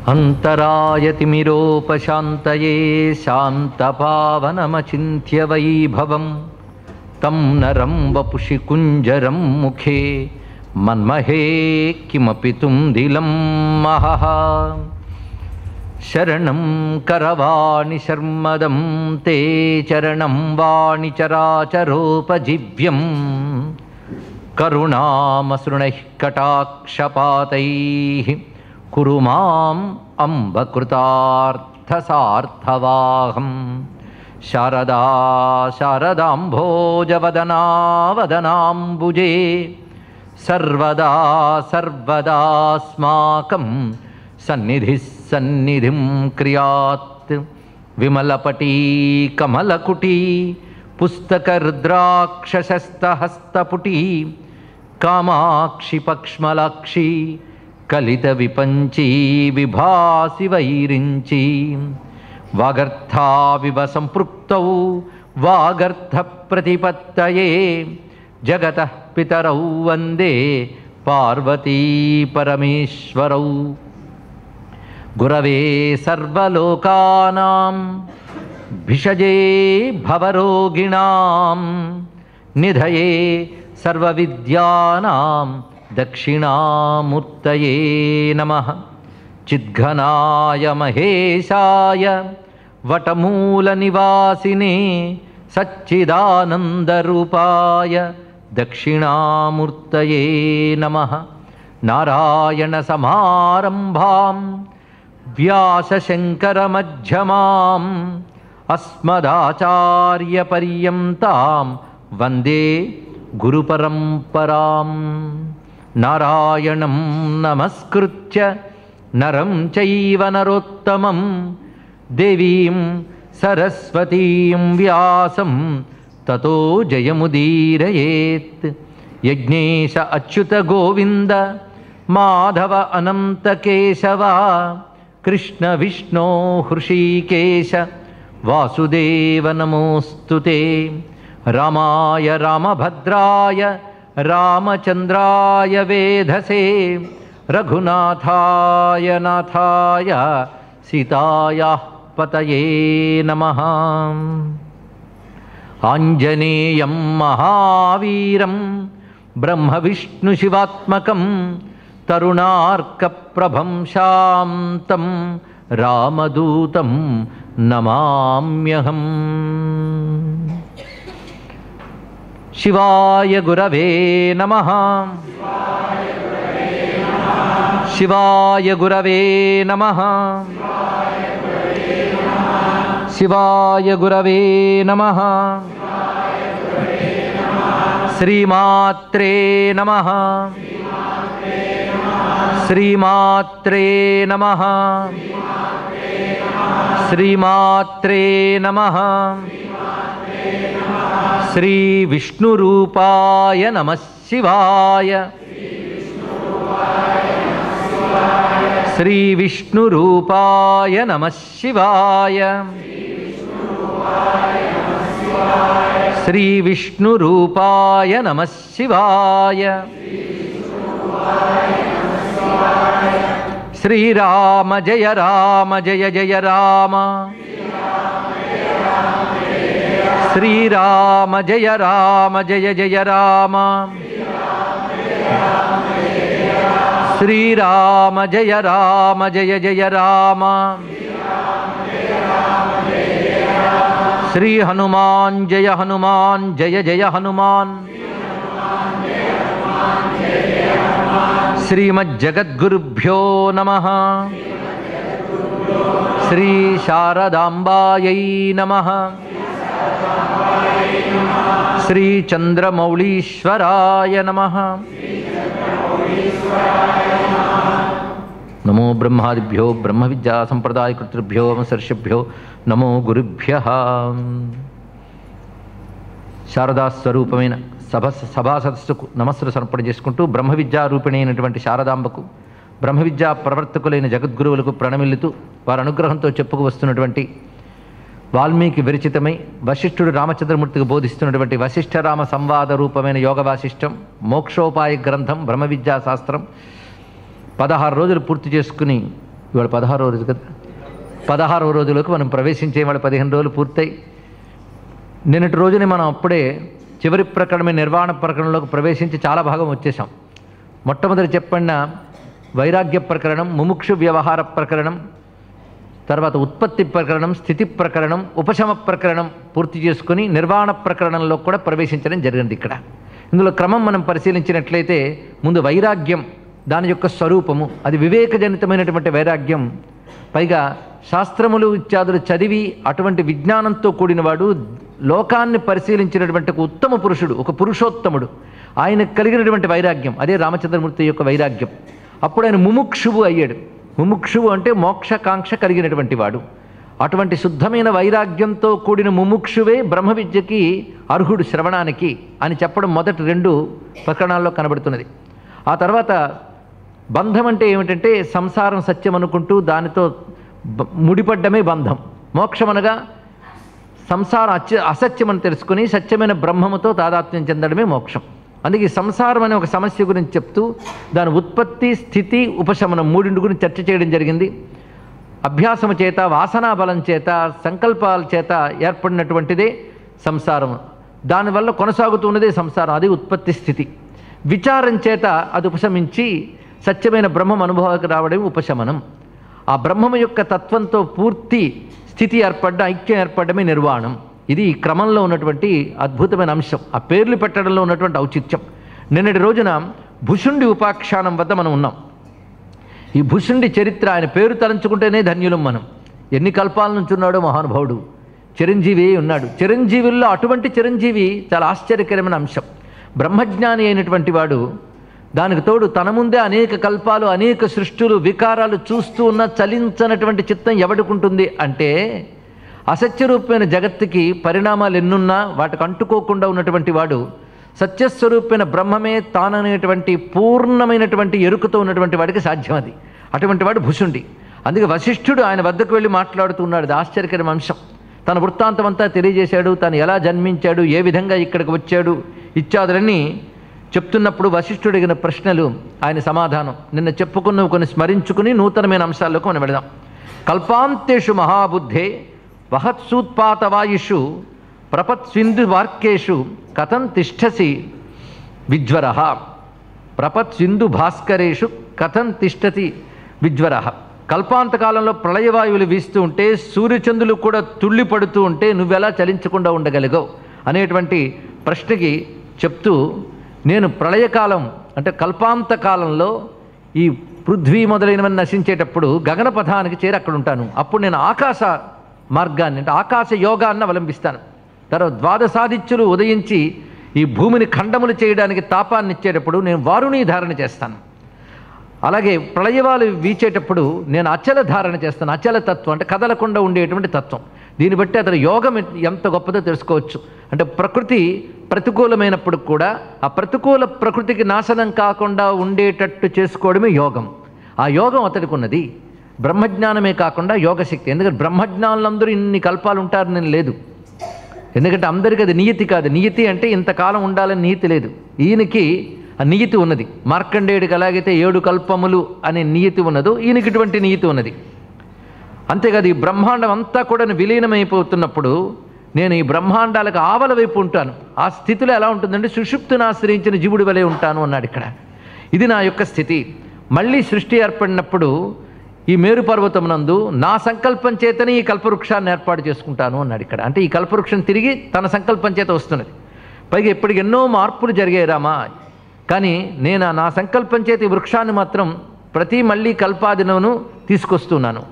अन्तरायतिमिरोपशान्तये शान्तपावनमचिन्त्य वैभवं तं नरं वपुषि कुञ्जरं मुखे मन्महे किमपि तुम्दिलं महः शरणं करवाणि शर्मदं ते चरणं वाणि चराचरोपजीव्यम् करुणामसृणैः कटाक्षपातैः कुरु माम् अम्बकृतार्थसार्थवाहम् शारदा शारदाम्भोजवदनावदनाम्बुजे सर्वदा सर्वदास्माकं सन्निधिः सन्निधिं क्रियात् विमलपटी कमलकुटी पुस्तकरुद्राक्षशस्तहस्तपुटी कामाक्षि पक्ष्मलाक्षी कलितविपञ्ची विभासि वैरिञ्ची वागर्थाविव सम्पृक्तौ वागर्थप्रतिपत्तये जगतः पितरौ वन्दे पार्वती परमेश्वरौ गुरवे सर्वलोकानां भिषजे भवरोगिणां निधये सर्वविद्यानां दक्षिणामूर्तये नमः चिद्घनाय महेशाय वटमूलनिवासिने सच्चिदानन्दरूपाय दक्षिणामूर्तये नमः नारायणसमारम्भां व्यासशङ्करमध्यमाम् अस्मदाचार्यपर्यन्तां वन्दे गुरुपरम्परां नारायणं नमस्कृत्य नरं चैव नरोत्तमं देवीं सरस्वतीं व्यासं ततो जयमुदीरयेत् यज्ञेश अच्युतगोविन्द माधव अनन्तकेशव कृष्णविष्णो हृषीकेश वासुदेव नमोऽस्तु ते रामाय रामभद्राय रामचन्द्राय वेधसे रघुनाथाय नाथाय सीतायाः पतये नमः आञ्जनेयं महावीरं ब्रह्मविष्णुशिवात्मकं तरुणार्कप्रभं शान्तं रामदूतं नमाम्यहम् शिवाय गुरवे नमः शिवाय गुरवे नमः शिवाय गुरवे नमः श्रीमात्रे नमः श्रीमात्रे नमः श्रीमात्रे नमः श्रीविष्णुरूपाय नमः शिवाय श्रीविष्णुरूपाय नमः शिवाय श्रीविष्णुरूपाय नमः शिवाय श्रीराम जय राम जय जय राम श्रीराम जय राम जय जय राम श्रीराम जय राम जय जय राम श्री हनुमान जय हनुमान जय जय हनुमान श्रीमज्जगद्गुरुभ्यो नमः श्री शारदाम्बायै नमः श्रीचन्द्रमौळीश्वराय नमः నమో బ్రహ్మాదిభ్యో బ్రహ్మ విద్యా సంప్రదాయకృతృభ్యో వంశర్షిభ్యో నమో గురుభ్య శారదా స్వరూపమైన సభ సభా సదస్సుకు నమస్సులు సమర్పణ చేసుకుంటూ బ్రహ్మ విద్యా రూపిణి అయినటువంటి శారదాంబకు బ్రహ్మ విద్యా ప్రవర్తకులైన జగద్గురువులకు ప్రణమిల్లుతూ వారి అనుగ్రహంతో చెప్పుకు వస్తున్నటువంటి వాల్మీకి విరచితమై వశిష్ఠుడు రామచంద్రమూర్తికి బోధిస్తున్నటువంటి వశిష్ఠ రామ సంవాద రూపమైన యోగ వాసిష్టం మోక్షోపాయ గ్రంథం బ్రహ్మ విద్యా శాస్త్రం పదహారు రోజులు పూర్తి చేసుకుని ఇవాళ పదహారో రోజు కదా పదహారవ రోజులకు మనం ప్రవేశించే వాళ్ళ పదిహేను రోజులు పూర్తయి నిన్నటి రోజునే మనం అప్పుడే చివరి ప్రకరణమే నిర్వాణ ప్రకరణలోకి ప్రవేశించి చాలా భాగం వచ్చేసాం మొట్టమొదటి చెప్పండి వైరాగ్య ప్రకరణం ముముక్షు వ్యవహార ప్రకరణం తర్వాత ఉత్పత్తి ప్రకరణం స్థితి ప్రకరణం ఉపశమ ప్రకరణం పూర్తి చేసుకుని నిర్వాణ ప్రకరణంలో కూడా ప్రవేశించడం జరిగింది ఇక్కడ ఇందులో క్రమం మనం పరిశీలించినట్లయితే ముందు వైరాగ్యం దాని యొక్క స్వరూపము అది వివేకజనితమైనటువంటి వైరాగ్యం పైగా శాస్త్రములు ఇత్యాదులు చదివి అటువంటి విజ్ఞానంతో కూడినవాడు లోకాన్ని పరిశీలించినటువంటి ఒక ఉత్తమ పురుషుడు ఒక పురుషోత్తముడు ఆయన కలిగినటువంటి వైరాగ్యం అదే రామచంద్రమూర్తి యొక్క వైరాగ్యం అప్పుడు ఆయన ముముక్షువు అయ్యాడు ముముక్షువు అంటే మోక్షకాంక్ష కలిగినటువంటి వాడు అటువంటి శుద్ధమైన వైరాగ్యంతో కూడిన ముముక్షువే బ్రహ్మ విద్యకి అర్హుడు శ్రవణానికి అని చెప్పడం మొదటి రెండు ప్రకరణాల్లో కనబడుతున్నది ఆ తర్వాత బంధం అంటే ఏమిటంటే సంసారం సత్యం అనుకుంటూ దానితో బ- ముడిపడ్డమే బంధం మోక్షం అనగా సంసారం అత్య అసత్యం అని తెలుసుకుని సత్యమైన బ్రహ్మముతో తాదాత్మ్యం చెందడమే మోక్షం అందుకే ఈ సంసారం అనే ఒక సమస్య గురించి చెప్తూ దాని ఉత్పత్తి స్థితి ఉపశమనం మూడింటి గురించి చర్చ చేయడం జరిగింది అభ్యాసము చేత వాసనా బలం చేత సంకల్పాల చేత ఏర్పడినటువంటిదే సంసారం దానివల్ల కొనసాగుతున్నదే సంసారం అది ఉత్పత్తి స్థితి విచారం చేత అది ఉపశమించి సత్యమైన బ్రహ్మం అనుభవానికి రావడమే ఉపశమనం ఆ బ్రహ్మము యొక్క తత్వంతో పూర్తి స్థితి ఏర్పడ్డ ఐక్యం ఏర్పడమే నిర్వాణం ఇది ఈ క్రమంలో ఉన్నటువంటి అద్భుతమైన అంశం ఆ పేర్లు పెట్టడంలో ఉన్నటువంటి ఔచిత్యం నిన్నటి రోజున భుషుండి ఉపాఖ్యానం వద్ద మనం ఉన్నాం ఈ భుషుండి చరిత్ర ఆయన పేరు తలంచుకుంటేనే ధన్యులం మనం ఎన్ని కల్పాల నుంచి ఉన్నాడో మహానుభావుడు చిరంజీవి ఉన్నాడు చిరంజీవుల్లో అటువంటి చిరంజీవి చాలా ఆశ్చర్యకరమైన అంశం బ్రహ్మజ్ఞాని అయినటువంటి వాడు దానికి తోడు తన ముందే అనేక కల్పాలు అనేక సృష్టులు వికారాలు చూస్తూ ఉన్న చలించనటువంటి చిత్తం ఎవడుకుంటుంది అంటే అసత్యరూపమైన జగత్తుకి పరిణామాలు ఎన్నున్నా వాటికి అంటుకోకుండా ఉన్నటువంటి వాడు సత్యస్వరూపమైన బ్రహ్మమే తాననేటువంటి పూర్ణమైనటువంటి ఎరుకతో ఉన్నటువంటి వాడికి సాధ్యం అది అటువంటి వాడు భుషుండి అందుకే వశిష్ఠుడు ఆయన వద్దకు వెళ్ళి మాట్లాడుతున్నాడు ఇది ఆశ్చర్యకరమైన అంశం తన వృత్తాంతం అంతా తెలియజేశాడు తను ఎలా జన్మించాడు ఏ విధంగా ఇక్కడికి వచ్చాడు ఇత్యాదులన్నీ చెప్తున్నప్పుడు వశిష్ఠుడు అడిగిన ప్రశ్నలు ఆయన సమాధానం నిన్న చెప్పుకున్నవి కొన్ని స్మరించుకుని నూతనమైన అంశాల్లోకి మనం వెళదాం కల్పాంతేషు మహాబుద్ధే వహత్సూత్పాతవాయుషు ప్రపత్స్విందు వార్కేషు కథం తిష్టసి విజ్వర ప్రపత్సింధు భాస్కరేషు కథం తిష్టతి విజ్వర కల్పాంతకాలంలో ప్రళయవాయువులు వీస్తూ ఉంటే సూర్యచంద్రులు కూడా తుళ్ళి పడుతూ ఉంటే నువ్వెలా చలించకుండా ఉండగలిగావు అనేటువంటి ప్రశ్నకి చెప్తూ నేను ప్రళయకాలం అంటే కల్పాంత కాలంలో ఈ పృథ్వీ మొదలైనవన్నీ నశించేటప్పుడు గగన పథానికి చేరి అక్కడ ఉంటాను అప్పుడు నేను ఆకాశ మార్గాన్ని అంటే ఆకాశ యోగాన్ని అవలంబిస్తాను తర్వాత ద్వాదశాదిత్యులు ఉదయించి ఈ భూమిని ఖండములు చేయడానికి తాపాన్ని ఇచ్చేటప్పుడు నేను వారుని ధారణ చేస్తాను అలాగే ప్రళయవాలు వీచేటప్పుడు నేను అచల ధారణ చేస్తాను అచల తత్వం అంటే కదలకుండా ఉండేటువంటి తత్వం దీన్ని బట్టి అతని యోగం ఎంత గొప్పదో తెలుసుకోవచ్చు అంటే ప్రకృతి ప్రతికూలమైనప్పుడు కూడా ఆ ప్రతికూల ప్రకృతికి నాశనం కాకుండా ఉండేటట్టు చేసుకోవడమే యోగం ఆ యోగం అతడికి ఉన్నది బ్రహ్మజ్ఞానమే కాకుండా యోగశక్తి ఎందుకంటే బ్రహ్మజ్ఞానులందరూ ఇన్ని కల్పాలు ఉంటారని లేదు ఎందుకంటే అందరికీ అది నియతి కాదు నియతి అంటే ఇంతకాలం ఉండాలని నియతి లేదు ఈయనకి ఆ నియతి ఉన్నది మార్కండేయుడికి ఎలాగైతే ఏడు కల్పములు అనే నియతి ఉన్నదో ఈయనకి ఇటువంటి నియతి ఉన్నది అంతేకాదు ఈ బ్రహ్మాండం అంతా కూడా విలీనమైపోతున్నప్పుడు నేను ఈ బ్రహ్మాండాలకు ఆవల వైపు ఉంటాను ఆ స్థితిలో ఎలా ఉంటుందంటే సుషుప్తును ఆశ్రయించిన జీవుడి వలె ఉంటాను అన్నాడు ఇక్కడ ఇది నా యొక్క స్థితి మళ్ళీ సృష్టి ఏర్పడినప్పుడు ఈ మేరు పర్వతమునందు నా సంకల్పం చేతనే ఈ కల్పవృక్షాన్ని ఏర్పాటు చేసుకుంటాను అన్నాడు ఇక్కడ అంటే ఈ కల్పవృక్షం తిరిగి తన సంకల్పం చేత వస్తున్నది పైగా ఇప్పటికి ఎన్నో మార్పులు జరిగాయి రామా కానీ నేను ఆ నా సంకల్పం చేత ఈ వృక్షాన్ని మాత్రం ప్రతి మళ్ళీ కల్పాదినను తీసుకొస్తున్నాను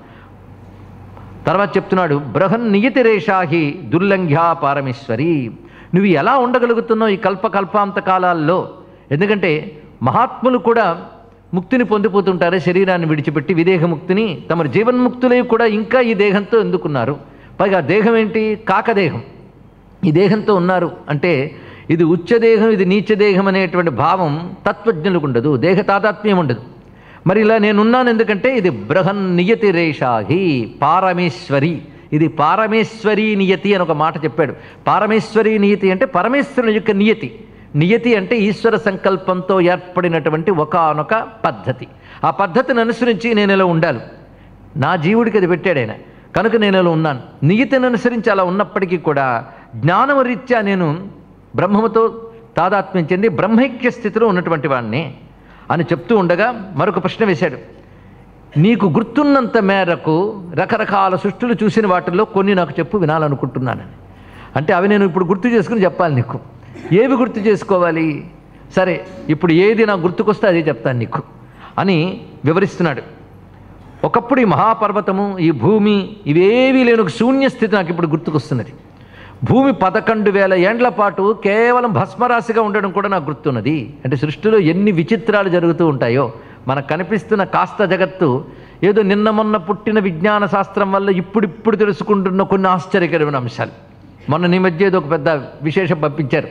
తర్వాత చెప్తున్నాడు బృహన్ నియతి రేషాహి దుర్లంఘ్యా పారమేశ్వరి నువ్వు ఎలా ఉండగలుగుతున్నావు ఈ కల్ప కల్పాంత కాలాల్లో ఎందుకంటే మహాత్ములు కూడా ముక్తిని పొందిపోతుంటారే శరీరాన్ని విడిచిపెట్టి విదేహముక్తిని తమ జీవన్ముక్తులై కూడా ఇంకా ఈ దేహంతో ఎందుకున్నారు పైగా దేహం ఏంటి కాకదేహం ఈ దేహంతో ఉన్నారు అంటే ఇది ఉచ్చదేహం ఇది నీచదేహం అనేటువంటి భావం తత్వజ్ఞులకు ఉండదు దేహ తాదాత్మ్యం ఉండదు మరి ఇలా నేనున్నాను ఎందుకంటే ఇది బృహన్ నియతి రేషాహి పారమేశ్వరి ఇది పారమేశ్వరి నియతి అని ఒక మాట చెప్పాడు పారమేశ్వరి నియతి అంటే పరమేశ్వరుని యొక్క నియతి నియతి అంటే ఈశ్వర సంకల్పంతో ఏర్పడినటువంటి ఒకానొక పద్ధతి ఆ పద్ధతిని అనుసరించి నేను ఇలా ఉండాలి నా జీవుడికి అది పెట్టాడు ఆయన కనుక నేను అలా ఉన్నాను నియతిని అనుసరించి అలా ఉన్నప్పటికీ కూడా జ్ఞానం రీత్యా నేను బ్రహ్మముతో తాదాత్మ్యం చెంది బ్రహ్మైక్య స్థితిలో ఉన్నటువంటి వాడిని అని చెప్తూ ఉండగా మరొక ప్రశ్న వేశాడు నీకు గుర్తున్నంత మేరకు రకరకాల సృష్టులు చూసిన వాటిల్లో కొన్ని నాకు చెప్పు వినాలనుకుంటున్నానని అంటే అవి నేను ఇప్పుడు గుర్తు చేసుకుని చెప్పాలి నీకు ఏవి గుర్తు చేసుకోవాలి సరే ఇప్పుడు ఏది నాకు గుర్తుకొస్తే అదే చెప్తాను నీకు అని వివరిస్తున్నాడు ఒకప్పుడు ఈ మహాపర్వతము ఈ భూమి ఇవేవీ లేని ఒక శూన్య స్థితి నాకు ఇప్పుడు గుర్తుకొస్తున్నది భూమి పదకొండు వేల ఏండ్ల పాటు కేవలం భస్మరాశిగా ఉండడం కూడా నాకు గుర్తున్నది అంటే సృష్టిలో ఎన్ని విచిత్రాలు జరుగుతూ ఉంటాయో మనకు కనిపిస్తున్న కాస్త జగత్తు ఏదో నిన్న మొన్న పుట్టిన విజ్ఞాన శాస్త్రం వల్ల ఇప్పుడిప్పుడు తెలుసుకుంటున్న కొన్ని ఆశ్చర్యకరమైన అంశాలు మొన్న నీ మధ్య ఏదో ఒక పెద్ద విశేషం పంపించారు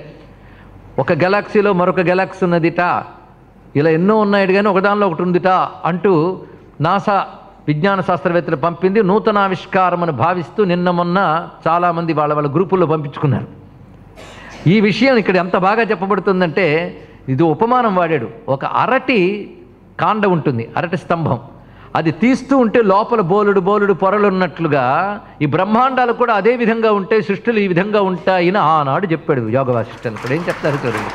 ఒక గెలాక్సీలో మరొక గెలాక్సీ ఉన్నదిట ఇలా ఎన్నో ఉన్నాయి కానీ ఒకదానిలో ఒకటి ఉందిట అంటూ నాసా విజ్ఞాన శాస్త్రవేత్తలు పంపింది నూతన ఆవిష్కారం అని భావిస్తూ నిన్న మొన్న చాలామంది వాళ్ళ వాళ్ళ గ్రూపుల్లో పంపించుకున్నారు ఈ విషయం ఇక్కడ ఎంత బాగా చెప్పబడుతుందంటే ఇది ఉపమానం వాడాడు ఒక అరటి కాండ ఉంటుంది అరటి స్తంభం అది తీస్తూ ఉంటే లోపల బోలుడు బోలుడు పొరలు ఉన్నట్లుగా ఈ బ్రహ్మాండాలు కూడా అదే విధంగా ఉంటాయి సృష్టిలు ఈ విధంగా ఉంటాయని ఆనాడు చెప్పాడు యోగ వాసిష్టలు ఇక్కడ ఏం చెప్తారు చూడండి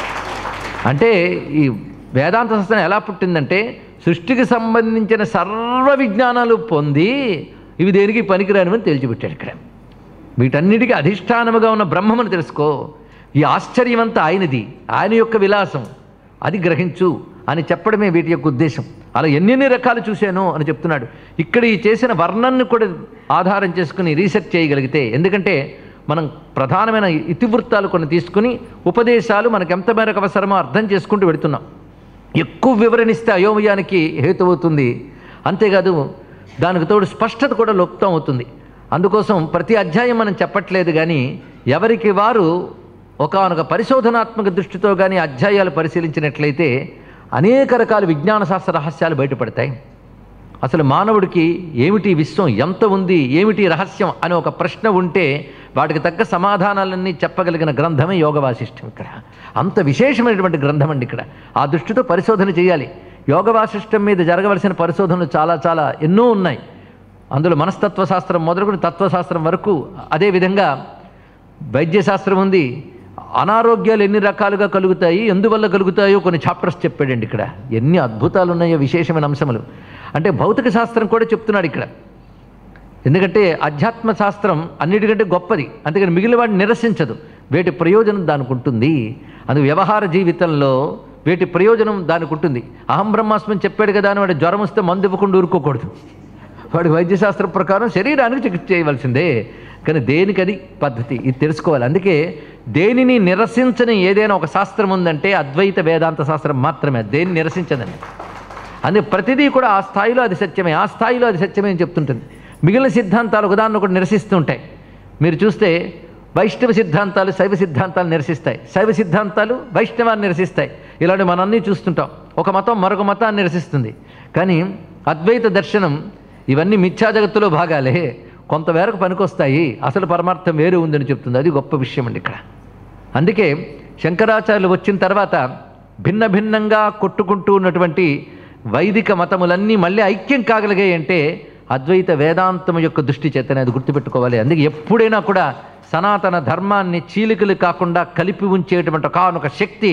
అంటే ఈ వేదాంత శాస్త్రం ఎలా పుట్టిందంటే సృష్టికి సంబంధించిన సర్వ విజ్ఞానాలు పొంది ఇవి దేనికి పనికిరానివని తేల్చిపెట్టాడు ఇక్కడ వీటన్నిటికీ అధిష్టానముగా ఉన్న బ్రహ్మమని తెలుసుకో ఈ ఆశ్చర్యమంతా ఆయనది ఆయన యొక్క విలాసం అది గ్రహించు అని చెప్పడమే వీటి యొక్క ఉద్దేశం అలా ఎన్నెన్ని రకాలు చూశాను అని చెప్తున్నాడు ఇక్కడ ఈ చేసిన వర్ణన్ను కూడా ఆధారం చేసుకుని రీసెర్చ్ చేయగలిగితే ఎందుకంటే మనం ప్రధానమైన ఇతివృత్తాలు కొన్ని తీసుకుని ఉపదేశాలు మనకు ఎంత మేరకు అవసరమో అర్థం చేసుకుంటూ వెళుతున్నాం ఎక్కువ వివరణిస్తే అయోమయానికి హేతువవుతుంది అంతేకాదు దానికి తోడు స్పష్టత కూడా లోప్తం అవుతుంది అందుకోసం ప్రతి అధ్యాయం మనం చెప్పట్లేదు కానీ ఎవరికి వారు ఒకనొక పరిశోధనాత్మక దృష్టితో కానీ అధ్యాయాలు పరిశీలించినట్లయితే అనేక రకాల విజ్ఞాన శాస్త్ర రహస్యాలు బయటపడతాయి అసలు మానవుడికి ఏమిటి విశ్వం ఎంత ఉంది ఏమిటి రహస్యం అనే ఒక ప్రశ్న ఉంటే వాటికి తగ్గ సమాధానాలన్నీ చెప్పగలిగిన గ్రంథమే యోగ వాసిష్టం ఇక్కడ అంత విశేషమైనటువంటి గ్రంథం అండి ఇక్కడ ఆ దృష్టితో పరిశోధన చేయాలి యోగ వాసిష్టం మీద జరగవలసిన పరిశోధనలు చాలా చాలా ఎన్నో ఉన్నాయి అందులో మనస్తత్వ శాస్త్రం మొదలుకొని తత్వశాస్త్రం వరకు అదేవిధంగా వైద్యశాస్త్రం ఉంది అనారోగ్యాలు ఎన్ని రకాలుగా కలుగుతాయి ఎందువల్ల కలుగుతాయో కొన్ని చాప్టర్స్ చెప్పాడండి ఇక్కడ ఎన్ని అద్భుతాలు ఉన్నాయో విశేషమైన అంశములు అంటే భౌతిక శాస్త్రం కూడా చెప్తున్నాడు ఇక్కడ ఎందుకంటే అధ్యాత్మ శాస్త్రం అన్నిటికంటే గొప్పది అందుకని మిగిలిన వాడిని నిరసించదు వేటి ప్రయోజనం దానికి ఉంటుంది అది వ్యవహార జీవితంలో వేటి ప్రయోజనం దానికి ఉంటుంది అహం బ్రహ్మాస్మని చెప్పాడు కదా అని వాడు జ్వరం వస్తే మందు ఇవ్వకుండా ఊరుకోకూడదు వాడు వైద్యశాస్త్రం ప్రకారం శరీరానికి చికిత్స చేయవలసిందే కానీ దేనికది పద్ధతి ఇది తెలుసుకోవాలి అందుకే దేనిని నిరసించని ఏదైనా ఒక శాస్త్రం ఉందంటే అద్వైత వేదాంత శాస్త్రం మాత్రమే దేన్ని నిరసించదండి అందుకే ప్రతిదీ కూడా ఆ స్థాయిలో అది సత్యమే ఆ స్థాయిలో అది సత్యమే అని చెప్తుంటుంది మిగిలిన సిద్ధాంతాలు ఒకదాన్ని ఒకటి నిరసిస్తూ ఉంటాయి మీరు చూస్తే వైష్ణవ సిద్ధాంతాలు శైవ సిద్ధాంతాలు నిరసిస్తాయి శైవ సిద్ధాంతాలు వైష్ణవాన్ని నిరసిస్తాయి ఇలాంటి మనన్నీ చూస్తుంటాం ఒక మతం మరొక మతాన్ని నిరసిస్తుంది కానీ అద్వైత దర్శనం ఇవన్నీ మిథ్యా జగత్తులో భాగాలే కొంతమేరకు పనికొస్తాయి అసలు పరమార్థం వేరే ఉందని చెప్తుంది అది గొప్ప విషయం అండి ఇక్కడ అందుకే శంకరాచార్యులు వచ్చిన తర్వాత భిన్న భిన్నంగా కొట్టుకుంటూ ఉన్నటువంటి వైదిక మతములన్నీ మళ్ళీ ఐక్యం కాగలిగాయి అంటే అద్వైత వేదాంతం యొక్క దృష్టి చేతనే అది గుర్తుపెట్టుకోవాలి అందుకే ఎప్పుడైనా కూడా సనాతన ధర్మాన్ని చీలికలు కాకుండా కలిపి ఉంచేటువంటి కానొక శక్తి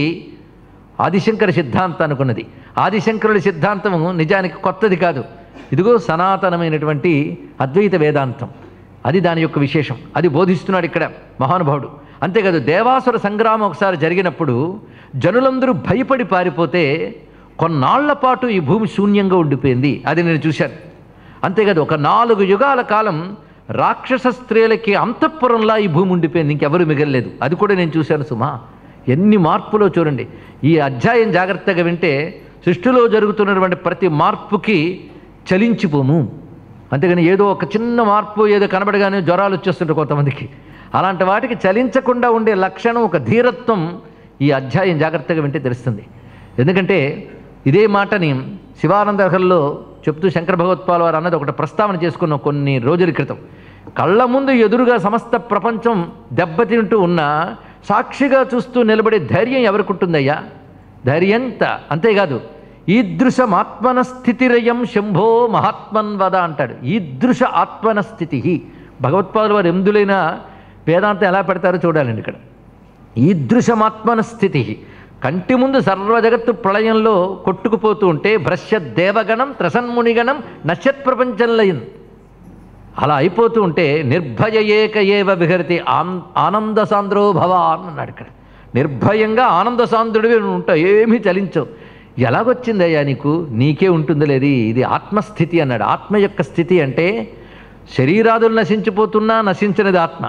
ఆదిశంకర సిద్ధాంతానికి ఉన్నది ఆదిశంకరుడి సిద్ధాంతము నిజానికి కొత్తది కాదు ఇదిగో సనాతనమైనటువంటి అద్వైత వేదాంతం అది దాని యొక్క విశేషం అది బోధిస్తున్నాడు ఇక్కడ మహానుభావుడు అంతేకాదు దేవాసుర సంగ్రామం ఒకసారి జరిగినప్పుడు జనులందరూ భయపడి పారిపోతే కొన్నాళ్ల పాటు ఈ భూమి శూన్యంగా ఉండిపోయింది అది నేను చూశాను అంతేకాదు ఒక నాలుగు యుగాల కాలం రాక్షస స్త్రీలకి అంతఃపురంలా ఈ భూమి ఉండిపోయింది ఇంకెవరు మిగలలేదు అది కూడా నేను చూశాను సుమా ఎన్ని మార్పులో చూడండి ఈ అధ్యాయం జాగ్రత్తగా వింటే సృష్టిలో జరుగుతున్నటువంటి ప్రతి మార్పుకి చలించిపోము అంతేగాని ఏదో ఒక చిన్న మార్పు ఏదో కనబడగానే జ్వరాలు వచ్చేస్తుంటాయి కొంతమందికి అలాంటి వాటికి చలించకుండా ఉండే లక్షణం ఒక ధీరత్వం ఈ అధ్యాయం జాగ్రత్తగా వింటే తెలుస్తుంది ఎందుకంటే ఇదే మాటని శివానందర్హల్లో చెప్తూ శంకర భగవత్పాల్ వారు అన్నది ఒకటి ప్రస్తావన చేసుకున్నాం కొన్ని రోజుల క్రితం కళ్ళ ముందు ఎదురుగా సమస్త ప్రపంచం దెబ్బతింటూ ఉన్నా సాక్షిగా చూస్తూ నిలబడే ధైర్యం ఎవరికి ఉంటుందయ్యా ధైర్యంత అంతేకాదు ఈదృశమాత్మన స్థితిరయం శంభో మహాత్మన్ వద అంటాడు ఈదృశ ఆత్మన స్థితి భగవత్పాదులు వారు ఎందులైనా వేదాంతం ఎలా పెడతారో చూడాలండి ఇక్కడ ఈదృశమాత్మన స్థితి కంటి ముందు సర్వ జగత్తు ప్రళయంలో కొట్టుకుపోతూ ఉంటే భ్రశ్య దేవగణం త్రసన్మునిగణం నశ్యత్ ప్రపంచంలయం అలా అయిపోతూ ఉంటే నిర్భయ ఏక ఏవ విహరితి ఆన్ ఆనంద సాంద్రో భవాన్ అన్నాడు ఇక్కడ నిర్భయంగా ఆనంద సాంద్రుడివి నువ్వు ఉంటావు ఏమీ చలించవు ఎలాగొచ్చిందయ్యా నీకు నీకే ఉంటుంది లేదు ఇది ఆత్మస్థితి అన్నాడు ఆత్మ యొక్క స్థితి అంటే శరీరాదులు నశించిపోతున్నా నశించినది ఆత్మ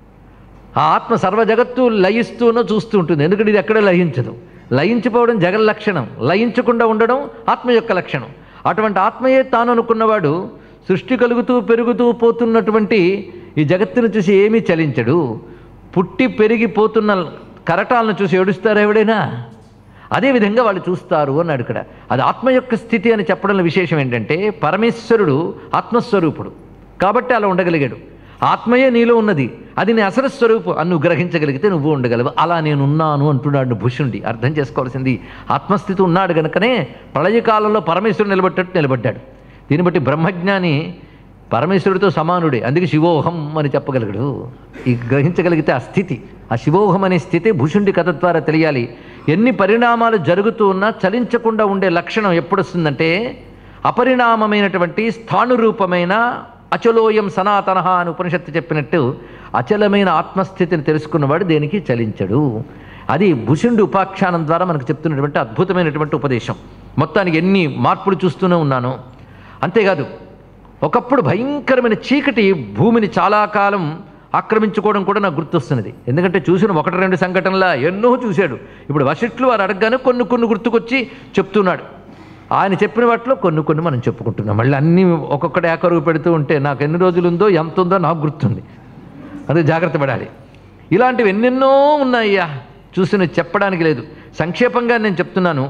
ఆ ఆత్మ సర్వ జగత్తు లయిస్తూనో చూస్తూ ఉంటుంది ఎందుకంటే ఇది ఎక్కడ లయించదు లయించిపోవడం జగన్ లక్షణం లయించకుండా ఉండడం ఆత్మ యొక్క లక్షణం అటువంటి ఆత్మయే తాను అనుకున్నవాడు సృష్టి కలుగుతూ పెరుగుతూ పోతున్నటువంటి ఈ జగత్తును చూసి ఏమీ చలించడు పుట్టి పెరిగిపోతున్న కరటాలను చూసి ఏడుస్తారా ఎవడైనా అదేవిధంగా వాళ్ళు చూస్తారు అన్నాడు ఇక్కడ అది ఆత్మ యొక్క స్థితి అని చెప్పడంలో విశేషం ఏంటంటే పరమేశ్వరుడు ఆత్మస్వరూపుడు కాబట్టి అలా ఉండగలిగాడు ఆత్మయే నీలో ఉన్నది అది నీ అసలు స్వరూపం అని నువ్వు గ్రహించగలిగితే నువ్వు ఉండగలవు అలా నేను ఉన్నాను అంటున్నాడు భుషుండి అర్థం చేసుకోవాల్సింది ఆత్మస్థితి ఉన్నాడు గనుకనే ప్రళయకాలంలో పరమేశ్వరుడు నిలబడ్డట్టు నిలబడ్డాడు దీన్ని బట్టి బ్రహ్మజ్ఞాని పరమేశ్వరుడితో సమానుడే అందుకే శివోహం అని చెప్పగలగడు ఈ గ్రహించగలిగితే ఆ స్థితి ఆ శివోహం అనే స్థితి భూషుండి కథ ద్వారా తెలియాలి ఎన్ని పరిణామాలు జరుగుతూ ఉన్నా చలించకుండా ఉండే లక్షణం ఎప్పుడు వస్తుందంటే అపరిణామమైనటువంటి స్థాణురూపమైన అచలోయం సనాతన అని ఉపనిషత్తు చెప్పినట్టు అచలమైన ఆత్మస్థితిని తెలుసుకున్నవాడు దేనికి చలించడు అది భుషుండి ఉపాఖ్యానం ద్వారా మనకు చెప్తున్నటువంటి అద్భుతమైనటువంటి ఉపదేశం మొత్తానికి ఎన్ని మార్పులు చూస్తూనే ఉన్నాను అంతేకాదు ఒకప్పుడు భయంకరమైన చీకటి భూమిని చాలా కాలం ఆక్రమించుకోవడం కూడా నాకు గుర్తొస్తున్నది ఎందుకంటే చూసిన ఒకటి రెండు సంఘటనలా ఎన్నో చూశాడు ఇప్పుడు వశిష్ఠులు వారు అడగగానే కొన్ని కొన్ని గుర్తుకొచ్చి చెప్తున్నాడు ఆయన చెప్పిన వాటిలో కొన్ని కొన్ని మనం చెప్పుకుంటున్నాం మళ్ళీ అన్నీ ఒక్కొక్కటి ఏకరువు పెడుతూ ఉంటే నాకు ఎన్ని రోజులు ఉందో ఎంత ఉందో నాకు గుర్తుంది అది జాగ్రత్త పడాలి ఇలాంటివి ఎన్నెన్నో ఉన్నాయ్యా చూసిన చెప్పడానికి లేదు సంక్షేపంగా నేను చెప్తున్నాను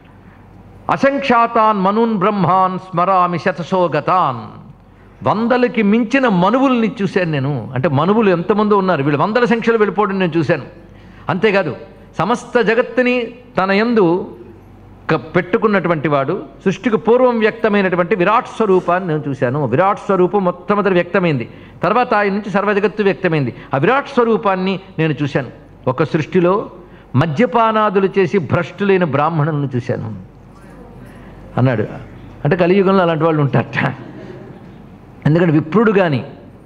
అసంఖ్యాతాన్ మనూన్ బ్రహ్మాన్ స్మరామి శతశోగతాన్ వందలకి మించిన మనువుల్ని చూశాను నేను అంటే మనువులు ఎంతమంది ఉన్నారు వీళ్ళు వందల సంఖ్యలో వెళ్ళిపోవడం నేను చూశాను అంతేకాదు సమస్త జగత్తుని తన యందు క- పెట్టుకున్నటువంటి వాడు సృష్టికి పూర్వం వ్యక్తమైనటువంటి విరాట్ స్వరూపాన్ని నేను చూశాను విరాట్ స్వరూపం మొట్టమొదటి వ్యక్తమైంది తర్వాత ఆయన నుంచి సర్వజగత్తు వ్యక్తమైంది ఆ విరాట్ స్వరూపాన్ని నేను చూశాను ఒక సృష్టిలో మద్యపానాదులు చేసి భ్రష్టులైన బ్రాహ్మణులను చూశాను అన్నాడు అంటే కలియుగంలో అలాంటి వాళ్ళు ఉంటారట ఎందుకంటే విప్రుడు కానీ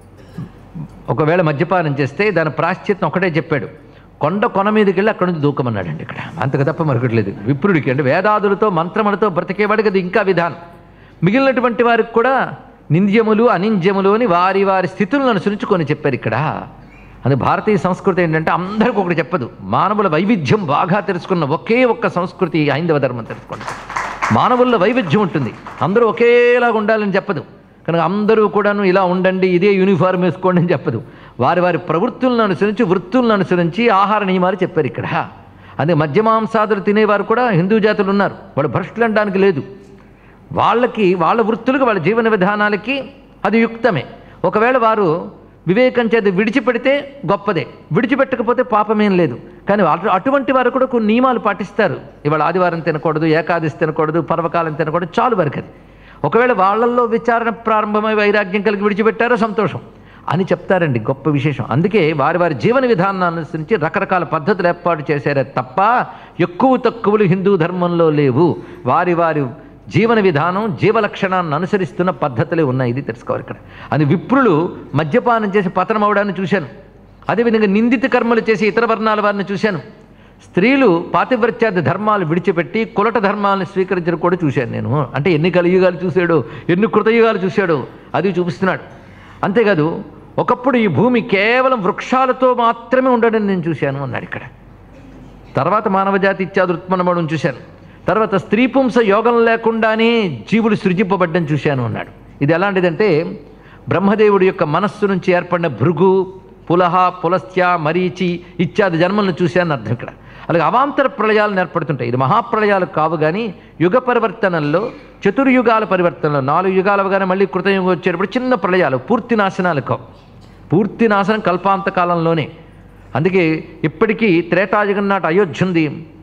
ఒకవేళ మద్యపానం చేస్తే దాని ప్రాశ్చిత్యం ఒకటే చెప్పాడు కొండ కొన మీదకి వెళ్ళి అక్కడి నుంచి దూకమన్నాడండి ఇక్కడ అంతకు తప్ప మరొకట్లేదు విప్రుడికి అంటే వేదాదులతో మంత్రములతో బ్రతికేవాడికి అది ఇంకా విధానం మిగిలినటువంటి వారికి కూడా నింద్యములు అనింద్యములు అని వారి వారి స్థితులను అనుసరించి కొన్ని చెప్పారు ఇక్కడ అది భారతీయ సంస్కృతి ఏంటంటే అందరికీ ఒకటి చెప్పదు మానవుల వైవిధ్యం బాగా తెలుసుకున్న ఒకే ఒక్క సంస్కృతి హైందవ ధర్మం తెలుసుకోండి మానవుల్లో వైవిధ్యం ఉంటుంది అందరూ ఒకేలాగా ఉండాలని చెప్పదు కనుక అందరూ కూడాను ఇలా ఉండండి ఇదే యూనిఫార్మ్ వేసుకోండి అని చెప్పదు వారి వారి ప్రవృత్తులను అనుసరించి వృత్తులను అనుసరించి ఆహార నియమాలు చెప్పారు ఇక్కడ అదే మద్యమాంసాదులు తినేవారు కూడా హిందూ జాతులు ఉన్నారు వాళ్ళు భ్రష్టులు అనడానికి లేదు వాళ్ళకి వాళ్ళ వృత్తులకు వాళ్ళ జీవన విధానాలకి అది యుక్తమే ఒకవేళ వారు వివేకం చేత విడిచిపెడితే గొప్పదే విడిచిపెట్టకపోతే పాపమేం లేదు కానీ అటు- అటువంటి వారు కూడా కొన్ని నియమాలు పాటిస్తారు ఇవాళ ఆదివారం తినకూడదు ఏకాదశి తినకూడదు పర్వకాలం తినకూడదు చాలు వరకు అది ఒకవేళ వాళ్ళల్లో విచారణ ప్రారంభమై వైరాగ్యం కలిగి విడిచిపెట్టారో సంతోషం అని చెప్తారండి గొప్ప విశేషం అందుకే వారి వారి జీవన విధానాన్ని అనుసరించి రకరకాల పద్ధతులు ఏర్పాటు చేశారే తప్ప ఎక్కువ తక్కువలు హిందూ ధర్మంలో లేవు వారి వారి జీవన విధానం జీవలక్షణాన్ని అనుసరిస్తున్న పద్ధతులే ఉన్నాయి ఇది తెలుసుకోవాలి ఇక్కడ అది విప్రులు మద్యపానం చేసి పతనం అవడాన్ని చూశాను అదేవిధంగా నిందిత కర్మలు చేసి ఇతర వర్ణాల వారిని చూశాను స్త్రీలు పాతివ్రత్యాది ధర్మాలు విడిచిపెట్టి కులట ధర్మాలను స్వీకరించడం కూడా చూశాను నేను అంటే ఎన్ని కలియుగాలు చూశాడో ఎన్ని కృతయుగాలు చూశాడో అది చూపిస్తున్నాడు అంతేకాదు ఒకప్పుడు ఈ భూమి కేవలం వృక్షాలతో మాత్రమే ఉండడం నేను చూశాను అన్నాడు ఇక్కడ తర్వాత మానవజాతి ఇత్యాది ఉత్పన్నమవడం చూశాను తర్వాత స్త్రీ పుంస యోగం లేకుండానే జీవుడు సృజింపబడ్డం చూశాను అన్నాడు ఇది ఎలాంటిదంటే బ్రహ్మదేవుడి యొక్క మనస్సు నుంచి ఏర్పడిన భృగు పులహ పులస్త్య మరీచి ఇత్యాది జన్మలను చూశాను అర్థం ఇక్కడ అలాగే అవాంతర ప్రళయాలు ఏర్పడుతుంటాయి ఇది మహాప్రళయాలు కావు కానీ యుగ పరివర్తనల్లో చతుర్యుగాల పరివర్తనలో నాలుగు యుగాలు అవగానే మళ్ళీ కృతయుగం వచ్చేటప్పుడు చిన్న ప్రళయాలు పూర్తి నాశనాలు కావు పూర్తి నాశనం కల్పాంత కాలంలోనే అందుకే ఇప్పటికీ త్రేతాయుగం నాటి అయోధ్య ఉంది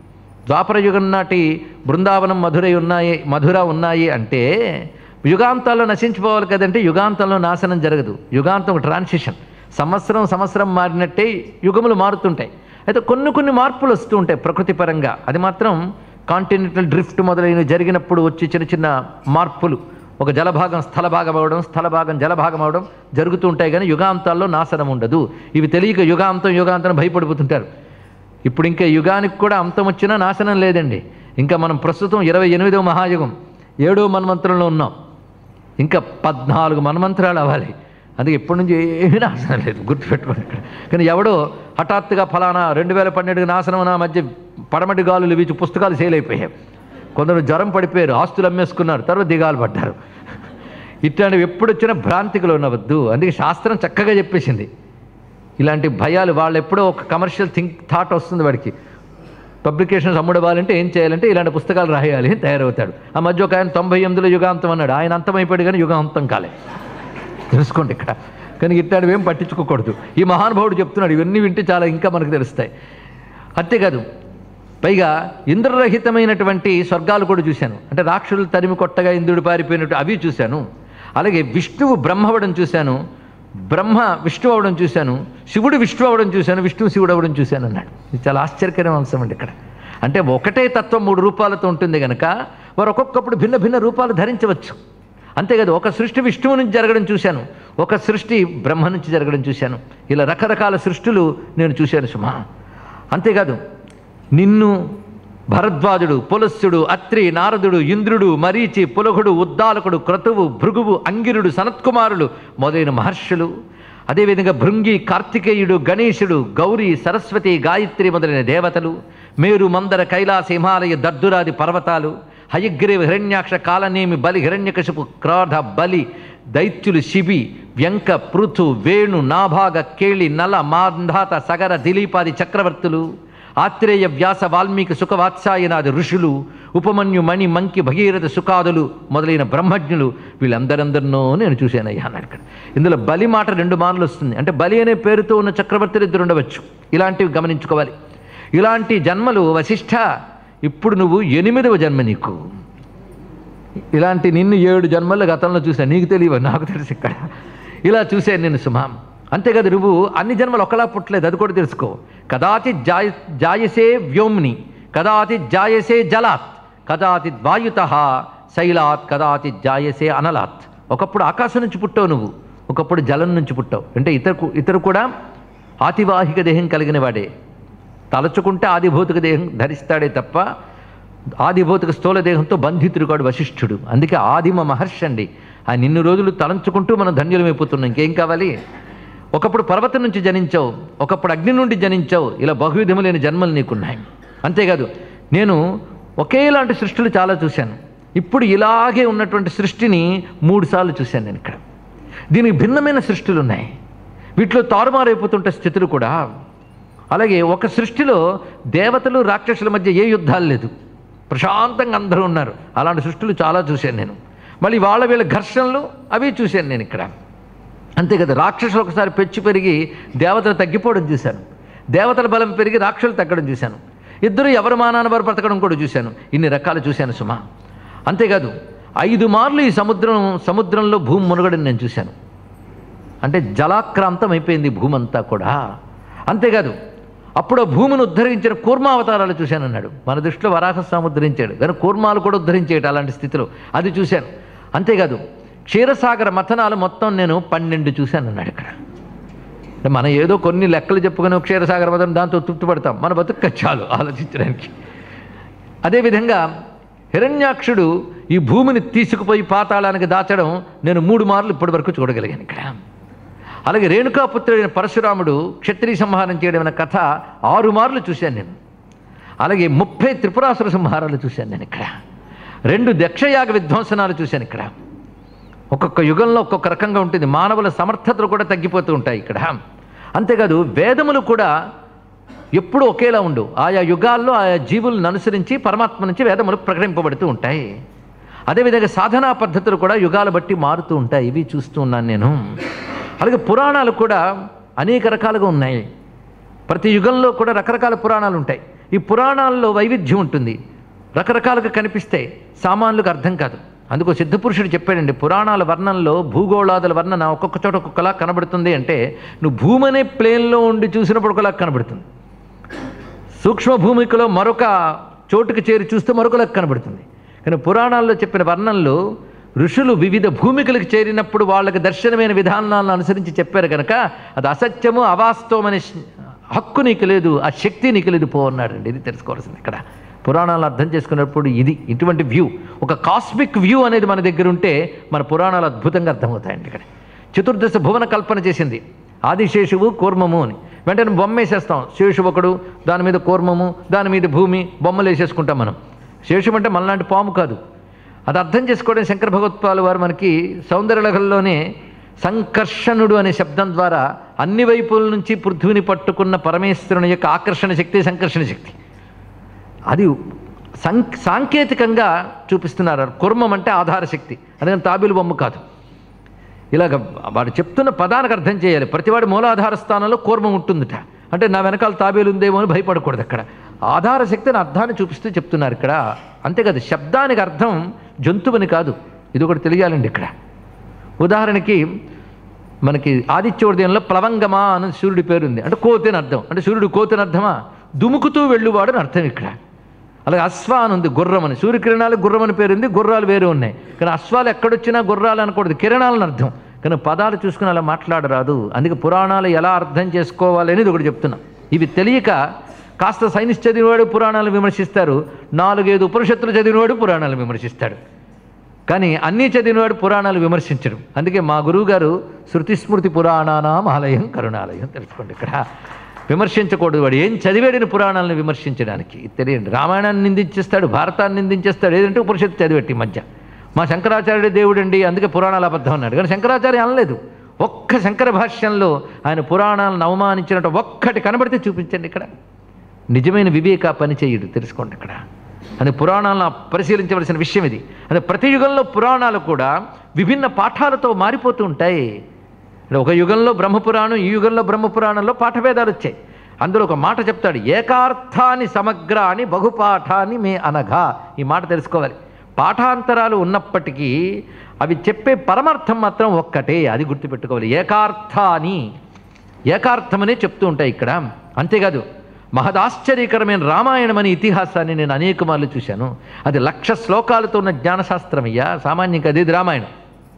ద్వాపర యుగం నాటి బృందావనం మధురై ఉన్నాయి మధుర ఉన్నాయి అంటే యుగాంతాల్లో నశించిపోవాలి కదంటే యుగాంతంలో నాశనం జరగదు యుగాంతం ఒక ట్రాన్సిషన్ సంవత్సరం సంవత్సరం మారినట్టే యుగములు మారుతుంటాయి అయితే కొన్ని కొన్ని మార్పులు వస్తూ ఉంటాయి ప్రకృతి పరంగా అది మాత్రం కాంటినెంటల్ డ్రిఫ్ట్ మొదలైనవి జరిగినప్పుడు వచ్చి చిన్న చిన్న మార్పులు ఒక జలభాగం స్థలభాగం అవడం స్థలభాగం జలభాగం అవడం జరుగుతూ ఉంటాయి కానీ యుగాంతాల్లో నాశనం ఉండదు ఇవి తెలియక యుగాంతం యుగాంతం భయపడిపోతుంటారు ఇప్పుడు ఇంకా యుగానికి కూడా అంతం వచ్చినా నాశనం లేదండి ఇంకా మనం ప్రస్తుతం ఇరవై ఎనిమిదవ మహాయుగం ఏడో మన్వంతరంలో ఉన్నాం ఇంకా పద్నాలుగు మన్వంతరాలు అవ్వాలి అందుకే ఇప్పటి నుంచి ఏమీ నాశనం లేదు గుర్తుపెట్టుకోండి ఇక్కడ కానీ ఎవడో హఠాత్తుగా ఫలానా రెండు వేల పన్నెండుకి నాశనం నా మధ్య పడమటి గాలులు వీచి పుస్తకాలు సేల్ అయిపోయాయి కొందరు జ్వరం పడిపోయారు ఆస్తులు అమ్మేసుకున్నారు తర్వాత దిగాలు పడ్డారు ఇట్లాంటివి ఎప్పుడు వచ్చినా భ్రాంతికి లోనవద్దు అందుకే శాస్త్రం చక్కగా చెప్పేసింది ఇలాంటి భయాలు వాళ్ళు ఎప్పుడో ఒక కమర్షియల్ థింక్ థాట్ వస్తుంది వాడికి పబ్లికేషన్స్ అమ్ముడవ్వాలంటే ఏం చేయాలంటే ఇలాంటి పుస్తకాలు రాయాలి అని తయారవుతాడు ఆ మధ్య ఒక ఆయన తొంభై ఎనిమిదిలో యుగాంతం అన్నాడు ఆయన అంతమైపోయాడు కానీ యుగాంతం కాలే తెలుసుకోండి ఇక్కడ కానీ ఇట్లాంటివి ఏం పట్టించుకోకూడదు ఈ మహానుభావుడు చెప్తున్నాడు ఇవన్నీ వింటే చాలా ఇంకా మనకు తెలుస్తాయి అంతేకాదు పైగా ఇంద్రరహితమైనటువంటి స్వర్గాలు కూడా చూశాను అంటే రాక్షసులు తరిమి కొట్టగా ఇంద్రుడు పారిపోయినట్టు అవి చూశాను అలాగే విష్ణువు బ్రహ్మవడం చూశాను బ్రహ్మ విష్ణు అవడం చూశాను శివుడు విష్ణు అవడం చూశాను విష్ణువు శివుడు అవడం చూశాను అన్నాడు ఇది చాలా ఆశ్చర్యకరమైన అంశం అండి ఇక్కడ అంటే ఒకటే తత్వం మూడు రూపాలతో ఉంటుంది కనుక వారు ఒక్కొక్కప్పుడు భిన్న భిన్న రూపాలు ధరించవచ్చు అంతేకాదు ఒక సృష్టి విష్ణువు నుంచి జరగడం చూశాను ఒక సృష్టి బ్రహ్మ నుంచి జరగడం చూశాను ఇలా రకరకాల సృష్టులు నేను చూశాను సుమా అంతేకాదు నిన్ను భరద్వాజుడు పులస్సుడు అత్రి నారదుడు ఇంద్రుడు మరీచి పులగుడు ఉద్దాలకుడు క్రతువు భృగువు అంగిరుడు సనత్కుమారులు మొదలైన మహర్షులు అదేవిధంగా భృంగి కార్తికేయుడు గణేశుడు గౌరీ సరస్వతి గాయత్రి మొదలైన దేవతలు మేరు మందర కైలాస హిమాలయ దద్దురాది పర్వతాలు హయగ్రీవ హిరణ్యాక్ష కాలనేమి బలి హిరణ్యకశిపు క్రోధ బలి దైత్యులు శిబి వ్యంక పృథు వేణు నాభాగ కేళి నల మాంధాత సగర దిలీపాది చక్రవర్తులు ఆత్రేయ వ్యాస వాల్మీకి సుఖవాత్సాయనాది ఋషులు ఉపమన్యు మణి మంకి భగీరథ సుఖాదులు మొదలైన బ్రహ్మజ్ఞులు వీళ్ళందరందరినో నేను చూశానయ్యా అన్నాడు ఇక్కడ ఇందులో బలి మాట రెండు మార్లు వస్తుంది అంటే బలి అనే పేరుతో ఉన్న చక్రవర్తులు ఇద్దరు ఉండవచ్చు ఇలాంటివి గమనించుకోవాలి ఇలాంటి జన్మలు వశిష్ఠ ఇప్పుడు నువ్వు ఎనిమిదవ జన్మ నీకు ఇలాంటి నిన్ను ఏడు జన్మలు గతంలో చూశాను నీకు తెలియవు నాకు తెలుసు ఇక్కడ ఇలా చూశాను నేను సుమాం అంతేకాదు నువ్వు అన్ని జన్మలు ఒకలా పుట్టలేదు అది కూడా తెలుసుకో కదాచి జాయ జాయసే వ్యోమ్ని కదాచి జాయసే జలాత్ కదాచి వాయుత శైలాత్ కదాచి జాయసే అనలాత్ ఒకప్పుడు ఆకాశం నుంచి పుట్టావు నువ్వు ఒకప్పుడు జలం నుంచి పుట్టావు అంటే ఇతరు ఇతరు కూడా ఆతివాహిక దేహం కలిగిన వాడే తలచుకుంటే ఆదిభౌతిక దేహం ధరిస్తాడే తప్ప ఆదిభౌతిక స్థూల దేహంతో బంధితుడు కాడు వశిష్ఠుడు అందుకే ఆదిమ మహర్షి అండి ఆ నిన్ను రోజులు తలంచుకుంటూ మనం ధన్యులమైపోతున్నాం ఇంకేం కావాలి ఒకప్పుడు పర్వతం నుంచి జనించావు ఒకప్పుడు అగ్ని నుండి జనించావు ఇలా బహువిధములైన జన్మలు నీకున్నాయి అంతేకాదు నేను ఒకేలాంటి సృష్టిలు చాలా చూశాను ఇప్పుడు ఇలాగే ఉన్నటువంటి సృష్టిని మూడు సార్లు చూశాను నేను ఇక్కడ దీనికి భిన్నమైన సృష్టిలు ఉన్నాయి వీటిలో తారుమారైపోతుంటే స్థితులు కూడా అలాగే ఒక సృష్టిలో దేవతలు రాక్షసుల మధ్య ఏ యుద్ధాలు లేదు ప్రశాంతంగా అందరూ ఉన్నారు అలాంటి సృష్టిలు చాలా చూశాను నేను మళ్ళీ వాళ్ళ వీళ్ళ ఘర్షణలు అవి చూశాను నేను ఇక్కడ అంతే కదా రాక్షసులు ఒకసారి పెచ్చు పెరిగి దేవతలు తగ్గిపోవడం చూశాను దేవతల బలం పెరిగి రాక్షసులు తగ్గడం చూశాను ఇద్దరు ఎవరి మానాన వారు బ్రతకడం కూడా చూశాను ఇన్ని రకాలు చూశాను సుమా అంతేకాదు ఐదు మార్లు ఈ సముద్రం సముద్రంలో భూమి మునగడం నేను చూశాను అంటే జలాక్రాంతం అయిపోయింది భూమి అంతా కూడా అంతేకాదు అప్పుడు ఆ భూమిని ఉద్ధరించిన కూర్మావతారాలు చూశానన్నాడు మన దృష్టిలో వరాహస్వామి ఉద్ధరించాడు కానీ కూర్మాలు కూడా ఉద్ధరించేట అలాంటి స్థితిలో అది చూశాను అంతేకాదు క్షీరసాగర మథనాలు మొత్తం నేను పన్నెండు చూశాను అన్నాడు ఇక్కడ అంటే మనం ఏదో కొన్ని లెక్కలు చెప్పుకొని క్షీరసాగర మథనం దాంతో తృప్తి పడతాం మన బతుక్క చాలు ఆలోచించడానికి అదేవిధంగా హిరణ్యాక్షుడు ఈ భూమిని తీసుకుపోయి పాతాళానికి దాచడం నేను మూడు మార్లు ఇప్పటి వరకు చూడగలిగాను ఇక్కడ అలాగే రేణుకాపుత్రుడైన పరశురాముడు క్షత్రియ సంహారం చేయడం అనే కథ ఆరు మార్లు చూశాను నేను అలాగే ముప్పై త్రిపురాసుర సంహారాలు చూశాను నేను ఇక్కడ రెండు దక్షయాగ విధ్వంసనాలు చూశాను ఇక్కడ ఒక్కొక్క యుగంలో ఒక్కొక్క రకంగా ఉంటుంది మానవుల సమర్థతలు కూడా తగ్గిపోతూ ఉంటాయి ఇక్కడ అంతేకాదు వేదములు కూడా ఎప్పుడూ ఒకేలా ఉండు ఆయా యుగాల్లో ఆయా జీవులను అనుసరించి పరమాత్మ నుంచి వేదములు ప్రకటింపబడుతూ ఉంటాయి అదేవిధంగా సాధనా పద్ధతులు కూడా యుగాల బట్టి మారుతూ ఉంటాయి ఇవి చూస్తూ ఉన్నాను నేను అలాగే పురాణాలు కూడా అనేక రకాలుగా ఉన్నాయి ప్రతి యుగంలో కూడా రకరకాల పురాణాలు ఉంటాయి ఈ పురాణాల్లో వైవిధ్యం ఉంటుంది రకరకాలుగా కనిపిస్తాయి సామాన్యులకు అర్థం కాదు అందుకో సిద్ధపురుషుడు చెప్పాడండి పురాణాల వర్ణంలో భూగోళాదుల వర్ణన ఒక్కొక్క చోట ఒక్కొక్కలా కనబడుతుంది అంటే నువ్వు భూమి అనే ప్లేన్లో ఉండి చూసినప్పుడు ఒకలా కనబడుతుంది సూక్ష్మ భూమికలో మరొక చోటుకి చేరి చూస్తే మరొకలకు కనబడుతుంది కానీ పురాణాల్లో చెప్పిన వర్ణంలో ఋషులు వివిధ భూమికలకు చేరినప్పుడు వాళ్ళకి దర్శనమైన విధానాలను అనుసరించి చెప్పారు కనుక అది అసత్యము అవాస్తవం అనే శ్- హక్కు నీకు లేదు ఆ శక్తి నీకు లేదు పో అన్నాడండి ఇది తెలుసుకోవాల్సింది ఇక్కడ పురాణాలు అర్థం చేసుకున్నప్పుడు ఇది ఇటువంటి వ్యూ ఒక కాస్మిక్ వ్యూ అనేది మన దగ్గర ఉంటే మన పురాణాలు అద్భుతంగా అర్థమవుతాయండి ఇక్కడ చతుర్దశ భువన కల్పన చేసింది ఆదిశేషువు కూర్మము అని వెంటనే బొమ్మ వేసేస్తాం శేషువు ఒకడు దాని మీద కూర్మము దాని మీద భూమి బొమ్మలు వేసేసుకుంటాం మనం శేషం అంటే మనలాంటి పాము కాదు అది అర్థం చేసుకోవడం శంకర భగవత్పాలు వారు మనకి సౌందర్యలహల్లోనే సంకర్షణుడు అనే శబ్దం ద్వారా అన్ని వైపుల నుంచి పృథ్వీని పట్టుకున్న పరమేశ్వరుని యొక్క ఆకర్షణ శక్తి సంకర్షణ శక్తి అది సం సాంకేతికంగా చూపిస్తున్నారు కుర్మం అంటే ఆధార శక్తి అదే తాబేలు బొమ్మ కాదు ఇలాగ వాడు చెప్తున్న పదానికి అర్థం చేయాలి ప్రతివాడి మూలాధార స్థానంలో కూర్మం ఉంటుందిట అంటే నా వెనకాల తాబేలు ఉందేమో అని భయపడకూడదు అక్కడ ఆధార శక్తిని అర్థాన్ని చూపిస్తూ చెప్తున్నారు ఇక్కడ అంతేకాదు శబ్దానికి అర్థం జంతువుని కాదు ఇది ఒకటి తెలియాలండి ఇక్కడ ఉదాహరణకి మనకి ఆదిత్యోదయంలో ప్లవంగమా అని సూర్యుడి పేరుంది అంటే కోతని అర్థం అంటే సూర్యుడు కోతని అర్థమా దుముకుతూ వెళ్ళువాడు అని అర్థం ఇక్కడ అలాగే అశ్వ అని ఉంది గుర్రం అని సూర్యకిరణాలు గుర్రం అని పేరుంది గుర్రాలు వేరే ఉన్నాయి కానీ అశ్వాలు ఎక్కడొచ్చినా గుర్రాలు అనకూడదు కిరణాలని అర్థం కానీ పదాలు చూసుకుని అలా మాట్లాడరాదు అందుకే పురాణాలు ఎలా అర్థం చేసుకోవాలి అనేది ఒకటి చెప్తున్నా ఇవి తెలియక కాస్త సైన్స్ చదివినవాడు పురాణాలు విమర్శిస్తారు నాలుగైదు ఉపనిషత్తులు చదివినవాడు పురాణాలు విమర్శిస్తాడు కానీ అన్నీ చదివినవాడు పురాణాలు విమర్శించడు అందుకే మా గురువు గారు శృతి స్మృతి పురాణానాం ఆలయం కరుణాలయం తెలుసుకోండి ఇక్కడ విమర్శించకూడదు వాడు ఏం చదివాడిని పురాణాలను విమర్శించడానికి ఇది తెలియండి రామాయణాన్ని నిందించేస్తాడు భారతాన్ని నిందించేస్తాడు ఏదంటే ఉపనిషత్తు చదివెట్టి ఈ మధ్య మా శంకరాచార్యుడు దేవుడండి అందుకే పురాణాలు అబద్ధం అన్నాడు కానీ శంకరాచార్య అనలేదు ఒక్క శంకర భాష్యంలో ఆయన పురాణాలను అవమానించినట్టు ఒక్కటి కనబడితే చూపించండి ఇక్కడ నిజమైన వివేక పని చేయడు తెలుసుకోండి ఇక్కడ అని పురాణాలను పరిశీలించవలసిన విషయం ఇది అదే ప్రతి యుగంలో పురాణాలు కూడా విభిన్న పాఠాలతో మారిపోతూ ఉంటాయి అంటే ఒక యుగంలో బ్రహ్మపురాణం ఈ యుగంలో బ్రహ్మపురాణంలో పాఠభేదాలు వచ్చాయి అందులో ఒక మాట చెప్తాడు ఏకార్థాన్ని సమగ్రాన్ని బహుపాఠాన్ని మే అనగా ఈ మాట తెలుసుకోవాలి పాఠాంతరాలు ఉన్నప్పటికీ అవి చెప్పే పరమార్థం మాత్రం ఒక్కటే అది గుర్తుపెట్టుకోవాలి ఏకార్థాని ఏకార్థమనే చెప్తూ ఉంటాయి ఇక్కడ అంతేకాదు మహదాశ్చర్యకరమైన రామాయణం అనే ఇతిహాసాన్ని నేను అనేక మార్లు చూశాను అది లక్ష శ్లోకాలతో ఉన్న జ్ఞానశాస్త్రమయ్యా సామాన్యంగా అది రామాయణం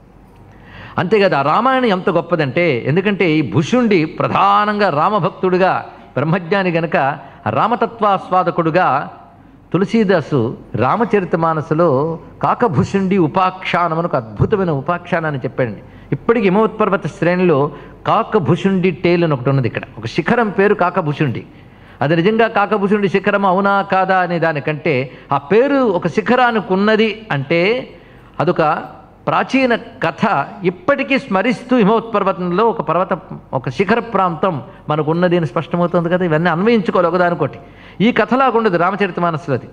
అంతేకాదు ఆ రామాయణం ఎంత గొప్పదంటే ఎందుకంటే ఈ భుషుండి ప్రధానంగా రామభక్తుడుగా బ్రహ్మజ్ఞాని గనక రామతత్వాస్వాదకుడుగా తులసీదాసు రామచరిత మానసులో కాకభుషుండి ఉపాఖ్యానం అని ఒక అద్భుతమైన ఉపాఖ్యానాన్ని చెప్పాడండి ఇప్పటికి హిమవత్పర్వత శ్రేణిలో కాకభుషుండి టేల్ అని ఒకటి ఉన్నది ఇక్కడ ఒక శిఖరం పేరు కాకభుషుండి అది నిజంగా కాకభుషుండి శిఖరం అవునా కాదా అనే దానికంటే ఆ పేరు ఒక శిఖరానికి ఉన్నది అంటే అదొక ప్రాచీన కథ ఇప్పటికీ స్మరిస్తూ హిమోత్పర్వతంలో ఒక పర్వత ఒక శిఖర ప్రాంతం మనకు ఉన్నది అని స్పష్టమవుతుంది కదా ఇవన్నీ అన్వయించుకోవాలి ఒకదానికోటి ఈ కథలాగా ఉండదు రామచరిత మానసులది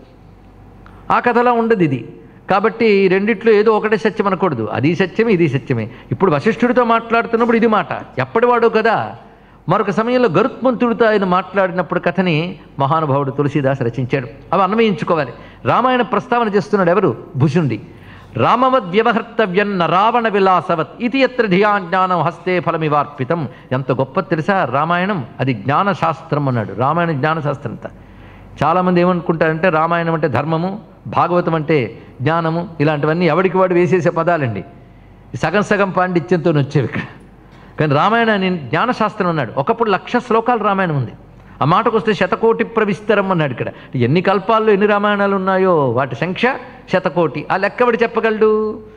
ఆ కథలా ఉండదు ఇది కాబట్టి ఈ రెండిట్లో ఏదో ఒకటే సత్యం అనకూడదు అది సత్యమే ఇది సత్యమే ఇప్పుడు వశిష్ఠుడితో మాట్లాడుతున్నప్పుడు ఇది మాట ఎప్పటివాడు కదా మరొక సమయంలో గరుత్మంతుడితో ఆయన మాట్లాడినప్పుడు కథని మహానుభావుడు తులసీదాస్ రచించాడు అవి అన్వయించుకోవాలి రామాయణ ప్రస్తావన చేస్తున్నాడు ఎవరు భుషుండి రామవద్ వ్యవహర్తవ్యన్న రావణ విలాసవత్ ఇది ఎత్ర ధియా జ్ఞానం హస్తే ఫలమివార్పితం ఎంత గొప్ప తెలుసా రామాయణం అది జ్ఞానశాస్త్రం అన్నాడు రామాయణ జ్ఞానశాస్త్రం అంతా చాలామంది ఏమనుకుంటారంటే రామాయణం అంటే ధర్మము భాగవతం అంటే జ్ఞానము ఇలాంటివన్నీ ఎవడికి వాడు వేసేసే పదాలండి ఈ సగం సగం పాండిత్యంతో వచ్చేవి ఇక్కడ కానీ రామాయణాన్ని జ్ఞానశాస్త్రం అన్నాడు ఒకప్పుడు లక్ష శ్లోకాలు రామాయణం ఉంది ఆ మాటకు వస్తే శతకోటి ప్రవిస్తరం అన్నాడు ఇక్కడ ఎన్ని కల్పాల్లో ఎన్ని రామాయణాలు ఉన్నాయో వాటి సంఖ్య శతకోటి ఆ లెక్కబడి చెప్పగలడు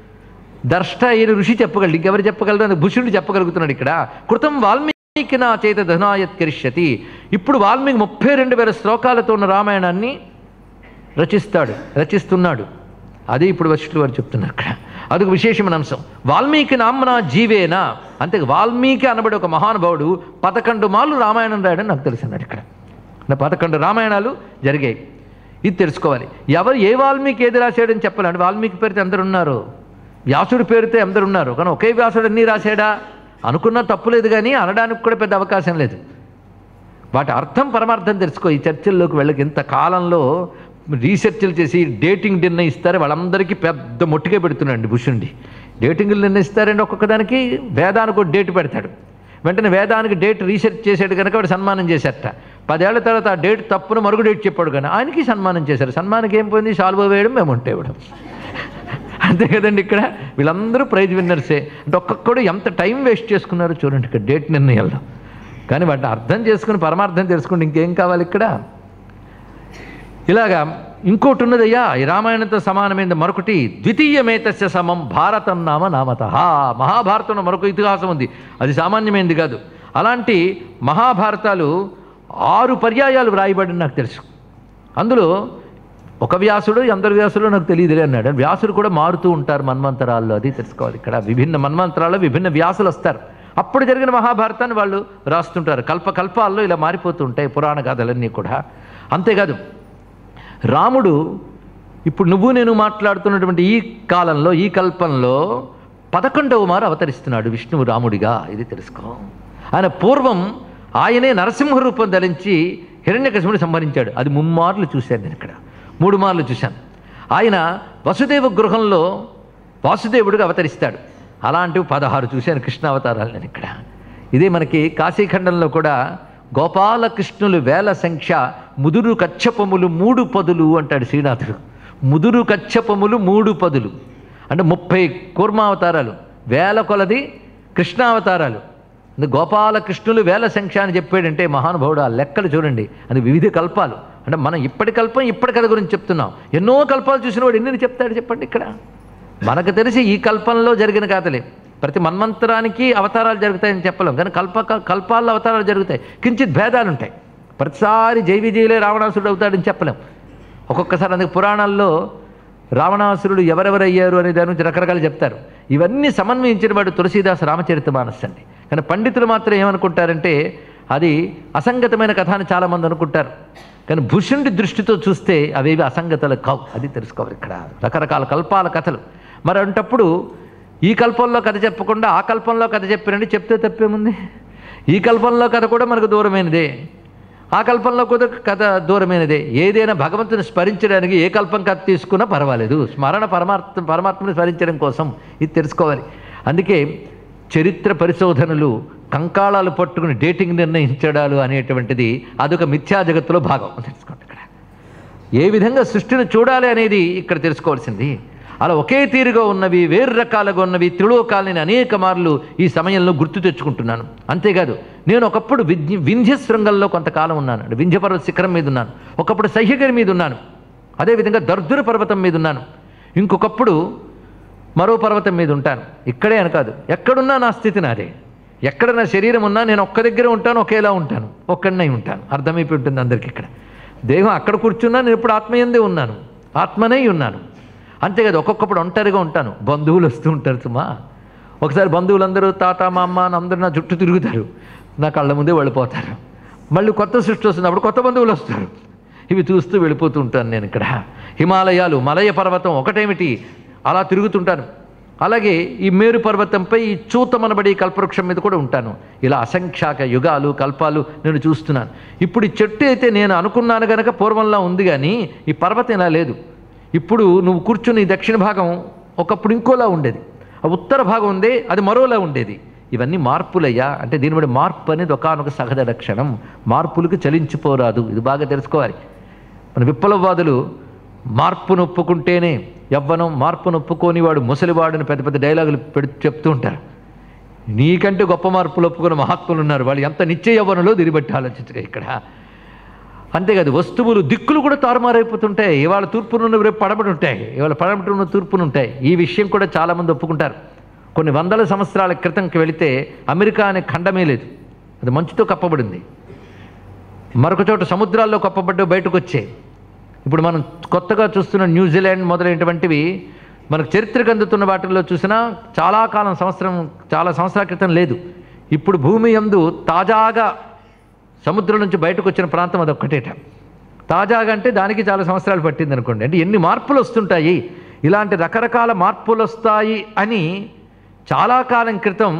దర్ష్ట అయిన ఋషి చెప్పగలడు ఇంకెవరు చెప్పగలరు అని భుషుడు చెప్పగలుగుతున్నాడు ఇక్కడ కృతం వాల్మీకి నా చేత ధనాయత్కరిష్యతి ఇప్పుడు వాల్మీకి ముప్పై రెండు వేల శ్లోకాలతో ఉన్న రామాయణాన్ని రచిస్తాడు రచిస్తున్నాడు అదే ఇప్పుడు వశిష్ఠులు వారు చెప్తున్నారు ఇక్కడ అదొక విశేషమైన అంశం వాల్మీకి నామ్న జీవేనా అంతే వాల్మీకి అనబడి ఒక మహానుభావుడు పదకొండు మాలు రామాయణం రాయడం నాకు తెలిసినాడు ఇక్కడ నా పదకొండు రామాయణాలు జరిగాయి ఇది తెలుసుకోవాలి ఎవరు ఏ వాల్మీకి ఏది రాశాడని చెప్పాలంటే వాల్మీకి పేరుతో అందరు ఉన్నారు వ్యాసుడి పేరుతో అందరు ఉన్నారు కానీ ఒకే వ్యాసుడు అన్నీ రాశాడా అనుకున్నా తప్పు లేదు కానీ అనడానికి కూడా పెద్ద అవకాశం లేదు వాటి అర్థం పరమార్థం తెలుసుకో ఈ చర్చల్లోకి వెళ్ళక ఇంత కాలంలో రీసెర్చ్లు చేసి డేటింగ్ నిర్ణయిస్తారు వాళ్ళందరికీ పెద్ద మొట్టిగా పెడుతున్నాడు బుషుండి డేటింగ్లు నిర్ణయిస్తారండి ఒక్కొక్క దానికి వేదానికి ఒక డేట్ పెడతాడు వెంటనే వేదానికి డేట్ రీసెర్చ్ చేశాడు కనుక వాడు సన్మానం చేశారట పదేళ్ల తర్వాత ఆ డేట్ తప్పును మరుగు డేట్ చెప్పాడు కానీ ఆయనకి సన్మానం చేశారు సన్మానికి ఏం పోయింది సాల్వ్ వేయడం మేము ఉంటే ఇవ్వడం అంతే కదండి ఇక్కడ వీళ్ళందరూ ప్రైజ్ విన్నర్సే అంటే ఒక్కొక్కడు ఎంత టైం వేస్ట్ చేసుకున్నారో చూడండి ఇక్కడ డేట్ నిర్ణయాల్లో కానీ వాటిని అర్థం చేసుకుని పరమార్థం తెలుసుకుంటే ఇంకేం కావాలి ఇక్కడ ఇలాగా ఇంకోటి ఉన్నదయ్యా ఈ రామాయణంతో సమానమైన మరొకటి ద్వితీయమేతస్య సమం భారతం నామ నామత మహాభారతంలో మరొక ఇతిహాసం ఉంది అది సామాన్యమైనది కాదు అలాంటి మహాభారతాలు ఆరు పర్యాయాలు వ్రాయబడి నాకు తెలుసు అందులో ఒక వ్యాసుడు అందరు వ్యాసుడు నాకు తెలియదులే అన్నాడు వ్యాసుడు కూడా మారుతూ ఉంటారు మన్వంతరాల్లో అది తెలుసుకోవాలి ఇక్కడ విభిన్న మన్వంతరాల్లో విభిన్న వ్యాసులు వస్తారు అప్పుడు జరిగిన మహాభారతాన్ని వాళ్ళు రాస్తుంటారు కల్ప కల్పాల్లో ఇలా మారిపోతూ ఉంటాయి పురాణ గాథలన్నీ కూడా అంతేకాదు రాముడు ఇప్పుడు నువ్వు నేను మాట్లాడుతున్నటువంటి ఈ కాలంలో ఈ కల్పంలో పదకొండవ మారు అవతరిస్తున్నాడు విష్ణువు రాముడిగా ఇది తెలుసుకో ఆయన పూర్వం ఆయనే నరసింహ రూపం ధరించి హిరణ్యకశిపుని సంహరించాడు అది ముమ్మార్లు చూశాను నేను ఇక్కడ మూడు మార్లు చూశాను ఆయన వసుదేవ గృహంలో వాసుదేవుడిగా అవతరిస్తాడు అలాంటివి పదహారు చూశాను కృష్ణ అవతారాలు నేను ఇక్కడ ఇదే మనకి కాశీఖండంలో కూడా గోపాలకృష్ణులు వేల సంఖ్య ముదురు కచ్చపములు మూడు పదులు అంటాడు శ్రీనాథుడు ముదురు కచ్చపములు మూడు పదులు అంటే ముప్పై కూర్మావతారాలు వేల కొలది కృష్ణావతారాలు అంటే గోపాలకృష్ణులు వేల సంఖ్య అని చెప్పాడంటే మహానుభావుడు ఆ లెక్కలు చూడండి అది వివిధ కల్పాలు అంటే మనం ఇప్పటి కల్పం ఇప్పటి కథ గురించి చెప్తున్నాం ఎన్నో కల్పాలు చూసిన వాడు ఎన్ని చెప్తాడు చెప్పండి ఇక్కడ మనకు తెలిసి ఈ కల్పంలో జరిగిన కథలే ప్రతి మన్వంతరానికి అవతారాలు జరుగుతాయని చెప్పలేం కానీ కల్ప కల్పాల్లో అవతారాలు జరుగుతాయి కించిత్ భేదాలు ఉంటాయి ప్రతిసారి జై విజయులే రావణాసురుడు అవుతాడని చెప్పలేం ఒక్కొక్కసారి అందుకే పురాణాల్లో రావణాసురుడు ఎవరెవరయ్యారు అనే దాని నుంచి రకరకాలు చెప్తారు ఇవన్నీ సమన్వయించిన వాడు తులసీదాస్ రామచరిత మానస్ అండి కానీ పండితులు మాత్రం ఏమనుకుంటారంటే అది అసంగతమైన కథ అని చాలామంది అనుకుంటారు కానీ భూషణుడి దృష్టితో చూస్తే అవేవి అసంగతలు కావు అది తెలుసుకోవాలి ఇక్కడ రకరకాల కల్పాల కథలు మరి అంటప్పుడు ఈ కల్పంలో కథ చెప్పకుండా ఆ కల్పంలో కథ చెప్పినండి చెప్తే తప్పేముంది ఈ కల్పంలో కథ కూడా మనకు దూరమైనదే ఆ కల్పంలో కూడా కథ దూరమైనదే ఏదైనా భగవంతుని స్మరించడానికి ఏ కల్పం కథ తీసుకున్నా పర్వాలేదు స్మరణ పరమాత్మ పరమాత్మని స్మరించడం కోసం ఇది తెలుసుకోవాలి అందుకే చరిత్ర పరిశోధనలు కంకాళాలు పట్టుకుని డేటింగ్ నిర్ణయించడాలు అనేటువంటిది అదొక మిథ్యా జగత్తులో భాగం తెలుసుకోండి ఇక్కడ ఏ విధంగా సృష్టిని చూడాలి అనేది ఇక్కడ తెలుసుకోవాల్సింది అలా ఒకే తీరుగా ఉన్నవి వేరు రకాలుగా ఉన్నవి త్రిలోకాలని అనేక మార్లు ఈ సమయంలో గుర్తు తెచ్చుకుంటున్నాను అంతేకాదు నేను ఒకప్పుడు వింధ్య వింధ్య శృంగంలో కొంతకాలం ఉన్నాను అంటే వింధ్య పర్వత శిఖరం మీద ఉన్నాను ఒకప్పుడు సహ్యగిరి మీద ఉన్నాను అదేవిధంగా దర్దుర పర్వతం మీద ఉన్నాను ఇంకొకప్పుడు మరో పర్వతం మీద ఉంటాను ఇక్కడే అని కాదు ఎక్కడున్నా నా స్థితి నాదే ఎక్కడ నా శరీరం ఉన్నా నేను ఒక్క దగ్గర ఉంటాను ఒకేలా ఉంటాను ఒక్కడనై ఉంటాను అర్థమైపోయి ఉంటుంది అందరికీ ఇక్కడ దేహం అక్కడ కూర్చున్నా నేను ఇప్పుడు ఆత్మయందే ఉన్నాను ఆత్మనై ఉన్నాను అంతేకాదు ఒక్కొక్కప్పుడు ఒంటరిగా ఉంటాను బంధువులు వస్తూ ఉంటారు సుమా ఒకసారి బంధువులందరూ తాత మా అమ్మ అని అందరూ నా చుట్టూ తిరుగుతారు నా కళ్ళ ముందే వెళ్ళిపోతారు మళ్ళీ కొత్త సృష్టి వస్తున్నప్పుడు కొత్త బంధువులు వస్తారు ఇవి చూస్తూ వెళ్ళిపోతూ ఉంటాను నేను ఇక్కడ హిమాలయాలు మలయ పర్వతం ఒకటేమిటి అలా తిరుగుతుంటాను అలాగే ఈ మేరు పర్వతంపై ఈ చూతమనబడి కల్పవృక్షం మీద కూడా ఉంటాను ఇలా అసంఖ్యాక యుగాలు కల్పాలు నేను చూస్తున్నాను ఇప్పుడు ఈ చెట్టు అయితే నేను అనుకున్నాను గనక పూర్వంలా ఉంది కానీ ఈ పర్వతం ఇలా లేదు ఇప్పుడు నువ్వు కూర్చుని ఈ దక్షిణ భాగం ఒకప్పుడు ఇంకోలా ఉండేది ఆ ఉత్తర భాగం ఉంది అది మరోలా ఉండేది ఇవన్నీ మార్పులయ్యా అంటే దీని బట్టి మార్పు అనేది ఒకనొక సహజ లక్షణం మార్పులకు చలించిపోరాదు ఇది బాగా తెలుసుకోవాలి మన విప్లవవాదులు మార్పును ఒప్పుకుంటేనే యవ్వనం మార్పును ఒప్పుకొని వాడు ముసలివాడని పెద్ద పెద్ద డైలాగులు పెడు చెప్తూ ఉంటారు నీకంటే గొప్ప మార్పులు ఒప్పుకున్న మహాత్ములు ఉన్నారు వాళ్ళు ఎంత నిత్య యవ్వనంలో దిరిబట్టి ఆలోచించగా ఇక్కడ అంతేకాదు వస్తువులు దిక్కులు కూడా తారుమారైపోతుంటాయి ఇవాళ తూర్పునున్న రేపు పడబడి ఉంటాయి ఇవాళ పడబడి ఉన్న తూర్పును ఉంటాయి ఈ విషయం కూడా చాలామంది ఒప్పుకుంటారు కొన్ని వందల సంవత్సరాల క్రితంకి వెళితే అమెరికా అనే ఖండమే లేదు అది మంచుతో కప్పబడింది మరొక చోట సముద్రాల్లో కప్పబడ్డ బయటకు వచ్చాయి ఇప్పుడు మనం కొత్తగా చూస్తున్న న్యూజిలాండ్ మొదలైనటువంటివి మనకు చరిత్రకు అందుతున్న వాటిల్లో చూసినా చాలా కాలం సంవత్సరం చాలా సంవత్సరాల క్రితం లేదు ఇప్పుడు భూమి యందు తాజాగా సముద్రం నుంచి బయటకు వచ్చిన ప్రాంతం అది ఒక్కటేట తాజాగా అంటే దానికి చాలా సంవత్సరాలు పట్టింది అనుకోండి అంటే ఎన్ని మార్పులు వస్తుంటాయి ఇలాంటి రకరకాల మార్పులు వస్తాయి అని చాలా కాలం క్రితం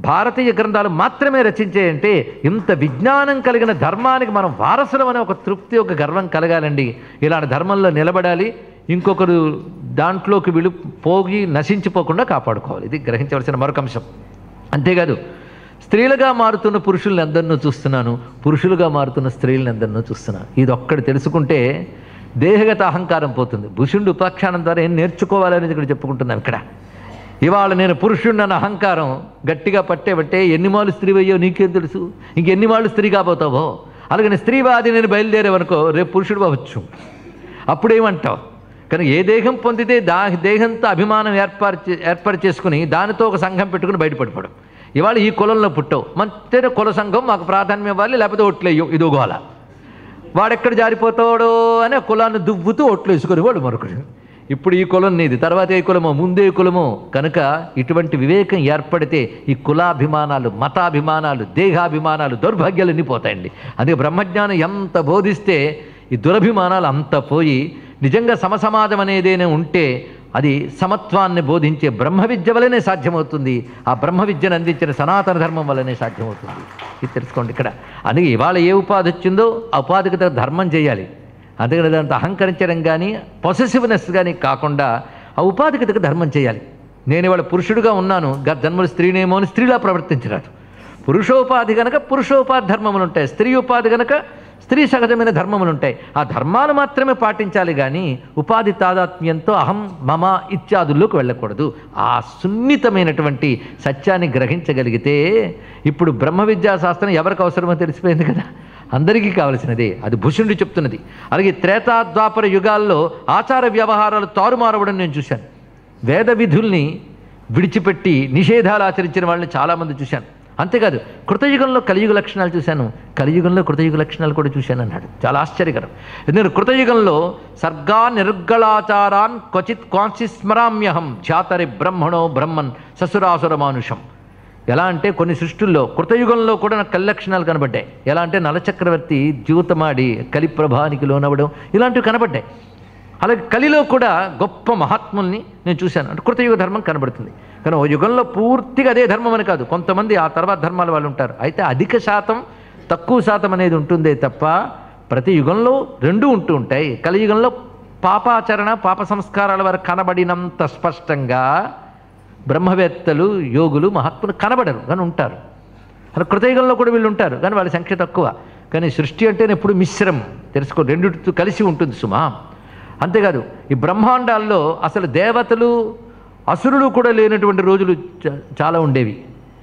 భారతీయ గ్రంథాలు మాత్రమే రచించాయంటే ఇంత విజ్ఞానం కలిగిన ధర్మానికి మనం వారసులం అనే ఒక తృప్తి ఒక గర్వం కలగాలండి ఇలాంటి ధర్మంలో నిలబడాలి ఇంకొకరు దాంట్లోకి విలు పోగి నశించిపోకుండా కాపాడుకోవాలి ఇది గ్రహించవలసిన మరొక అంశం అంతేకాదు స్త్రీలుగా మారుతున్న పురుషుల్ని అందరినూ చూస్తున్నాను పురుషులుగా మారుతున్న స్త్రీలను అందరినూ చూస్తున్నాను ఇది ఒక్కటి తెలుసుకుంటే దేహగత అహంకారం పోతుంది భుషుండు ఉపాఖ్యానం ద్వారా ఏం నేర్చుకోవాలనేది ఇక్కడ చెప్పుకుంటున్నాం ఇక్కడ ఇవాళ నేను పురుషుడిని అహంకారం గట్టిగా పట్టే పట్టే ఎన్ని మాలు స్త్రీ అయ్యో నీకేం తెలుసు ఇంకెన్ని మాళ్ళు స్త్రీ కాబోతావో అలాగే స్త్రీవాది నేను బయలుదేరేవనుకో రేపు పురుషుడు అవ్వచ్చు అప్పుడేమంటావు కానీ ఏ దేహం పొందితే దా దేహంతో అభిమానం ఏర్పాటు చే- ఏర్పాటు చేసుకుని దానితో ఒక సంఘం పెట్టుకుని బయటపడిపోవడం ఇవాళ ఈ కులంలో పుట్టావు మంచిగా కుల సంఘం మాకు ప్రాధాన్యం ఇవ్వాలి లేకపోతే ఓట్లేయు ఇది గోల వాడెక్కడ జారిపోతాడో అని ఆ కులాన్ని దువ్వుతూ ఓట్లు వేసుకుని వాడు మరొకడు ఇప్పుడు ఈ కులం నీది తర్వాత ఏ కులమో ముందే కులమో కనుక ఇటువంటి వివేకం ఏర్పడితే ఈ కులాభిమానాలు మతాభిమానాలు దేహాభిమానాలు దౌర్భాగ్యాలన్నీ పోతాయండి అందుకే బ్రహ్మజ్ఞానం ఎంత బోధిస్తే ఈ దురభిమానాలు అంత పోయి నిజంగా సమసమాజం అనేదేనే ఉంటే అది సమత్వాన్ని బోధించే బ్రహ్మ విద్య వల్లనే సాధ్యమవుతుంది ఆ బ్రహ్మ విద్యను అందించిన సనాతన ధర్మం వల్లనే సాధ్యమవుతుంది ఇది తెలుసుకోండి ఇక్కడ అందుకే ఇవాళ ఏ ఉపాధి వచ్చిందో ఆ ఉపాధికి తగ్గ ధర్మం చేయాలి అందుకని దాంతో అహంకరించడం కానీ పొసెసివ్నెస్ కానీ కాకుండా ఆ ఉపాధికి తగ్గ ధర్మం చేయాలి నేను ఇవాళ పురుషుడిగా ఉన్నాను గత జన్మలు స్త్రీనేమో అని స్త్రీలా ప్రవర్తించరాదు పురుషోపాధి గనక పురుషోపాధి ధర్మములు ఉంటాయి స్త్రీ ఉపాధి గనక స్త్రీ సహజమైన ధర్మములు ఉంటాయి ఆ ధర్మాలు మాత్రమే పాటించాలి కానీ ఉపాధి తాదాత్మ్యంతో అహం మమ ఇత్యాదుల్లోకి వెళ్ళకూడదు ఆ సున్నితమైనటువంటి సత్యాన్ని గ్రహించగలిగితే ఇప్పుడు బ్రహ్మ విద్యా శాస్త్రం ఎవరికి అవసరమో తెలిసిపోయింది కదా అందరికీ కావలసినదే అది భూషణుడు చెప్తున్నది అలాగే త్రేతాద్వాపర యుగాల్లో ఆచార వ్యవహారాలు తారుమారవడం నేను చూశాను వేద విధుల్ని విడిచిపెట్టి నిషేధాలు ఆచరించిన వాళ్ళని చాలామంది చూశాను అంతేకాదు కృతయుగంలో కలియుగ లక్షణాలు చూశాను కలియుగంలో కృతయుగ లక్షణాలు కూడా చూశాను అన్నాడు చాలా ఆశ్చర్యకరం నేను కృతయుగంలో సర్గా నిర్గళాచారాన్ క్వచిత్ కాంచి స్మరామ్యహం ధ్యాతరి బ్రహ్మణో బ్రహ్మన్ ససురాసుర మానుషం ఎలా అంటే కొన్ని సృష్టిల్లో కృతయుగంలో కూడా నాకు కలి లక్షణాలు కనబడ్డాయి ఎలా అంటే నలచక్రవర్తి జీవితమాడి కలి ప్రభానికి లోనవ్వడం ఇలాంటివి కనబడ్డాయి అలాగే కలిలో కూడా గొప్ప మహాత్ముల్ని నేను చూశాను అంటే కృతయుగ ధర్మం కనబడుతుంది కానీ ఓ యుగంలో పూర్తిగా అదే ధర్మం అని కాదు కొంతమంది ఆ తర్వాత ధర్మాల వాళ్ళు ఉంటారు అయితే అధిక శాతం తక్కువ శాతం అనేది ఉంటుందే తప్ప ప్రతి యుగంలో రెండూ ఉంటూ ఉంటాయి కలియుగంలో పాపాచరణ పాప సంస్కారాల వరకు కనబడినంత స్పష్టంగా బ్రహ్మవేత్తలు యోగులు మహాత్ములు కనబడరు కానీ ఉంటారు అలా కృతయుగంలో కూడా వీళ్ళు ఉంటారు కానీ వాళ్ళ సంఖ్య తక్కువ కానీ సృష్టి అంటేనే ఎప్పుడు మిశ్రం తెలుసుకో రెండిటితో కలిసి ఉంటుంది సుమా అంతేకాదు ఈ బ్రహ్మాండాల్లో అసలు దేవతలు అసురులు కూడా లేనటువంటి రోజులు చా- చాలా ఉండేవి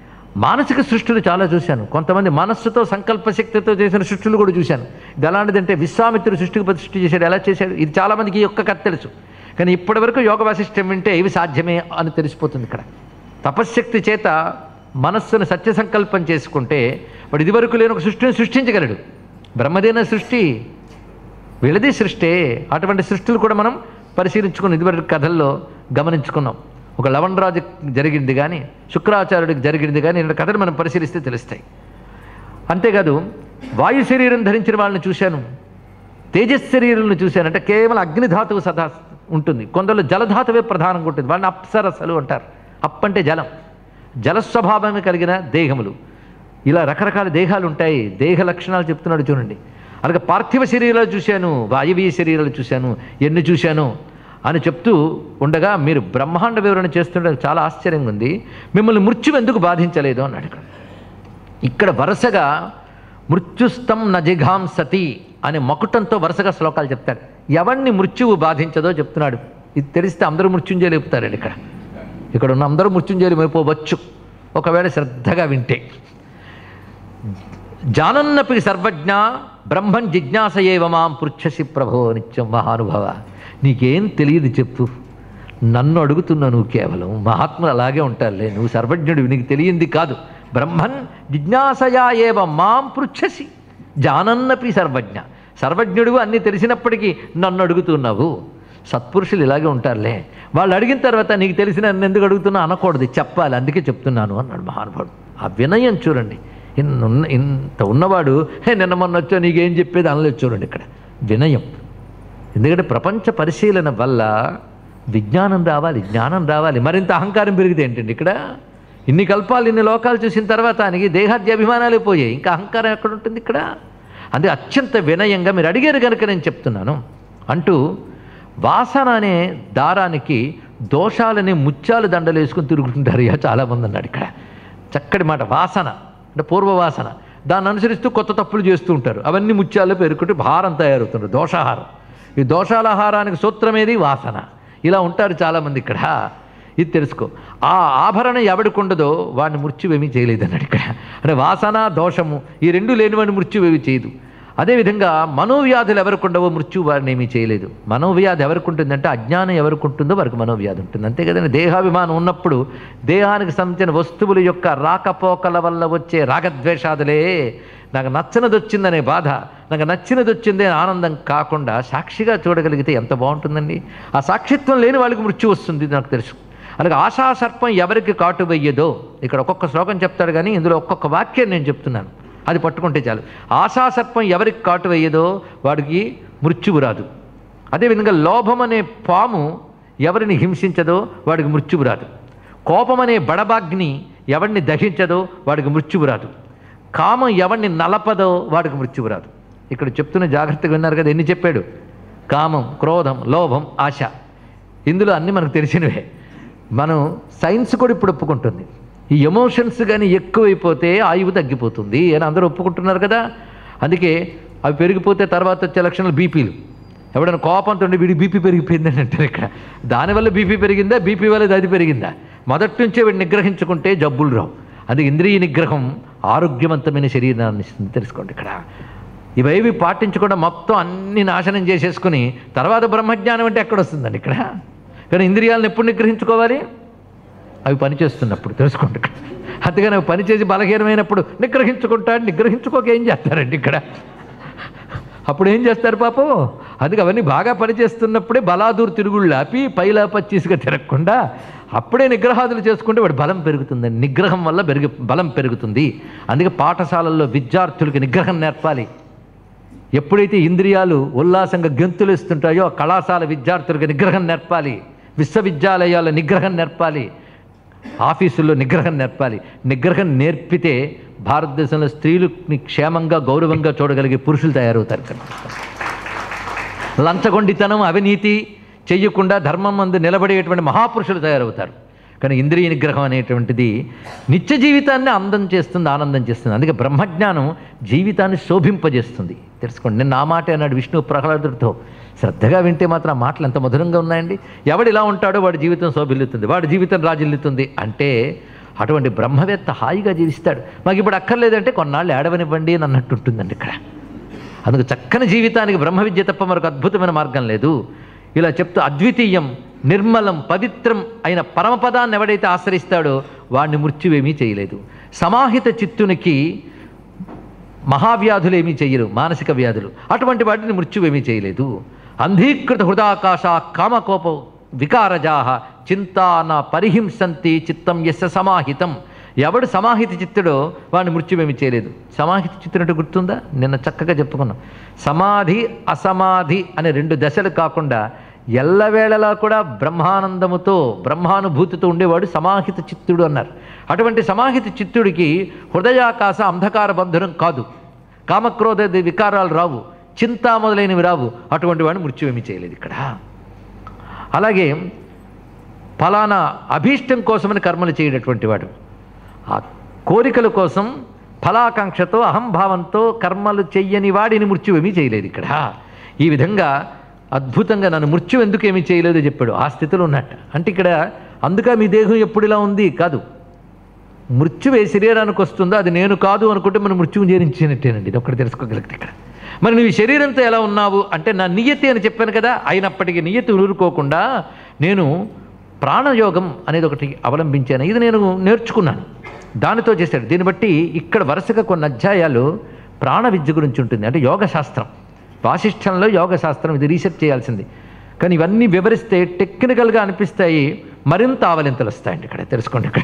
మానసిక సృష్టిలు చాలా చూశాను కొంతమంది మనస్సుతో సంకల్ప శక్తితో చేసిన సృష్టిలు కూడా చూశాను ఇది ఎలాంటిదంటే విశ్వామిత్రుడు సృష్టికి ప్రతిష్ఠ చేశాడు ఎలా చేశాడు ఇది చాలామందికి ఈ ఒక్క కథ తెలుసు కానీ ఇప్పటివరకు యోగ వాసిష్టం వింటే ఇవి సాధ్యమే అని తెలిసిపోతుంది ఇక్కడ తపశ్శక్తి చేత మనస్సును సత్య సంకల్పం చేసుకుంటే వాడు ఇదివరకు లేని ఒక సృష్టిని సృష్టించగలడు బ్రహ్మదేన సృష్టి వీళ్ళది సృష్టే అటువంటి సృష్టిలు కూడా మనం పరిశీలించుకుని ఇదివరకు కథల్లో గమనించుకున్నాం ఒక లవణ్ రాజు జరిగింది కానీ శుక్రాచార్యుడికి జరిగింది కానీ ఇలాంటి కథలు మనం పరిశీలిస్తే తెలుస్తాయి అంతేకాదు వాయు శరీరం ధరించిన వాళ్ళని చూశాను తేజస్ శరీరాలను చూశాను అంటే కేవలం అగ్నిధాతువు సదా ఉంటుంది కొందరు జలధాతువే ప్రధానంగా ఉంటుంది వాళ్ళని అప్సరసలు అంటారు అప్ అంటే జలం జలస్వభావమే కలిగిన దేహములు ఇలా రకరకాల దేహాలు ఉంటాయి దేహ లక్షణాలు చెప్తున్నాడు చూడండి అలాగే పార్థివ శరీరాలు చూశాను వాయువీయ శరీరాలు చూశాను ఎన్ని చూశాను అని చెప్తూ ఉండగా మీరు బ్రహ్మాండ వివరణ చేస్తుంటే చాలా ఆశ్చర్యంగా ఉంది మిమ్మల్ని మృత్యు ఎందుకు బాధించలేదు అన్నాడు ఇక్కడ ఇక్కడ వరుసగా మృత్యుస్తం నజిఘాం సతి అనే మకుటంతో వరుసగా శ్లోకాలు చెప్తాడు ఎవరిని మృత్యువు బాధించదో చెప్తున్నాడు ఇది తెలిస్తే అందరూ మృత్యుంజయ లేపుతారండి ఇక్కడ ఇక్కడ ఉన్న అందరూ మృత్యుంజయలు అయిపోవచ్చు ఒకవేళ శ్రద్ధగా వింటే జానన్నపి సర్వజ్ఞ బ్రహ్మం జిజ్ఞాస ఏవ మాం పృచ్ఛసి ప్రభో నిత్యం మహానుభవ నీకేం తెలియదు చెప్పు నన్ను అడుగుతున్నా నువ్వు కేవలం మహాత్ములు అలాగే ఉంటారులే నువ్వు సర్వజ్ఞుడివి నీకు తెలియంది కాదు బ్రహ్మన్ జిజ్ఞాసయా ఏవ మాం పృచ్ఛసి జానన్నపి సర్వజ్ఞ సర్వజ్ఞుడు అన్నీ తెలిసినప్పటికీ నన్ను అడుగుతున్నావు సత్పురుషులు ఇలాగే ఉంటారులే వాళ్ళు అడిగిన తర్వాత నీకు తెలిసిన నన్ను ఎందుకు అడుగుతున్నా అనకూడదు చెప్పాలి అందుకే చెప్తున్నాను అన్నాడు మహానుభావుడు ఆ వినయం చూడండి ఇన్ని ఉన్న ఇంత ఉన్నవాడు హే నిన్న మొన్న వచ్చా నీకేం చెప్పేది అనలేదు చూడండి ఇక్కడ వినయం ఎందుకంటే ప్రపంచ పరిశీలన వల్ల విజ్ఞానం రావాలి జ్ఞానం రావాలి మరింత అహంకారం పెరిగితే ఏంటండి ఇక్కడ ఇన్ని కల్పాలు ఇన్ని లోకాలు చూసిన తర్వాత ఆయనకి దేహాద్య అభిమానాలే పోయాయి ఇంకా అహంకారం ఎక్కడ ఉంటుంది ఇక్కడ అది అత్యంత వినయంగా మీరు అడిగారు కనుక నేను చెప్తున్నాను అంటూ వాసన అనే దారానికి దోషాలని ముత్యాలు దండలు వేసుకుని తిరుగుతుంటారు ఇక చాలామంది అన్నాడు ఇక్కడ చక్కటి మాట వాసన అంటే పూర్వవాసన దాన్ని అనుసరిస్తూ కొత్త తప్పులు చేస్తూ ఉంటారు అవన్నీ ముత్యాలు పేరుకుంటూ భారం తయారవుతుంటారు దోషాహారం ఈ దోషాల ఆహారానికి సూత్రమేది వాసన ఇలా ఉంటారు చాలామంది ఇక్కడ ఇది తెలుసుకో ఆ ఆభరణ ఎవడికుండదో వాడిని మృత్యువేమీ చేయలేదు అన్నాడు ఇక్కడ అంటే వాసన దోషము ఈ రెండు లేనివాడిని మృత్యువేమి చేయదు అదేవిధంగా మనోవ్యాధులు ఎవరికి ఉండవో మృత్యు వారిని ఏమీ చేయలేదు మనోవ్యాధి ఎవరికి ఉంటుందంటే అజ్ఞానం ఎవరికి ఉంటుందో వారికి మనోవ్యాధి ఉంటుంది అంతే కదండి దేహాభిమానం ఉన్నప్పుడు దేహానికి సంబంధించిన వస్తువుల యొక్క రాకపోకల వల్ల వచ్చే రాగద్వేషాదులే నాకు నచ్చనిది వచ్చిందనే బాధ నాకు నచ్చినది వచ్చిందే అనే ఆనందం కాకుండా సాక్షిగా చూడగలిగితే ఎంత బాగుంటుందండి ఆ సాక్షిత్వం లేని వాళ్ళకి మృత్యు వస్తుంది ఇది నాకు తెలుసు అలాగే ఆశాసర్పం ఎవరికి కాటు వెయ్యదో ఇక్కడ ఒక్కొక్క శ్లోకం చెప్తాడు కానీ ఇందులో ఒక్కొక్క వాక్యం నేను చెప్తున్నాను అది పట్టుకుంటే చాలు ఆశాసర్పం ఎవరికి కాటు వేయదో వాడికి మృత్యువు రాదు అదేవిధంగా లోభం అనే పాము ఎవరిని హింసించదో వాడికి మృత్యువు రాదు కోపం అనే బడబాగ్ని ఎవరిని దహించదో వాడికి మృత్యువు రాదు కామం ఎవరిని నలపదో వాడికి మృత్యువు రాదు ఇక్కడ చెప్తున్న జాగ్రత్తగా విన్నారు కదా ఎన్ని చెప్పాడు కామం క్రోధం లోభం ఆశ ఇందులో అన్నీ మనకు తెలిసినవే మనం సైన్స్ కూడా ఇప్పుడు ఒప్పుకుంటుంది ఈ ఎమోషన్స్ కానీ ఎక్కువైపోతే ఆయువు తగ్గిపోతుంది అని అందరూ ఒప్పుకుంటున్నారు కదా అందుకే అవి పెరిగిపోతే తర్వాత వచ్చే లక్షణాలు బీపీలు ఎవడైనా కోపంతో ఉండి వీడి బీపీ పెరిగిపోయిందని అంటారు ఇక్కడ దానివల్ల బీపీ పెరిగిందా బీపీ వల్ల అది పెరిగిందా మొదటి నుంచే వీడిని నిగ్రహించుకుంటే జబ్బులు రావు అందుకే ఇంద్రియ నిగ్రహం ఆరోగ్యవంతమైన శరీరాన్ని ఇస్తుంది తెలుసుకోండి ఇక్కడ ఇవేవి పాటించకుండా మొత్తం అన్ని నాశనం చేసేసుకుని తర్వాత బ్రహ్మజ్ఞానం అంటే ఎక్కడ వస్తుందండి ఇక్కడ కానీ ఇంద్రియాలను ఎప్పుడు నిగ్రహించుకోవాలి అవి పనిచేస్తున్నప్పుడు తెలుసుకోండి ఇక్కడ అంతేగాని అవి పనిచేసి బలహీనమైనప్పుడు నిగ్రహించుకుంటాడు నిగ్రహించుకోక ఏం చేస్తారండి ఇక్కడ అప్పుడు ఏం చేస్తారు పాపం అందుకే అవన్నీ బాగా పనిచేస్తున్నప్పుడే బలాదూరు తిరుగుళ్ళు ఆపి పైలా పచ్చీసుగా తిరగకుండా అప్పుడే నిగ్రహాదులు చేసుకుంటే వాడి బలం పెరుగుతుందండి నిగ్రహం వల్ల పెరిగి బలం పెరుగుతుంది అందుకే పాఠశాలల్లో విద్యార్థులకి నిగ్రహం నేర్పాలి ఎప్పుడైతే ఇంద్రియాలు ఉల్లాసంగా గెంతులు ఇస్తుంటాయో ఆ కళాశాల విద్యార్థులకు నిగ్రహం నేర్పాలి విశ్వవిద్యాలయాల్లో నిగ్రహం నేర్పాలి ఆఫీసుల్లో నిగ్రహం నేర్పాలి నిగ్రహం నేర్పితే భారతదేశంలో స్త్రీలని క్షేమంగా గౌరవంగా చూడగలిగే పురుషులు తయారవుతారు కనుక లంచగొండితనం అవినీతి చెయ్యకుండా ధర్మం మందు నిలబడేటువంటి మహాపురుషులు తయారవుతారు కానీ ఇంద్రియ నిగ్రహం అనేటువంటిది నిత్య జీవితాన్ని అందం చేస్తుంది ఆనందం చేస్తుంది అందుకే బ్రహ్మజ్ఞానం జీవితాన్ని శోభింపజేస్తుంది తెలుసుకోండి నేను నా మాట అన్నాడు విష్ణు ప్రహ్లాదుడితో శ్రద్ధగా వింటే మాత్రం ఆ మాటలు ఎంత మధురంగా ఉన్నాయండి ఎవడు ఇలా ఉంటాడో వాడి జీవితం శోభిల్లుతుంది వాడి జీవితం రాజిల్లుతుంది అంటే అటువంటి బ్రహ్మవేత్త హాయిగా జీవిస్తాడు మాకు ఇప్పుడు అక్కర్లేదంటే కొన్నాళ్ళు ఏడవనివ్వండి అని అన్నట్టు ఉంటుందండి ఇక్కడ అందుకు చక్కని జీవితానికి బ్రహ్మ విద్య తప్ప మరొక అద్భుతమైన మార్గం లేదు ఇలా చెప్తూ అద్వితీయం నిర్మలం పవిత్రం అయిన పరమపదాన్ని ఎవడైతే ఆశ్రయిస్తాడో వాడిని మృత్యువేమీ చేయలేదు సమాహిత చిత్తునికి మహావ్యాధులు ఏమీ చేయరు మానసిక వ్యాధులు అటువంటి వాటిని మృత్యువేమీ చేయలేదు అంధీకృత హృదాకాశ కామకోప వికారజాహ చింతాన పరిహింసంతి చిత్తం యస్య సమాహితం ఎవడు సమాహిత చిత్తుడో వాడిని మృత్యువేమి చేయలేదు సమాహిత చిత్తుడు అంటే గుర్తుందా నిన్న చక్కగా చెప్పుకున్నాం సమాధి అసమాధి అనే రెండు దశలు కాకుండా ఎల్లవేళలా కూడా బ్రహ్మానందముతో బ్రహ్మానుభూతితో ఉండేవాడు సమాహిత చిత్తుడు అన్నారు అటువంటి సమాహిత చిత్తుడికి హృదయాకాశ అంధకార బంధనం కాదు కామక్రోధ వికారాలు రావు చింత మొదలైనవి రావు అటువంటి వాడిని మృత్యువేమి చేయలేదు ఇక్కడ అలాగే ఫలానా అభీష్టం కోసమని కర్మలు చేయనటువంటి వాడు ఆ కోరికల కోసం ఫలాకాంక్షతో అహంభావంతో కర్మలు చెయ్యని వాడిని మృత్యువేమీ చేయలేదు ఇక్కడ ఈ విధంగా అద్భుతంగా నన్ను మృత్యు ఎందుకు ఏమీ చేయలేదో చెప్పాడు ఆ స్థితిలో ఉన్నట్ట అంటే ఇక్కడ అందుక మీ దేహం ఎప్పుడు ఇలా ఉంది కాదు మృత్యువే శరీరానికి వస్తుందో అది నేను కాదు అనుకుంటే మనం మృత్యువు చేరించినట్టేనండి ఇది ఒకటి తెలుసుకోగలిగితే ఇక్కడ మరి నువ్వు ఈ శరీరంతో ఎలా ఉన్నావు అంటే నా నియతి అని చెప్పాను కదా అయినప్పటికీ నియతి ఊరుకోకుండా నేను ప్రాణయోగం అనేది ఒకటి అవలంబించాను ఇది నేను నేర్చుకున్నాను దానితో చేశాడు దీన్ని బట్టి ఇక్కడ వరుసగా కొన్ని అధ్యాయాలు ప్రాణ విద్య గురించి ఉంటుంది అంటే యోగ శాస్త్రం వాసిష్ఠంలో యోగ శాస్త్రం ఇది రీసెర్చ్ చేయాల్సింది కానీ ఇవన్నీ వివరిస్తే టెక్నికల్గా అనిపిస్తాయి మరింత ఆవలింతలు వస్తాయండి ఇక్కడ తెలుసుకోండి ఇక్కడ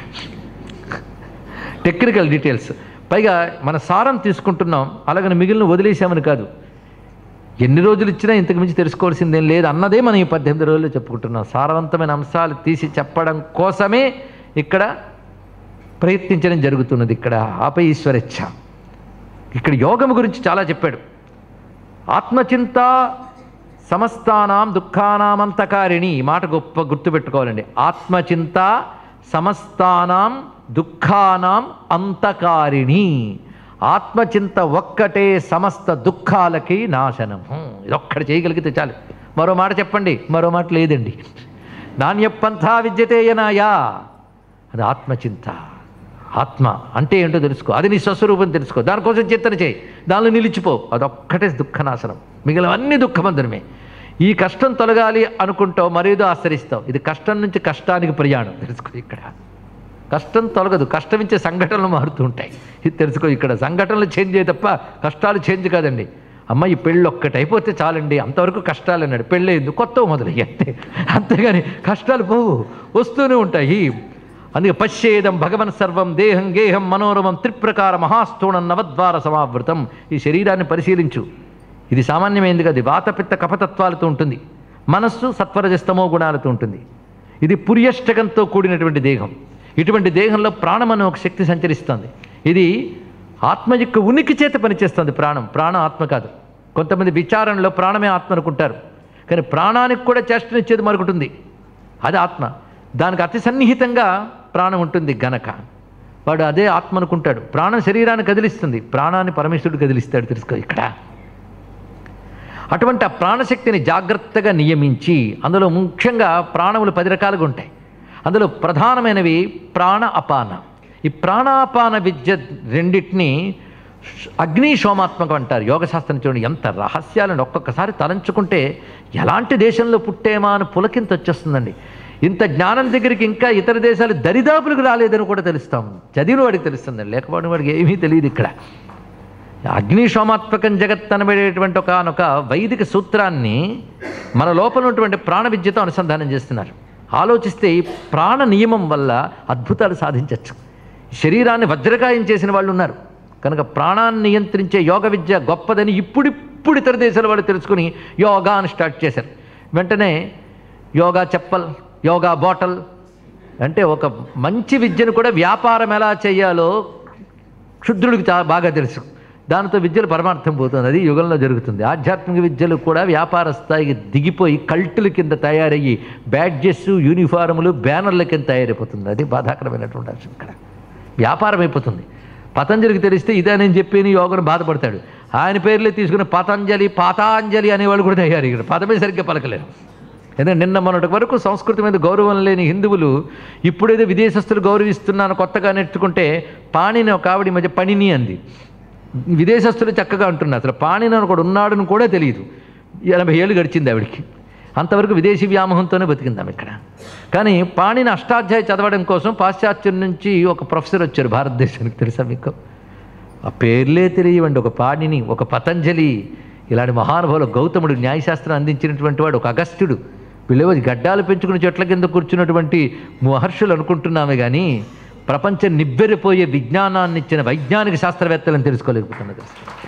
టెక్నికల్ డీటెయిల్స్ పైగా మన సారం తీసుకుంటున్నాం అలాగని మిగిలిన వదిలేసామని కాదు ఎన్ని రోజులు ఇచ్చినా ఇంతకు మించి తెలుసుకోవాల్సిందేం లేదు అన్నదే మనం ఈ పద్దెనిమిది రోజుల్లో చెప్పుకుంటున్నాం సారవంతమైన అంశాలు తీసి చెప్పడం కోసమే ఇక్కడ ప్రయత్నించడం జరుగుతున్నది ఇక్కడ ఆపై ఈశ్వరేచ్ఛ ఇక్కడ యోగం గురించి చాలా చెప్పాడు ఆత్మచింత సమస్తానాం దుఃఖానామంతకారిణి ఈ మాట గొప్ప గుర్తుపెట్టుకోవాలండి ఆత్మచింత సమస్తానాం దుఃఖానాం అంతకారిణి ఆత్మచింత ఒక్కటే సమస్త దుఃఖాలకి నాశనము ఇదొక్కటి చేయగలిగితే చాలు మరో మాట చెప్పండి మరో మాట లేదండి నాణ్యపంథా విద్యతేయనాయా అది ఆత్మచింత ఆత్మ అంటే ఏంటో తెలుసుకో అది నీ స్వస్వరూపం తెలుసుకో దానికోసం చింతన చేయి దానిలో నిలిచిపో అదొక్కటే దుఃఖనాశనం మిగిలినవన్నీ దుఃఖబంధనమే ఈ కష్టం తొలగాలి అనుకుంటావు మరేదో ఆశ్రయిస్తావు ఇది కష్టం నుంచి కష్టానికి ప్రయాణం తెలుసుకో ఇక్కడ కష్టం తొలగదు కష్టం ఇచ్చే సంఘటనలు మారుతూ ఉంటాయి ఇది తెలుసుకో ఇక్కడ సంఘటనలు చేంజ్ అయ్యి తప్ప కష్టాలు చేంజ్ కాదండి అమ్మ ఈ పెళ్ళి ఒక్కటి అయిపోతే చాలండి అంతవరకు కష్టాలు అన్నాడు పెళ్ళి ఎందుకు కొత్త మొదలయ్యి అంతే అంతేగాని కష్టాలు పోవు వస్తూనే ఉంటాయి అందుకే పశ్చేదం భగవన్ సర్వం దేహం గేహం మనోరమం త్రిప్రకార మహాస్థూణం నవద్వార సమావృతం ఈ శరీరాన్ని పరిశీలించు ఇది సామాన్యమైనది కాదు వాతపిత్త కపతత్వాలతో ఉంటుంది మనస్సు సత్వరజస్తమో గుణాలతో ఉంటుంది ఇది పుర్యష్టకంతో కూడినటువంటి దేహం ఇటువంటి దేహంలో ప్రాణం అనే ఒక శక్తి సంచరిస్తుంది ఇది ఆత్మ యొక్క ఉనికి చేత పనిచేస్తుంది ప్రాణం ప్రాణం ఆత్మ కాదు కొంతమంది విచారణలో ప్రాణమే ఆత్మ అనుకుంటారు కానీ ప్రాణానికి కూడా చేష్టనిచ్చేది మరొకటి ఉంది అది ఆత్మ దానికి అతి సన్నిహితంగా ప్రాణం ఉంటుంది గనక వాడు అదే ఆత్మ అనుకుంటాడు ప్రాణం శరీరాన్ని కదిలిస్తుంది ప్రాణాన్ని పరమేశ్వరుడు కదిలిస్తాడు తెలుసుకో ఇక్కడ అటువంటి ఆ ప్రాణశక్తిని జాగ్రత్తగా నియమించి అందులో ముఖ్యంగా ప్రాణములు పది రకాలుగా ఉంటాయి అందులో ప్రధానమైనవి ప్రాణ అపాన ఈ ప్రాణాపాన విద్య రెండింటినీ అగ్ని సోమాత్మకం అంటారు యోగశాస్త్రం చూడండి ఎంత రహస్యాలను ఒక్కొక్కసారి తలంచుకుంటే ఎలాంటి దేశంలో పుట్టేమా అని పులకింత వచ్చేస్తుందండి ఇంత జ్ఞానం దగ్గరికి ఇంకా ఇతర దేశాలు దరిదాపులకు రాలేదని కూడా తెలుస్తాం చదివిన వాడికి తెలుస్తుందండి లేకపోవడం వాడికి ఏమీ తెలియదు ఇక్కడ అగ్ని సోమాత్మకం జగత్ అనబడేటువంటి ఒక వైదిక సూత్రాన్ని మన లోపల ఉన్నటువంటి ప్రాణ విద్యతో అనుసంధానం చేస్తున్నారు ఆలోచిస్తే ఈ ప్రాణ నియమం వల్ల అద్భుతాలు సాధించవచ్చు శరీరాన్ని వజ్రకాయం చేసిన వాళ్ళు ఉన్నారు కనుక ప్రాణాన్ని నియంత్రించే యోగ విద్య గొప్పదని ఇప్పుడిప్పుడు ఇతర దేశాల వాళ్ళు తెలుసుకుని యోగా అని స్టార్ట్ చేశారు వెంటనే యోగా చెప్పల్ యోగా బాటల్ అంటే ఒక మంచి విద్యను కూడా వ్యాపారం ఎలా చేయాలో క్షుద్రుడికి చాలా బాగా తెలుసు దానితో విద్యలు పరమార్థం పోతుంది అది యుగంలో జరుగుతుంది ఆధ్యాత్మిక విద్యలు కూడా వ్యాపార స్థాయికి దిగిపోయి కల్టుల కింద తయారయ్యి బ్యాడ్జెస్ యూనిఫారములు బ్యానర్ల కింద తయారైపోతుంది అది బాధాకరమైనటువంటి అంశం ఇక్కడ వ్యాపారం అయిపోతుంది పతంజలికి తెలిస్తే ఇదే నేను చెప్పేని యోగను బాధపడతాడు ఆయన పేర్లే తీసుకుని పతంజలి పాతాంజలి అనేవాళ్ళు కూడా తయారు ఇక్కడ పదమే సరిగ్గా పలకలేరు ఎందుకంటే నిన్న మొన్నటి వరకు సంస్కృతి మీద గౌరవం లేని హిందువులు ఇప్పుడేదో విదేశస్తులు గౌరవిస్తున్నాను కొత్తగా నెట్టుకుంటే పాణిని ఒక ఆవిడ ఈ మధ్య పణిని అంది విదేశస్తులు చక్కగా అంటున్నారు అసలు పాణిని అని ఒకడు ఉన్నాడని కూడా తెలియదు ఎనభై ఏళ్ళు గడిచింది ఆవిడికి అంతవరకు విదేశీ వ్యామోహంతోనే బతికిందాం ఇక్కడ కానీ పాణిని అష్టాధ్యాయ చదవడం కోసం పాశ్చాత్యం నుంచి ఒక ప్రొఫెసర్ వచ్చారు భారతదేశానికి తెలుసా మీకు ఆ పేర్లే తెలియవండి ఒక పాణిని ఒక పతంజలి ఇలాంటి మహానుభావులు గౌతముడు న్యాయశాస్త్రం అందించినటువంటి వాడు ఒక అగస్త్యుడు వీళ్ళేవో గడ్డాలు పెంచుకుని చెట్ల కింద కూర్చున్నటువంటి మహర్షులు అనుకుంటున్నామే కానీ ప్రపంచం నిబ్బెరిపోయే విజ్ఞానాన్ని ఇచ్చిన వైజ్ఞానిక శాస్త్రవేత్తలను తెలుసుకోలేకపోతున్నది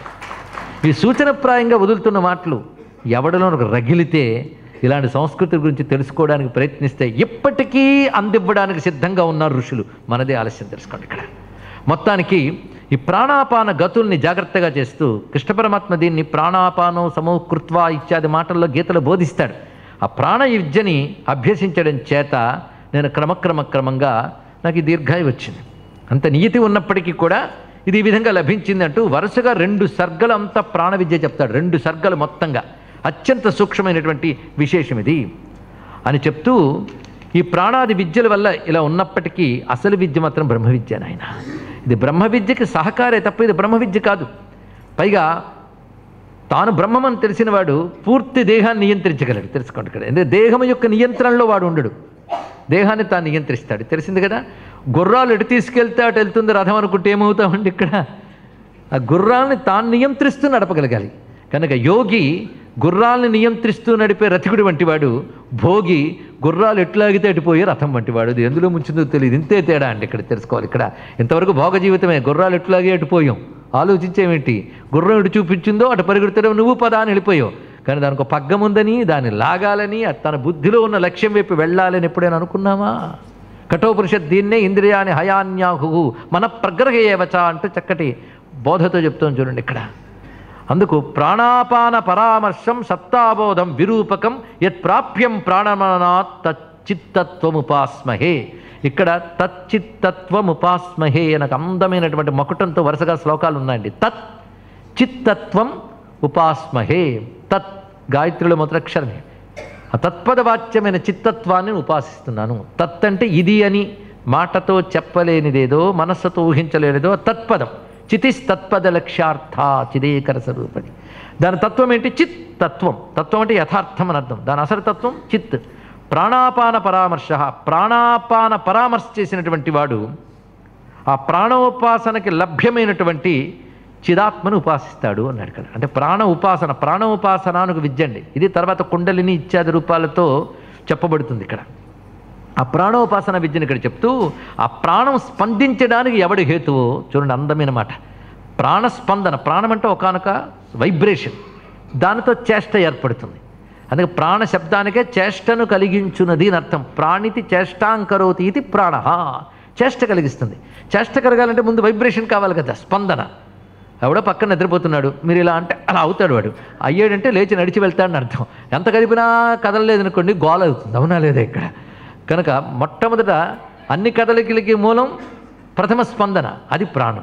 ఈ సూచనప్రాయంగా వదులుతున్న మాటలు ఎవడలో రగిలితే ఇలాంటి సంస్కృతి గురించి తెలుసుకోవడానికి ప్రయత్నిస్తే ఇప్పటికీ అందివ్వడానికి సిద్ధంగా ఉన్నారు ఋషులు మనదే ఆలస్యం తెలుసుకోండి ఇక్కడ మొత్తానికి ఈ ప్రాణాపాన గతుల్ని జాగ్రత్తగా చేస్తూ కృష్ణ పరమాత్మ దీన్ని ప్రాణాపానం సమూకృత్వ ఇత్యాది మాటల్లో గీతలో బోధిస్తాడు ఆ ప్రాణ విద్యని అభ్యసించడం చేత నేను క్రమక్రమ క్రమంగా నాకు ఈ దీర్ఘాయు వచ్చింది అంత నియతి ఉన్నప్పటికీ కూడా ఇది ఈ విధంగా లభించింది అంటూ వరుసగా రెండు సర్గలు అంతా ప్రాణ విద్య చెప్తాడు రెండు సర్గలు మొత్తంగా అత్యంత సూక్ష్మమైనటువంటి విశేషం ఇది అని చెప్తూ ఈ ప్రాణాది విద్యల వల్ల ఇలా ఉన్నప్పటికీ అసలు విద్య మాత్రం బ్రహ్మ విద్య నాయన ఇది బ్రహ్మ విద్యకి సహకారే తప్ప ఇది బ్రహ్మ విద్య కాదు పైగా తాను బ్రహ్మమని తెలిసినవాడు పూర్తి దేహాన్ని నియంత్రించగలడు తెలుసుకోండి ఇక్కడ ఎందుకంటే దేహం యొక్క నియంత్రణలో వాడు ఉండడు దేహాన్ని తాను నియంత్రిస్తాడు తెలిసింది కదా గుర్రాలు ఎటు తీసుకెళ్తే అటు వెళ్తుంది రథం అనుకుంటే ఏమవుతామండి ఇక్కడ ఆ గుర్రాల్ని తాను నియంత్రిస్తూ నడపగలగాలి కనుక యోగి గుర్రాల్ని నియంత్రిస్తూ నడిపే రథికుడు వంటివాడు భోగి గుర్రాలు ఎట్లాగితే అటుపోయే రథం వంటివాడు ఇది ఎందులో ముంచిందో తెలియదు ఇంతే తేడా అండి ఇక్కడ తెలుసుకోవాలి ఇక్కడ ఇంతవరకు భోగ జీవితమే గుర్రాలు ఎట్లాగే అటుపోయాం ఆలోచించేమేంటి గుర్రం ఎటు చూపించిందో అటు పరిగెడుతాడో నువ్వు పదా అని వెళ్ళిపోయావు కానీ దానికి ఒక పగ్గం ఉందని దాన్ని లాగాలని అది తన బుద్ధిలో ఉన్న లక్ష్యం వైపు వెళ్ళాలని ఎప్పుడైనా అనుకున్నామా కఠోపనిషత్ దీన్నే ఇంద్రియాని హయాన్యాహు మన ప్రగ్రహేవచ అంటూ చక్కటి బోధతో చెప్తాం చూడండి ఇక్కడ అందుకు ప్రాణాపాన పరామర్శం సత్తాబోధం విరూపకం యత్ ప్రాప్యం ప్రాణమనాత్ తచ్చిత్తత్వముపాస్మహే ఇక్కడ తచ్చిత్తత్వముపాస్మహే అనకు అందమైనటువంటి మకుటంతో వరుసగా శ్లోకాలు ఉన్నాయండి తత్ చిత్తత్వం ఉపాస్మహే తత్ గాయత్రిలో మొదలక్షరమే ఆ తత్పదవాచ్యమైన చిత్తత్వాన్ని ఉపాసిస్తున్నాను తత్ అంటే ఇది అని మాటతో చెప్పలేనిదేదో మనస్సుతో ఊహించలేనిదో తత్పదం చితిస్ తత్పద లక్ష్యార్థ చిదేకర స్వరూపని దాని తత్వం ఏంటి చిత్ తత్వం తత్వం అంటే యథార్థం అని అర్థం దాని అసలు తత్వం చిత్ ప్రాణాపాన పరామర్శ ప్రాణాపాన పరామర్శ చేసినటువంటి వాడు ఆ ప్రాణోపాసనకి లభ్యమైనటువంటి చిదాత్మను ఉపాసిస్తాడు అన్నాడు ఇక్కడ అంటే ప్రాణ ఉపాసన ప్రాణ ఉపాసన అని ఒక విద్య అండి ఇది తర్వాత కుండలిని ఇత్యాది రూపాలతో చెప్పబడుతుంది ఇక్కడ ఆ ప్రాణోపాసన విద్యను ఇక్కడ చెప్తూ ఆ ప్రాణం స్పందించడానికి ఎవడు హేతువో చూడండి అందమైన మాట ప్రాణస్పందన ప్రాణం అంటే ఒకనొక వైబ్రేషన్ దానితో చేష్ట ఏర్పడుతుంది అందుకే ప్రాణ శబ్దానికే చేష్టను కలిగించున్నది అని అర్థం ప్రాణితి చేష్టాంకరోతి ఇది ప్రాణ చేష్ట కలిగిస్తుంది చేష్ట కలగాలంటే ముందు వైబ్రేషన్ కావాలి కదా స్పందన ఎవడో పక్కన నిద్రపోతున్నాడు మీరు ఇలా అంటే అలా అవుతాడు వాడు అయ్యాడంటే లేచి నడిచి వెళ్తాడని అర్థం ఎంత కదిపినా కదలలేదు అనుకోండి గోల అవుతుంది అవునా లేదా ఇక్కడ కనుక మొట్టమొదట అన్ని కదలికలకి మూలం ప్రథమ స్పందన అది ప్రాణం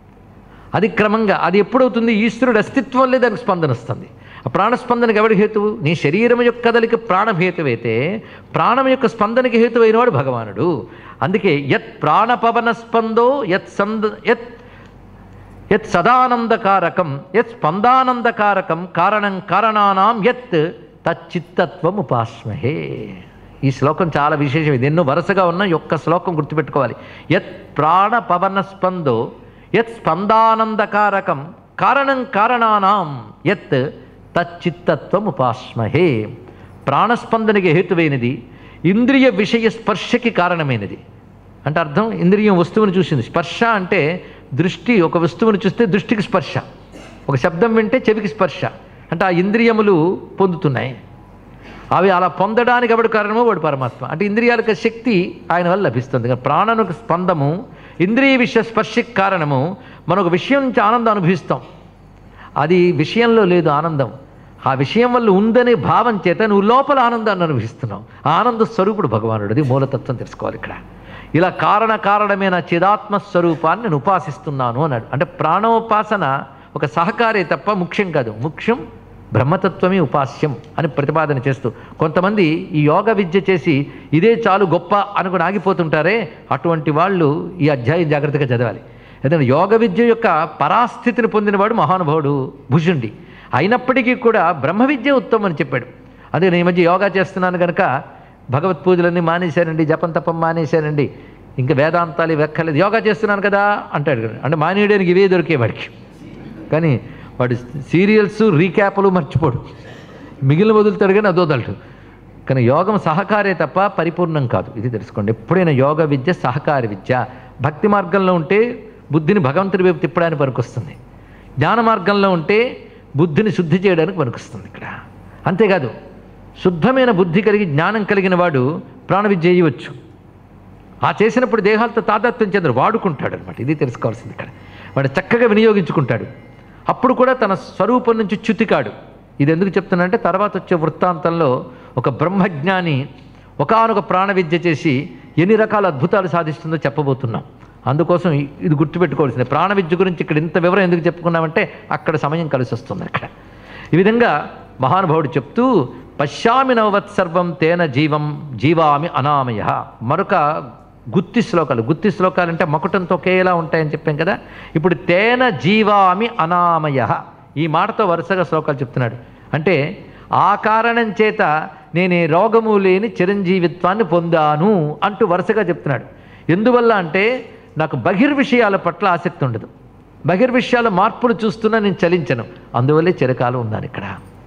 అది క్రమంగా అది ఎప్పుడవుతుంది ఈశ్వరుడు అస్తిత్వంలో దానికి స్పందన వస్తుంది ఆ ప్రాణస్పందనకి ఎవడి హేతువు నీ శరీరం యొక్క కదలిక ప్రాణం హేతువైతే ప్రాణం యొక్క స్పందనకి హేతువైనవాడు భగవానుడు అందుకే యత్ ప్రాణపవన స్పందో యత్ సంద యత్ యత్ సదానందకారకం యత్ స్పందానందకారకం కారణం కారణానాం యత్ తచ్చిత్తత్వం ఉపాస్మహే ఈ శ్లోకం చాలా విశేషం ఇది ఎన్నో వరుసగా ఉన్న యొక్క శ్లోకం గుర్తుపెట్టుకోవాలి యత్ ప్రాణ పవన స్పందో యత్ స్పందానందకారకం కారణం కారణానాం యత్ తచ్చిత్తత్వం ఉపాస్మహే ప్రాణస్పందనకి హేతువైనది ఇంద్రియ విషయ స్పర్శకి కారణమైనది అంటే అర్థం ఇంద్రియం వస్తువుని చూసింది స్పర్శ అంటే దృష్టి ఒక వస్తువుని చూస్తే దృష్టికి స్పర్శ ఒక శబ్దం వింటే చెవికి స్పర్శ అంటే ఆ ఇంద్రియములు పొందుతున్నాయి అవి అలా పొందడానికి ఎవడు కారణమో వాడు పరమాత్మ అంటే ఇంద్రియాలకు శక్తి ఆయన వల్ల లభిస్తుంది కానీ ప్రాణానికి స్పందము ఇంద్రియ విషయ స్పర్శకి కారణము మనం ఒక విషయం నుంచి ఆనందం అనుభవిస్తాం అది విషయంలో లేదు ఆనందం ఆ విషయం వల్ల ఉందనే భావం చేత నువ్వు లోపల ఆనందాన్ని అనుభవిస్తున్నావు ఆ ఆనంద స్వరూపుడు భగవానుడు అది మూలతత్వం తెలుసుకోవాలి ఇక్కడ ఇలా కారణ కారణమైన చిదాత్మ స్వరూపాన్ని నేను ఉపాసిస్తున్నాను అన్నాడు అంటే ప్రాణోపాసన ఒక సహకారే తప్ప ముఖ్యం కాదు ముఖ్యం బ్రహ్మతత్వమే ఉపాస్యం అని ప్రతిపాదన చేస్తూ కొంతమంది ఈ యోగ విద్య చేసి ఇదే చాలు గొప్ప అనుకుని ఆగిపోతుంటారే అటువంటి వాళ్ళు ఈ అధ్యాయం జాగ్రత్తగా చదవాలి ఎందుకంటే యోగ విద్య యొక్క పరాస్థితిని పొందినవాడు మహానుభావుడు భుజుండి అయినప్పటికీ కూడా బ్రహ్మ విద్య ఉత్తమం అని చెప్పాడు అదే నేను ఈ మధ్య యోగా చేస్తున్నాను కనుక భగవత్ పూజలన్నీ మానేశానండి జపం తపం మానేశానండి ఇంకా వేదాంతాలు వెక్కలేదు యోగా చేస్తున్నాను కదా అంటాడు అంటే మానేయడానికి ఇవే దొరికే వాడికి కానీ వాడు సీరియల్స్ రీక్యాప్లు మర్చిపోడు మిగిలిన వదులుతాడు కానీ అదోదలడు కానీ యోగం సహకారే తప్ప పరిపూర్ణం కాదు ఇది తెలుసుకోండి ఎప్పుడైనా యోగ విద్య సహకార విద్య భక్తి మార్గంలో ఉంటే బుద్ధిని భగవంతుడి వైపు తిప్పడానికి పనికొస్తుంది జ్ఞాన మార్గంలో ఉంటే బుద్ధిని శుద్ధి చేయడానికి పనికొస్తుంది ఇక్కడ అంతేకాదు శుద్ధమైన బుద్ధి కలిగి జ్ఞానం కలిగిన వాడు ప్రాణ విద్య చేయవచ్చు ఆ చేసినప్పుడు దేహాలతో తాదాత్మ్యం చెందరు వాడుకుంటాడు అనమాట ఇది తెలుసుకోవాల్సింది ఇక్కడ వాడు చక్కగా వినియోగించుకుంటాడు అప్పుడు కూడా తన స్వరూపం నుంచి చ్యుతికాడు ఇది ఎందుకు చెప్తున్నానంటే తర్వాత వచ్చే వృత్తాంతంలో ఒక బ్రహ్మజ్ఞాని ఒకనొక ప్రాణ విద్య చేసి ఎన్ని రకాల అద్భుతాలు సాధిస్తుందో చెప్పబోతున్నాం అందుకోసం ఇ- ఇది గుర్తుపెట్టుకోవాల్సింది ప్రాణ విద్య గురించి ఇక్కడ ఇంత వివరం ఎందుకు చెప్పుకున్నామంటే అక్కడ సమయం కలిసి వస్తుంది అక్కడ ఈ విధంగా మహానుభావుడు చెప్తూ పశ్యామి నవవత్ సర్వం తేన జీవం జీవామి అనామయ మరొక గుత్తి శ్లోకాలు గుత్తి శ్లోకాలు అంటే మకుటంతో ఒకేలా ఉంటాయని చెప్పాం కదా ఇప్పుడు తేన జీవామి అనామయ ఈ మాటతో వరుసగా శ్లోకాలు చెప్తున్నాడు అంటే ఆ కారణం చేత నేను ఈ రోగము లేని చిరంజీవిత్వాన్ని పొందాను అంటూ వరుసగా చెప్తున్నాడు ఎందువల్ల అంటే నాకు బహిర్విషయాల పట్ల ఆసక్తి ఉండదు బహిర్విషయాల మార్పులు చూస్తున్నా నేను చలించను అందువల్లే చిరకాలం ఉన్నాను ఇక్కడ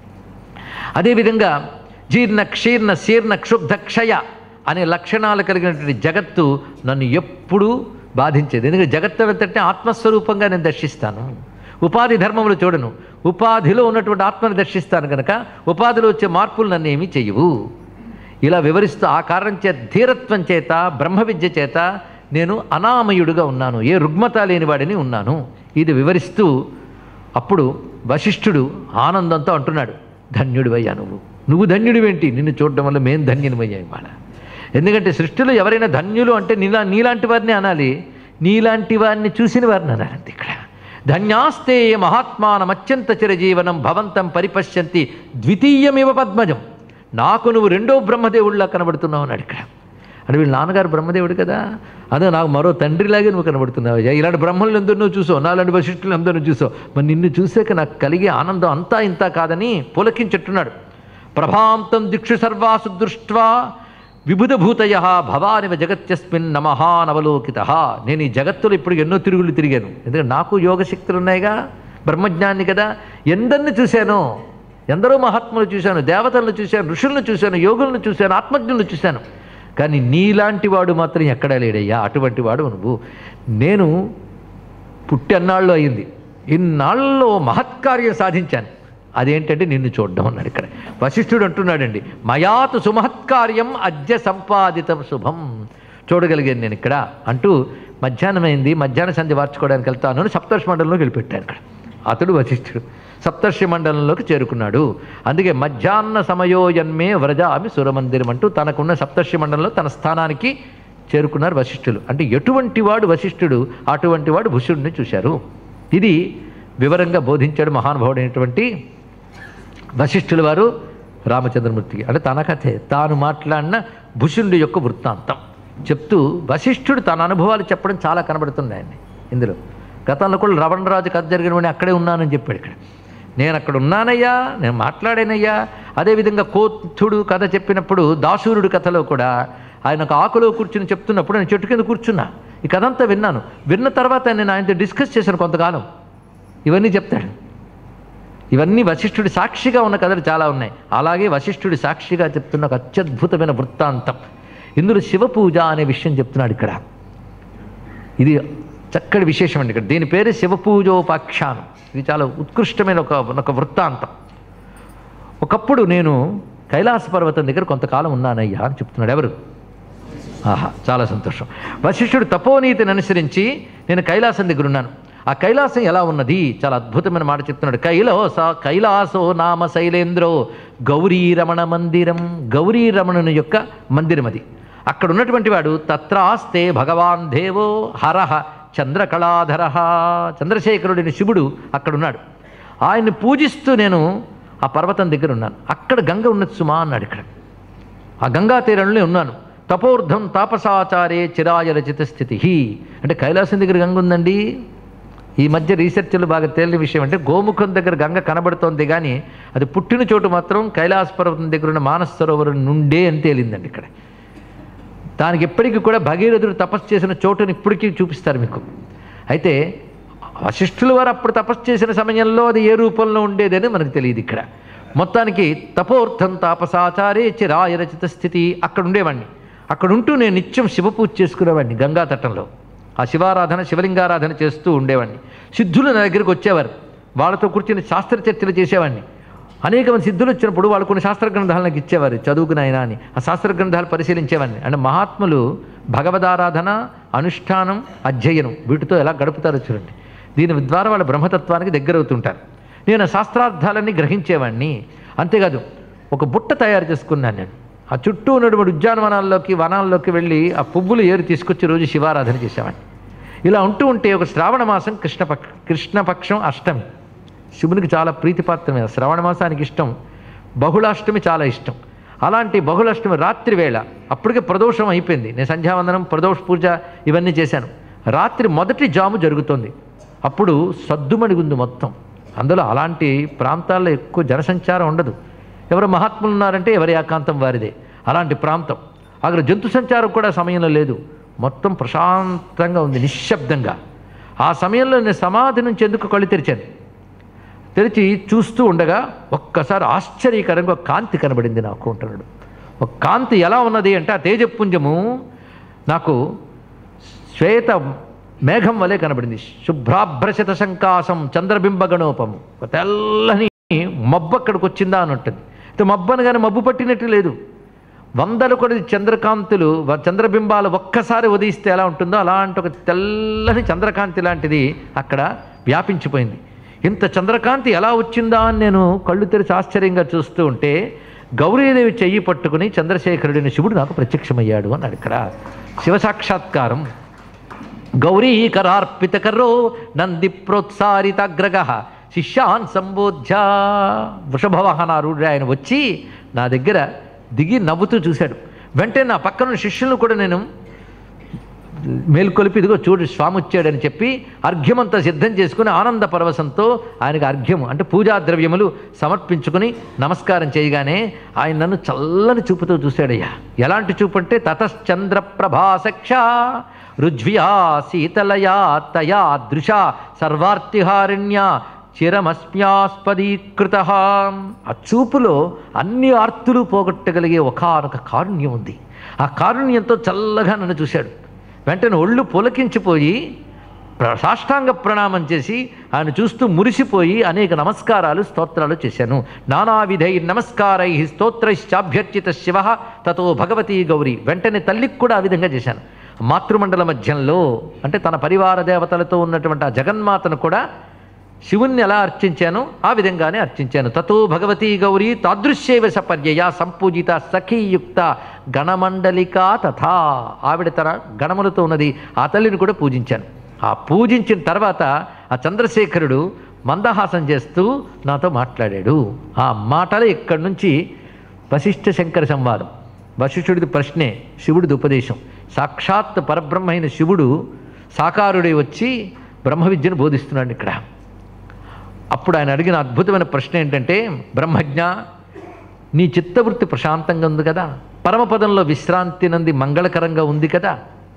అదేవిధంగా జీర్ణ క్షీర్ణ శీర్ణ క్షుబ్ధ క్షయ అనే లక్షణాలు కలిగినటువంటి జగత్తు నన్ను ఎప్పుడూ బాధించేది ఎందుకంటే జగత్తు అంతటే ఆత్మస్వరూపంగా నేను దర్శిస్తాను ఉపాధి ధర్మములు చూడను ఉపాధిలో ఉన్నటువంటి ఆత్మను దర్శిస్తాను కనుక ఉపాధిలో వచ్చే మార్పులు నన్ను ఏమీ చెయ్యవు ఇలా వివరిస్తూ ఆ కారణం చేత ధీరత్వం చేత బ్రహ్మ విద్య చేత నేను అనామయుడుగా ఉన్నాను ఏ రుగ్మత లేనివాడిని ఉన్నాను ఇది వివరిస్తూ అప్పుడు వశిష్ఠుడు ఆనందంతో అంటున్నాడు ధన్యుడివయ్యా నువ్వు నువ్వు ధన్యుడివేంటి నిన్ను చూడడం వల్ల మేము ధన్యునివయ్యా ఇవాళ ఎందుకంటే సృష్టిలో ఎవరైనా ధన్యులు అంటే నీలా నీలాంటి వారిని అనాలి నీలాంటి వారిని చూసిన వారిని అనాలంటే ఇక్కడ ధన్యాస్తే మహాత్మానమత్యంత చిరజీవనం భవంతం పరిపశ్యంతి ద్వితీయమివ పద్మజం నాకు నువ్వు రెండో బ్రహ్మదేవుడిలా కనబడుతున్నావు అన్నాడు ఇక్కడ అంటే వీళ్ళ నాన్నగారు బ్రహ్మదేవుడు కదా అదే నాకు మరో తండ్రిలాగే నువ్వు కనబడుతున్నావు అయ్యా ఇలాంటి బ్రహ్మలను ఎందరూ నువ్వు చూసావు నాలాంటి వశిష్ఠులు అందరూ చూసావు మరి నిన్ను చూసాక నాకు కలిగే ఆనందం అంతా ఇంత కాదని పులకించెట్టున్నాడు ప్రభాంతం దిక్షు సర్వాసు దృష్ట్వా విబుధభూతయ భవానివ జగత్యస్మిన్ నమహానవలోకిత నేను ఈ జగత్తులో ఇప్పుడు ఎన్నో తిరుగులు తిరిగాను ఎందుకంటే నాకు యోగశక్తులు ఉన్నాయిగా బ్రహ్మజ్ఞాన్ని కదా ఎందరిని చూశాను ఎందరో మహాత్ములు చూశాను దేవతలను చూశాను ఋషులను చూశాను యోగులను చూశాను ఆత్మజ్ఞులను చూశాను కానీ నీలాంటి వాడు మాత్రం ఎక్కడా లేడయ్యా అటువంటి వాడు నువ్వు నేను పుట్టి అన్నాళ్ళు అయింది ఇన్నాళ్ళలో మహత్కార్యం సాధించాను అదేంటంటే నిన్ను చూడడం అన్నాడు ఇక్కడ వశిష్ఠుడు అంటున్నాడండి మయాతు సుమహత్కార్యం అద్య సంపాదితం శుభం చూడగలిగాను నేను ఇక్కడ అంటూ మధ్యాహ్నం అయింది మధ్యాహ్న సంధి వార్చుకోవడానికి వెళ్తాను అని సప్తర్షి మండలంలోకి వెళ్ళిపెట్టాను ఇక్కడ అతడు వశిష్ఠుడు సప్తర్షి మండలంలోకి చేరుకున్నాడు అందుకే మధ్యాహ్న సమయో జన్మే వ్రజామి సురమందిరం అంటూ తనకున్న సప్తర్షి మండలంలో తన స్థానానికి చేరుకున్నారు వశిష్ఠులు అంటే ఎటువంటి వాడు వశిష్ఠుడు అటువంటి వాడు భుషుడిని చూశారు ఇది వివరంగా బోధించాడు మహానుభావుడైనటువంటి వశిష్ఠుల వారు రామచంద్రమూర్తికి అంటే తన కథే తాను మాట్లాడిన భుషుండి యొక్క వృత్తాంతం చెప్తూ వశిష్ఠుడు తన అనుభవాలు చెప్పడం చాలా కనబడుతున్నాయండి ఇందులో గతంలో కూడా రవణరాజు కథ జరిగిన అక్కడే ఉన్నానని చెప్పాడు ఇక్కడ నేను అక్కడ ఉన్నానయ్యా నేను మాట్లాడానయ్యా అదేవిధంగా కోతుడు కథ చెప్పినప్పుడు దాసూరుడు కథలో కూడా ఆయన ఒక ఆకులో కూర్చుని చెప్తున్నప్పుడు నేను చెట్టు కింద కూర్చున్నా ఈ కథ అంతా విన్నాను విన్న తర్వాత నేను ఆయనతో డిస్కస్ చేశాను కొంతకాలం ఇవన్నీ చెప్తాడు ఇవన్నీ వశిష్ఠుడి సాక్షిగా ఉన్న కథలు చాలా ఉన్నాయి అలాగే వశిష్ఠుడి సాక్షిగా చెప్తున్న ఒక అత్యద్భుతమైన వృత్తాంతం ఇందులో శివపూజ అనే విషయం చెప్తున్నాడు ఇక్కడ ఇది చక్కటి విశేషం అండి ఇక్కడ దీని పేరు శివపూజోపాఖ్యానం ఇది చాలా ఉత్కృష్టమైన ఒక ఒక వృత్తాంతం ఒకప్పుడు నేను కైలాస పర్వతం దగ్గర కొంతకాలం ఉన్నానయ్యా అని చెప్తున్నాడు ఎవరు ఆహా చాలా సంతోషం వశిష్ఠుడు తపోనీతిని అనుసరించి నేను కైలాసం దగ్గర ఉన్నాను ఆ కైలాసం ఎలా ఉన్నది చాలా అద్భుతమైన మాట చెప్తున్నాడు కైలాస కైలాసో నామ శైలేంద్రో గౌరీ రమణ మందిరం గౌరీ రమణుని యొక్క మందిరం అది అక్కడ ఉన్నటువంటి వాడు తత్రాస్తే భగవాన్ దేవో హరహ చంద్రకళాధర చంద్రశేఖరుడిని శివుడు అక్కడున్నాడు ఆయన్ని పూజిస్తూ నేను ఆ పర్వతం దగ్గర ఉన్నాను అక్కడ గంగ ఉన్నది సుమా అన్నాడు ఇక్కడ ఆ గంగా తీరంలో ఉన్నాను తపోర్ధం తాపసాచారే చిరాయ రచిత స్థితి అంటే కైలాసం దగ్గర గంగ ఉందండి ఈ మధ్య రీసెర్చ్లు బాగా తేలిన విషయం అంటే గోముఖం దగ్గర గంగ కనబడుతోంది కానీ అది పుట్టిన చోటు మాత్రం కైలాస పర్వతం దగ్గర ఉన్న మానస సరోవరం నుండే అని తేలిందండి ఇక్కడ దానికి ఎప్పటికీ కూడా భగీరథుడు తపస్సు చేసిన చోటుని ఇప్పటికీ చూపిస్తారు మీకు అయితే వశిష్ఠుల వారు అప్పుడు తపస్సు చేసిన సమయంలో అది ఏ రూపంలో ఉండేదని మనకు తెలియదు ఇక్కడ మొత్తానికి తపోర్థం తాపసాచారే చిరాయ రచిత స్థితి అక్కడ ఉండేవాడిని అక్కడ ఉంటూ నేను నిత్యం శివపూజ చేసుకునేవాడిని గంగా తటంలో ఆ శివారాధన శివలింగారాధన చేస్తూ ఉండేవాడిని సిద్ధులు నా దగ్గరికి వచ్చేవారు వాళ్ళతో కూర్చొని శాస్త్ర చర్చలు చేసేవాడిని అనేక మంది సిద్ధులు వచ్చినప్పుడు వాళ్ళు కొన్ని శాస్త్ర గ్రంథాలు నాకు ఇచ్చేవారు చదువుకునైనా అని ఆ శాస్త్ర గ్రంథాలు పరిశీలించేవాడిని అంటే మహాత్ములు భగవదారాధన అనుష్ఠానం అధ్యయనం వీటితో ఎలా గడుపుతారో చూడండి దీని ద్వారా వాళ్ళ బ్రహ్మతత్వానికి దగ్గర అవుతుంటారు నేను ఆ శాస్త్రార్థాలన్నీ గ్రహించేవాడిని అంతేకాదు ఒక బుట్ట తయారు చేసుకున్నాను నేను ఆ చుట్టూ ఉన్నటువంటి ఉద్యానవనాల్లోకి వనాల్లోకి వెళ్ళి ఆ పువ్వులు ఏరు తీసుకొచ్చి రోజు శివారాధన చేసేవాడిని ఇలా ఉంటూ ఉంటే ఒక శ్రావణ మాసం కృష్ణపక్ష కృష్ణపక్షం అష్టమి శివునికి చాలా ప్రీతిపాత్రమైన శ్రవణ మాసానికి ఇష్టం బహుళాష్టమి చాలా ఇష్టం అలాంటి బహుళాష్టమి రాత్రి వేళ అప్పటికే ప్రదోషం అయిపోయింది నేను సంధ్యావందనం ప్రదోష పూజ ఇవన్నీ చేశాను రాత్రి మొదటి జాము జరుగుతోంది అప్పుడు సద్దుమణిగుంది మొత్తం అందులో అలాంటి ప్రాంతాల్లో ఎక్కువ జనసంచారం ఉండదు ఎవరు మహాత్ములు ఉన్నారంటే ఎవరి ఏకాంతం వారిదే అలాంటి ప్రాంతం అక్కడ జంతు సంచారం కూడా సమయంలో లేదు మొత్తం ప్రశాంతంగా ఉంది నిశ్శబ్దంగా ఆ సమయంలో నేను సమాధి నుంచి ఎందుకు కళ్ళు తెరిచాను తెరిచి చూస్తూ ఉండగా ఒక్కసారి ఆశ్చర్యకరంగా ఒక కాంతి కనబడింది నాకు అంటున్నాడు ఒక కాంతి ఎలా ఉన్నది అంటే ఆ తేజపుంజము నాకు శ్వేత మేఘం వలె కనబడింది శుభ్రాభ్రశత సంకాసం చంద్రబింబ గణోపము ఒక తెల్లని మబ్బు అక్కడికి వచ్చిందా అని ఉంటుంది అయితే మబ్బు అనగానే మబ్బు పట్టినట్టు లేదు వందల కొద్ది చంద్రకాంతులు వ- చంద్రబింబాలు ఒక్కసారి ఉదయిస్తే ఎలా ఉంటుందో అలాంటి ఒక తెల్లని చంద్రకాంతి లాంటిది అక్కడ వ్యాపించిపోయింది ఇంత చంద్రకాంతి ఎలా వచ్చిందా అని నేను కళ్ళు తెరిచి ఆశ్చర్యంగా చూస్తూ ఉంటే గౌరీదేవి చెయ్యి పట్టుకుని చంద్రశేఖరుడిని శివుడు నాకు ప్రత్యక్షమయ్యాడు అన్నాడు ఇక్కడ శివసాక్షాత్కారం గౌరీకరార్పితకరో నంది ప్రోత్సారితాగ్రగ శిష్యాన్ సంబోధ్య వృషభవాహనారుడు ఆయన వచ్చి నా దగ్గర దిగి నవ్వుతూ చూశాడు వెంటనే నా పక్కన శిష్యులను కూడా నేను మేల్కొలిపి ఇదిగో చూడు స్వామి వచ్చాడని చెప్పి అర్ఘ్యమంతా సిద్ధం చేసుకుని ఆనంద పరవశంతో ఆయనకు అర్ఘ్యము అంటే పూజా ద్రవ్యములు సమర్పించుకుని నమస్కారం చేయగానే ఆయన నన్ను చల్లని చూపుతో చూశాడయ్యా ఎలాంటి చూపు అంటే తతశ్చంద్ర ప్రభాసక్ష రుజ్వ్యా శీతలయా తయా దృశ సర్వార్తిహారిణ్య చిరమస్మ్యాస్పదీకృత ఆ చూపులో అన్ని ఆర్తులు పోగొట్టగలిగే ఒకనొక కారుణ్యం ఉంది ఆ కారుణ్యంతో చల్లగా నన్ను చూశాడు వెంటనే ఒళ్ళు పులకించిపోయి ప్ర- సాష్టాంగ ప్రణామం చేసి ఆయన చూస్తూ మురిసిపోయి అనేక నమస్కారాలు స్తోత్రాలు చేశాను నానావిధై నమస్కారై స్తోత్రైశ్చాభ్యర్చిత శివ తతో భగవతీ గౌరీ వెంటనే తల్లికి కూడా ఆ విధంగా చేశాను మాతృమండల మధ్యంలో అంటే తన పరివార దేవతలతో ఉన్నటువంటి ఆ జగన్మాతను కూడా శివుణ్ణి ఎలా అర్చించాను ఆ విధంగానే అర్చించాను తతో భగవతీ గౌరీ తాదృశ్యైవ సపర్యయ సంపూజిత సఖీయుక్త గణమండలిక తథా ఆవిడ తన గణములతో ఉన్నది ఆ తల్లిని కూడా పూజించాను ఆ పూజించిన తర్వాత ఆ చంద్రశేఖరుడు మందహాసం చేస్తూ నాతో మాట్లాడాడు ఆ మాటలే ఇక్కడి నుంచి వశిష్ఠ శంకర సంవాదం వశిష్ఠుడిది ప్రశ్నే శివుడిది ఉపదేశం సాక్షాత్ పరబ్రహ్మ అయిన శివుడు సాకారుడై వచ్చి బ్రహ్మ విద్యను బోధిస్తున్నాడు ఇక్కడ అప్పుడు ఆయన అడిగిన అద్భుతమైన ప్రశ్న ఏంటంటే బ్రహ్మజ్ఞ నీ చిత్తవృత్తి ప్రశాంతంగా ఉంది కదా పరమపదంలో విశ్రాంతి నంది మంగళకరంగా ఉంది కదా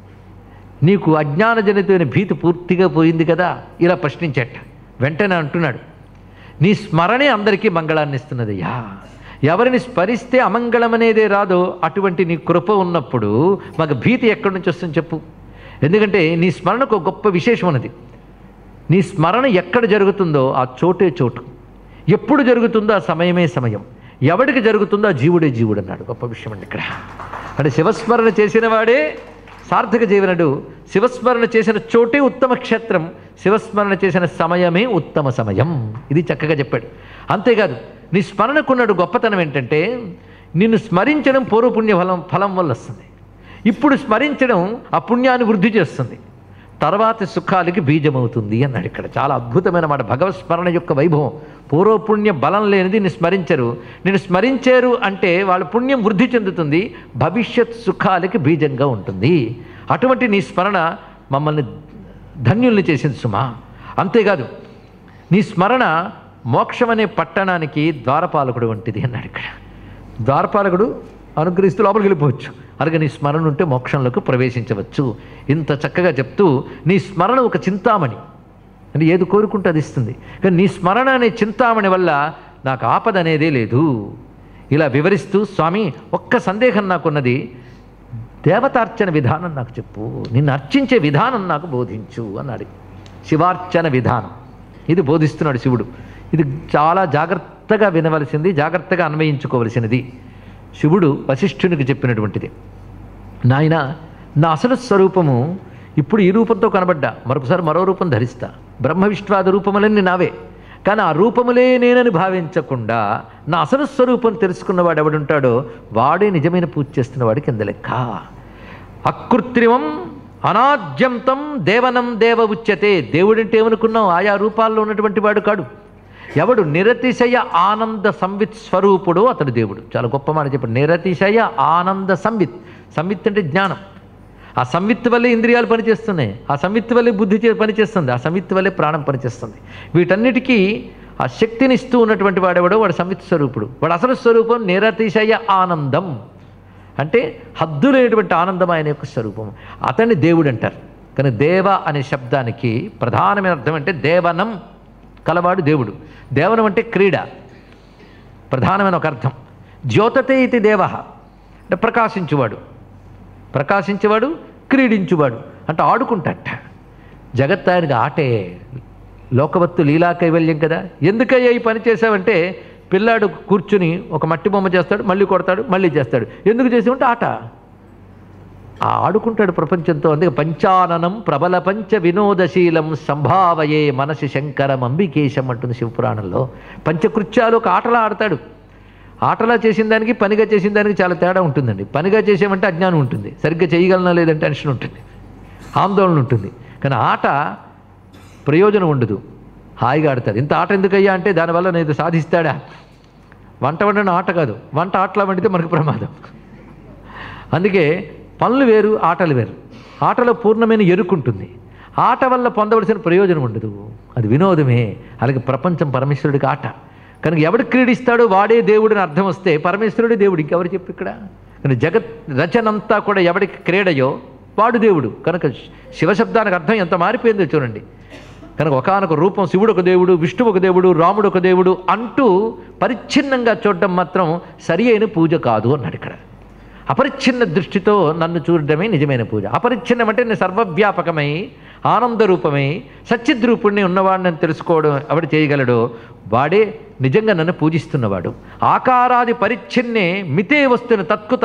నీకు అజ్ఞానజనితమైన భీతి పూర్తిగా పోయింది కదా ఇలా ప్రశ్నించట వెంటనే అంటున్నాడు నీ స్మరణే అందరికీ మంగళాన్ని ఇస్తున్నదయ్యా ఎవరిని స్మరిస్తే అమంగళం అనేదే రాదో అటువంటి నీ కృప ఉన్నప్పుడు మాకు భీతి ఎక్కడి నుంచి వస్తుంది చెప్పు ఎందుకంటే నీ స్మరణకు ఒక గొప్ప విశేషం ఉన్నది నీ స్మరణ ఎక్కడ జరుగుతుందో ఆ చోటే చోటు ఎప్పుడు జరుగుతుందో ఆ సమయమే సమయం ఎవడికి జరుగుతుందో ఆ జీవుడే జీవుడు అన్నాడు గొప్ప విషయం అండి ఇక్కడ అంటే శివస్మరణ చేసిన వాడే సార్థక జీవనుడు శివస్మరణ చేసిన చోటే ఉత్తమ క్షేత్రం శివస్మరణ చేసిన సమయమే ఉత్తమ సమయం ఇది చక్కగా చెప్పాడు అంతేకాదు నీ స్మరణకున్నాడు గొప్పతనం ఏంటంటే నిన్ను స్మరించడం పూర్వపుణ్య ఫలం ఫలం వల్ల వస్తుంది ఇప్పుడు స్మరించడం ఆ పుణ్యాన్ని వృద్ధి చేస్తుంది తర్వాత సుఖాలకి బీజమవుతుంది అన్నాడు ఇక్కడ చాలా అద్భుతమైన మాట భగవత్ స్మరణ యొక్క వైభవం పూర్వపుణ్య బలం లేనిది నిన్ను స్మరించరు నేను స్మరించారు అంటే వాళ్ళ పుణ్యం వృద్ధి చెందుతుంది భవిష్యత్ సుఖాలకి బీజంగా ఉంటుంది అటువంటి నీ స్మరణ మమ్మల్ని ధన్యుల్ని చేసింది సుమా అంతేకాదు నీ స్మరణ మోక్షం అనే పట్టణానికి ద్వారపాలకుడు వంటిది అన్నాడు ఇక్కడ ద్వారపాలకుడు అనుగ్రహిస్తూ లోపలికి వెళ్ళిపోవచ్చు అలాగే నీ స్మరణ ఉంటే మోక్షంలోకి ప్రవేశించవచ్చు ఇంత చక్కగా చెప్తూ నీ స్మరణ ఒక చింతామణి అంటే ఏది కోరుకుంటే అది ఇస్తుంది కానీ నీ స్మరణ అనే చింతామణి వల్ల నాకు ఆపద అనేదే లేదు ఇలా వివరిస్తూ స్వామి ఒక్క సందేహం నాకున్నది దేవతార్చన విధానం నాకు చెప్పు నిన్ను అర్చించే విధానం నాకు బోధించు అన్నాడు శివార్చన విధానం ఇది బోధిస్తున్నాడు శివుడు ఇది చాలా జాగ్రత్తగా వినవలసింది జాగ్రత్తగా అన్వయించుకోవలసినది శివుడు వశిష్ఠునికి చెప్పినటువంటిది నాయన నా అసలు స్వరూపము ఇప్పుడు ఈ రూపంతో కనబడ్డా మరొకసారి మరో రూపం ధరిస్తా బ్రహ్మ విష్ణువాద రూపములన్నీ నావే కానీ ఆ రూపములే నేనని భావించకుండా నా అసలు స్వరూపం తెలుసుకున్నవాడు ఎవడుంటాడో వాడే నిజమైన పూజ చేస్తున్న వాడికి కింద లెక్క అకృత్రిమం అనాద్యంతం దేవనం దేవ ఉచ్యతే దేవుడంటే ఏమనుకున్నావు ఆయా రూపాల్లో ఉన్నటువంటి వాడు కాడు ఎవడు నిరతిశయ ఆనంద సంవిత్ స్వరూపుడు అతడు దేవుడు చాలా గొప్ప మాట చెప్పాడు నిరతిశయ ఆనంద సంవిత్ సంవిత్ అంటే జ్ఞానం ఆ సంవిత్ వల్లే ఇంద్రియాలు పనిచేస్తున్నాయి ఆ సంవిత్ వల్లే బుద్ధి చే- పనిచేస్తుంది ఆ సంవిత్ వల్లే ప్రాణం పనిచేస్తుంది వీటన్నిటికీ ఆ శక్తిని ఇస్తూ ఉన్నటువంటి వాడెవడో వాడు సంవిత్ స్వరూపుడు వాడు అసలు స్వరూపం నిరతిశయ ఆనందం అంటే హద్దు లేనటువంటి ఆనందం ఆయన యొక్క స్వరూపం అతన్ని దేవుడు అంటారు కానీ దేవ అనే శబ్దానికి ప్రధానమైన అర్థం అంటే దేవనం కలవాడు దేవుడు దేవనం అంటే క్రీడ ప్రధానమైన ఒక అర్థం జ్యోతతే ఇది దేవ అంటే ప్రకాశించువాడు ప్రకాశించేవాడు క్రీడించువాడు అంటే ఆడుకుంటాట జగత్ ఆయనకి ఆటే లోకవత్తు లీలా కైవల్యం కదా ఎందుకయ్యా ఈ పని చేసావంటే పిల్లాడు కూర్చుని ఒక మట్టి బొమ్మ చేస్తాడు మళ్ళీ కొడతాడు మళ్ళీ చేస్తాడు ఎందుకు చేసి ఉంటే ఆట ఆ ఆడుకుంటాడు ప్రపంచంతో అందుకే పంచాననం ప్రబల పంచ వినోదశీలం సంభావయే మనసి శంకరం అంబికేశం అంటుంది శివపురాణంలో పంచకృత్యాలు ఒక ఆటలా ఆడతాడు ఆటలా చేసిన దానికి పనిగా చేసిన దానికి చాలా తేడా ఉంటుందండి పనిగా చేసేమంటే అజ్ఞానం ఉంటుంది సరిగ్గా చేయగలనా లేదంటే టెన్షన్ ఉంటుంది ఆందోళన ఉంటుంది కానీ ఆట ప్రయోజనం ఉండదు హాయిగా ఆడతాడు ఇంత ఆట ఎందుకయ్యా అంటే దానివల్ల నేను సాధిస్తాడా వంట వండడం ఆట కాదు వంట ఆటలా వండితే మనకు ప్రమాదం అందుకే పనులు వేరు ఆటలు వేరు ఆటలో పూర్ణమైన ఎరుకుంటుంది ఆట వల్ల పొందవలసిన ప్రయోజనం ఉండదు అది వినోదమే అలాగే ప్రపంచం పరమేశ్వరుడికి ఆట కనుక ఎవడు క్రీడిస్తాడో వాడే దేవుడిని అర్థం వస్తే పరమేశ్వరుడే దేవుడు ఇంకెవరు చెప్పు ఇక్కడ కానీ జగత్ రచనంతా కూడా ఎవడికి క్రీడయో వాడు దేవుడు కనుక శివశబ్దానికి అర్థం ఎంత మారిపోయిందో చూడండి కనుక ఒకనొక రూపం శివుడు ఒక దేవుడు విష్ణువు ఒక దేవుడు రాముడు ఒక దేవుడు అంటూ పరిచ్ఛిన్నంగా చూడడం మాత్రం సరి అయిన పూజ కాదు అన్నాడు ఇక్కడ అపరిచ్ఛిన్న దృష్టితో నన్ను చూడడమే నిజమైన పూజ అపరిచ్ఛిన్నం అంటే నేను సర్వవ్యాపకమై ఆనంద రూపమై సచ్చిద్రూపుణ్ణి ఉన్నవాడిని తెలుసుకోవడం ఎవడు చేయగలడో వాడే నిజంగా నన్ను పూజిస్తున్నవాడు ఆకారాది పరిచ్ఛిన్నే మితే వస్తున్న తత్కుత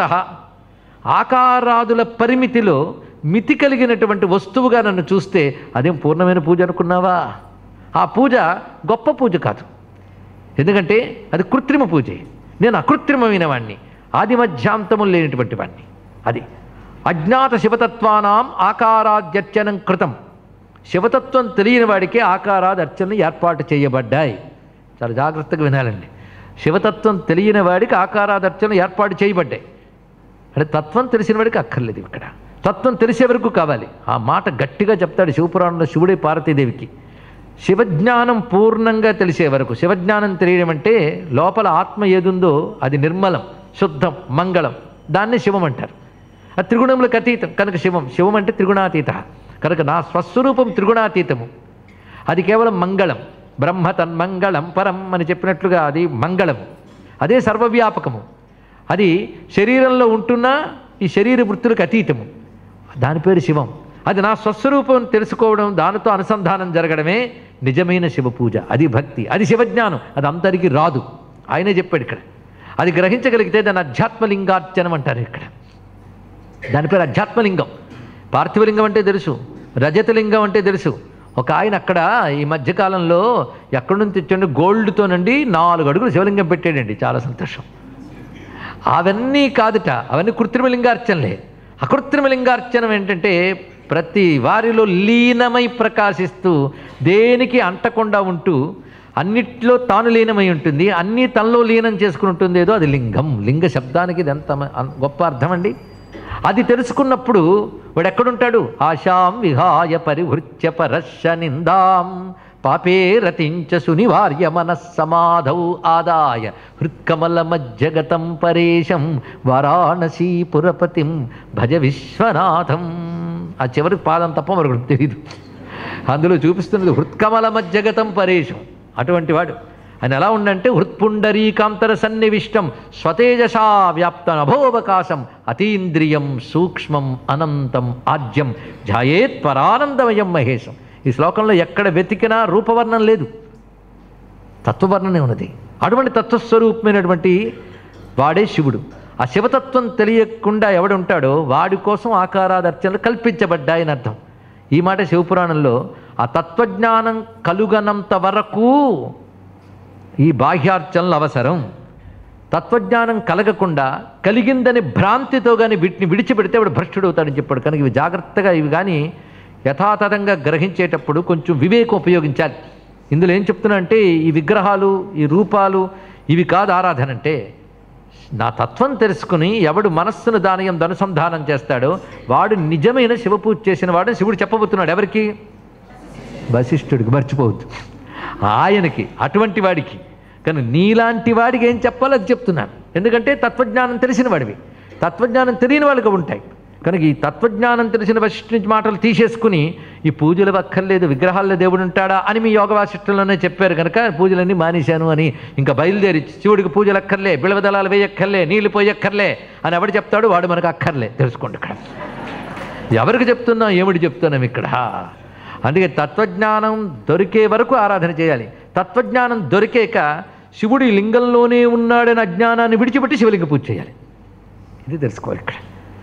ఆకారాదుల పరిమితిలో మితి కలిగినటువంటి వస్తువుగా నన్ను చూస్తే అదేం పూర్ణమైన పూజ అనుకున్నావా ఆ పూజ గొప్ప పూజ కాదు ఎందుకంటే అది కృత్రిమ పూజే నేను అకృత్రిమమైన వాణ్ణి ఆది మధ్యాంతములు లేనటువంటి వాణ్ణి అది అజ్ఞాత శివతత్వానాం ఆకారాద్యర్చనం కృతం శివతత్వం తెలియని వాడికి ఆకారాది అర్చనలు ఏర్పాటు చేయబడ్డాయి చాలా జాగ్రత్తగా వినాలండి శివతత్వం తెలియని వాడికి ఆకారాది అర్చనలు ఏర్పాటు చేయబడ్డాయి అంటే తత్వం తెలిసిన వాడికి అక్కర్లేదు ఇక్కడ తత్వం తెలిసే వరకు కావాలి ఆ మాట గట్టిగా చెప్తాడు శివపురాణంలో శివుడే పార్వతీదేవికి శివజ్ఞానం పూర్ణంగా తెలిసే వరకు శివజ్ఞానం తెలియడం అంటే లోపల ఆత్మ ఏదుందో అది నిర్మలం శుద్ధం మంగళం దాన్నే శివం అంటారు అది త్రిగుణములకు అతీతం కనుక శివం శివం అంటే త్రిగుణాతీత కనుక నా స్వస్వరూపం త్రిగుణాతీతము అది కేవలం మంగళం బ్రహ్మ తన్మంగళం పరం అని చెప్పినట్లుగా అది మంగళము అదే సర్వవ్యాపకము అది శరీరంలో ఉంటున్నా ఈ శరీర వృత్తులకు అతీతము దాని పేరు శివం అది నా స్వస్వరూపం తెలుసుకోవడం దానితో అనుసంధానం జరగడమే నిజమైన శివ పూజ అది భక్తి అది శివజ్ఞానం అది అందరికీ రాదు ఆయనే చెప్పాడు ఇక్కడ అది గ్రహించగలిగితే దాన్ని అధ్యాత్మలింగార్చనం అంటారు ఇక్కడ దాని పేరు అధ్యాత్మలింగం పార్థివలింగం అంటే తెలుసు రజతలింగం అంటే తెలుసు ఒక ఆయన అక్కడ ఈ మధ్యకాలంలో ఎక్కడి నుంచి తెచ్చండి గోల్డ్తోనండి నాలుగు అడుగులు శివలింగం పెట్టాడండి చాలా సంతోషం అవన్నీ కాదుట అవన్నీ కృత్రిమ లింగార్చనలే అకృత్రిమ లింగార్చనం ఏంటంటే ప్రతి వారిలో లీనమై ప్రకాశిస్తూ దేనికి అంటకుండా ఉంటూ అన్నిట్లో తాను లీనమై ఉంటుంది అన్నీ తనలో లీనం చేసుకుని ఉంటుంది ఏదో అది లింగం లింగ శబ్దానికి ఇది ఎంత మ- అన్- గొప్ప అర్థం అండి అది తెలుసుకున్నప్పుడు వాడు ఎక్కడుంటాడు ఆశాం విహాయ పరివృత్య పరశ నిందాం పాపే రతించ సునివార్య మనస్సమాధౌ ఆదాయ హృత్కమల మజ్జగతం పరేశం వారాణసీ పురపతిం భజ విశ్వనాథం ఆ చివరి పాదం తప్ప మరొకటి తెలియదు అందులో చూపిస్తున్నది హృత్కమల మజ్జగతం పరేశం అటువంటి వాడు ఆయన ఎలా ఉండంటే హృత్పుండరీకాంతర సన్నివిష్టం స్వతేజసా వ్యాప్త నభోవకాశం అతీంద్రియం సూక్ష్మం అనంతం ఆద్యం ఝాయేత్ పరానందమయం మహేశం ఈ శ్లోకంలో ఎక్కడ వెతికినా రూపవర్ణం లేదు తత్వవర్ణనే ఉన్నది అటువంటి తత్వస్వరూపమైనటువంటి వాడే శివుడు ఆ శివతత్వం తెలియకుండా ఎవడుంటాడో వాడి కోసం ఆకారాదర్చనలు కల్పించబడ్డాయని అర్థం ఈ మాట శివపురాణంలో ఆ తత్వజ్ఞానం కలుగనంత వరకు ఈ బాహ్యార్చనలు అవసరం తత్వజ్ఞానం కలగకుండా కలిగిందని భ్రాంతితో కానీ వీటిని విడిచిపెడితే వాడు భ్రష్టుడవుతాడని చెప్పాడు కనుక ఇవి జాగ్రత్తగా ఇవి కానీ యథాతథంగా గ్రహించేటప్పుడు కొంచెం వివేకం ఉపయోగించాలి ఇందులో ఏం చెప్తున్నా అంటే ఈ విగ్రహాలు ఈ రూపాలు ఇవి కాదు ఆరాధన అంటే నా తత్వం తెలుసుకుని ఎవడు మనస్సును దానయం అనుసంధానం చేస్తాడో వాడు నిజమైన శివపూజ చేసిన వాడు శివుడు చెప్పబోతున్నాడు ఎవరికి వశిష్ఠుడికి మర్చిపోవద్దు ఆయనకి అటువంటి వాడికి కానీ నీలాంటి వాడికి ఏం చెప్పాలో అది చెప్తున్నాను ఎందుకంటే తత్వజ్ఞానం తెలిసిన వాడివి తత్వజ్ఞానం తెలియని వాళ్ళకి ఉంటాయి కనుక ఈ తత్వజ్ఞానం తెలిసిన వశిష్ఠుని మాటలు తీసేసుకుని ఈ పూజలు అక్కర్లేదు విగ్రహాల్లో దేవుడు ఉంటాడా అని మీ యోగ వాసిష్ఠంలోనే చెప్పారు కనుక పూజలన్నీ మానేశాను అని ఇంకా బయలుదేరి శివుడికి పూజలు అక్కర్లే బిళవదళాలు వేయక్కర్లే నీళ్లు పోయక్కర్లే అని ఎవడు చెప్తాడు వాడు మనకు అక్కర్లే తెలుసుకోండి ఇక్కడ ఎవరికి చెప్తున్నాం ఏమిటి చెప్తున్నాం ఇక్కడ అందుకే తత్వజ్ఞానం దొరికే వరకు ఆరాధన చేయాలి తత్వజ్ఞానం దొరికాక శివుడు ఈ లింగంలోనే ఉన్నాడని అజ్ఞానాన్ని విడిచిపెట్టి శివలింగ పూజ చేయాలి ఇది తెలుసుకోవాలి ఇక్కడ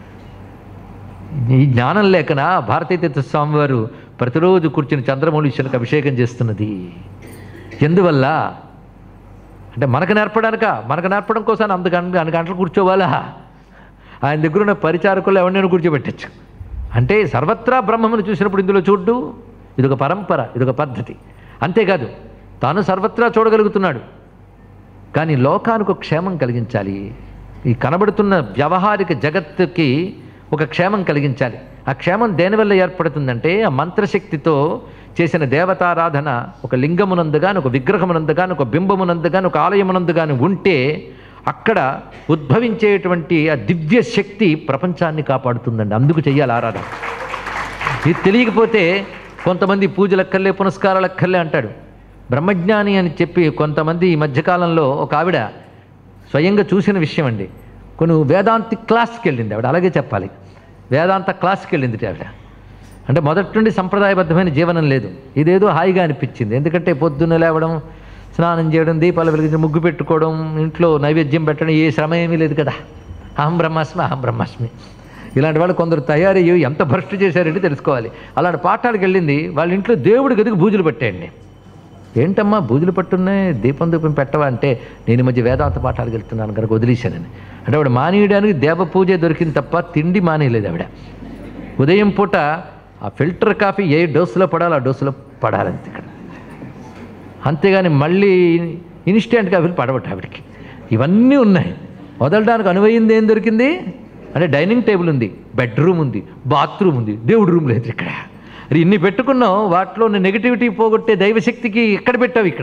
ఈ జ్ఞానం లేకనా భారతీయ స్వామి వారు ప్రతిరోజు కూర్చుని చంద్రమౌళీశ్వరునికి అభిషేకం చేస్తున్నది ఎందువల్ల అంటే మనకు నేర్పడానిక మనకు నేర్పడం కోసం అంత గంట అన్ని గంటలు కూర్చోవాలా ఆయన దగ్గర ఉన్న పరిచారకులు ఎవరినైనా కూర్చోబెట్టచ్చు అంటే సర్వత్రా బ్రహ్మమును చూసినప్పుడు ఇందులో చూడ్డు ఇదొక పరంపర ఇదొక పద్ధతి అంతేకాదు తాను సర్వత్రా చూడగలుగుతున్నాడు కానీ లోకానికి ఒక క్షేమం కలిగించాలి ఈ కనబడుతున్న వ్యవహారిక జగత్తుకి ఒక క్షేమం కలిగించాలి ఆ క్షేమం దేనివల్ల ఏర్పడుతుందంటే ఆ మంత్రశక్తితో చేసిన దేవతారాధన ఒక లింగమునందు కానీ ఒక విగ్రహమునందు కానీ ఒక బింబమునందు కానీ ఒక ఆలయమునందు కానీ ఉంటే అక్కడ ఉద్భవించేటువంటి ఆ దివ్య శక్తి ప్రపంచాన్ని కాపాడుతుందండి అందుకు చెయ్యాలి ఆరాధన ఇది తెలియకపోతే కొంతమంది పూజలక్కర్లే పునస్కారాలక్కర్లే అంటాడు బ్రహ్మజ్ఞాని అని చెప్పి కొంతమంది ఈ మధ్యకాలంలో ఒక ఆవిడ స్వయంగా చూసిన విషయం అండి కొన్ని వేదాంతి క్లాస్కి వెళ్ళింది ఆవిడ అలాగే చెప్పాలి వేదాంత క్లాస్కి వెళ్ళింది ఆవిడ అంటే మొదటి నుండి సంప్రదాయబద్ధమైన జీవనం లేదు ఇదేదో హాయిగా అనిపించింది ఎందుకంటే పొద్దున్న లేవడం స్నానం చేయడం దీపాలు వెలిగించడం ముగ్గు పెట్టుకోవడం ఇంట్లో నైవేద్యం పెట్టడం ఏ శ్రమ ఏమీ లేదు కదా అహం బ్రహ్మాస్మి అహం బ్రహ్మాస్మి ఇలాంటి వాళ్ళు కొందరు తయారయ్యి ఎంత భ్రష్టు చేశారంటే తెలుసుకోవాలి అలాంటి పాఠాలకు వెళ్ళింది వాళ్ళ ఇంట్లో దేవుడి గదికి బూజులు పెట్టేయండి ఏంటమ్మా బూజులు పట్టున్నాయి దీపం దీపం పెట్టవా అంటే నేను ఈ మధ్య వేదాంత పాఠాలకు వెళ్తున్నాను కనుక వదిలేశానని అంటే ఆవిడ మానేయడానికి దేవ పూజే దొరికింది తప్ప తిండి మానేయలేదు ఆవిడ ఉదయం పూట ఆ ఫిల్టర్ కాఫీ ఏ డోసులో పడాలో ఆ డోసులో పడాలంతే ఇక్కడ అంతేగాని మళ్ళీ ఇన్స్టెంట్ కాఫీలు పడబట్టు ఆవిడకి ఇవన్నీ ఉన్నాయి వదలడానికి అనువైంది ఏం దొరికింది అంటే డైనింగ్ టేబుల్ ఉంది బెడ్రూమ్ ఉంది బాత్రూమ్ ఉంది దేవుడి రూమ్ లేదు ఇక్కడ మరి ఇన్ని పెట్టుకున్నావు వాటిలో నెగిటివిటీ పోగొట్టే దైవశక్తికి ఎక్కడ పెట్టావు ఇక్కడ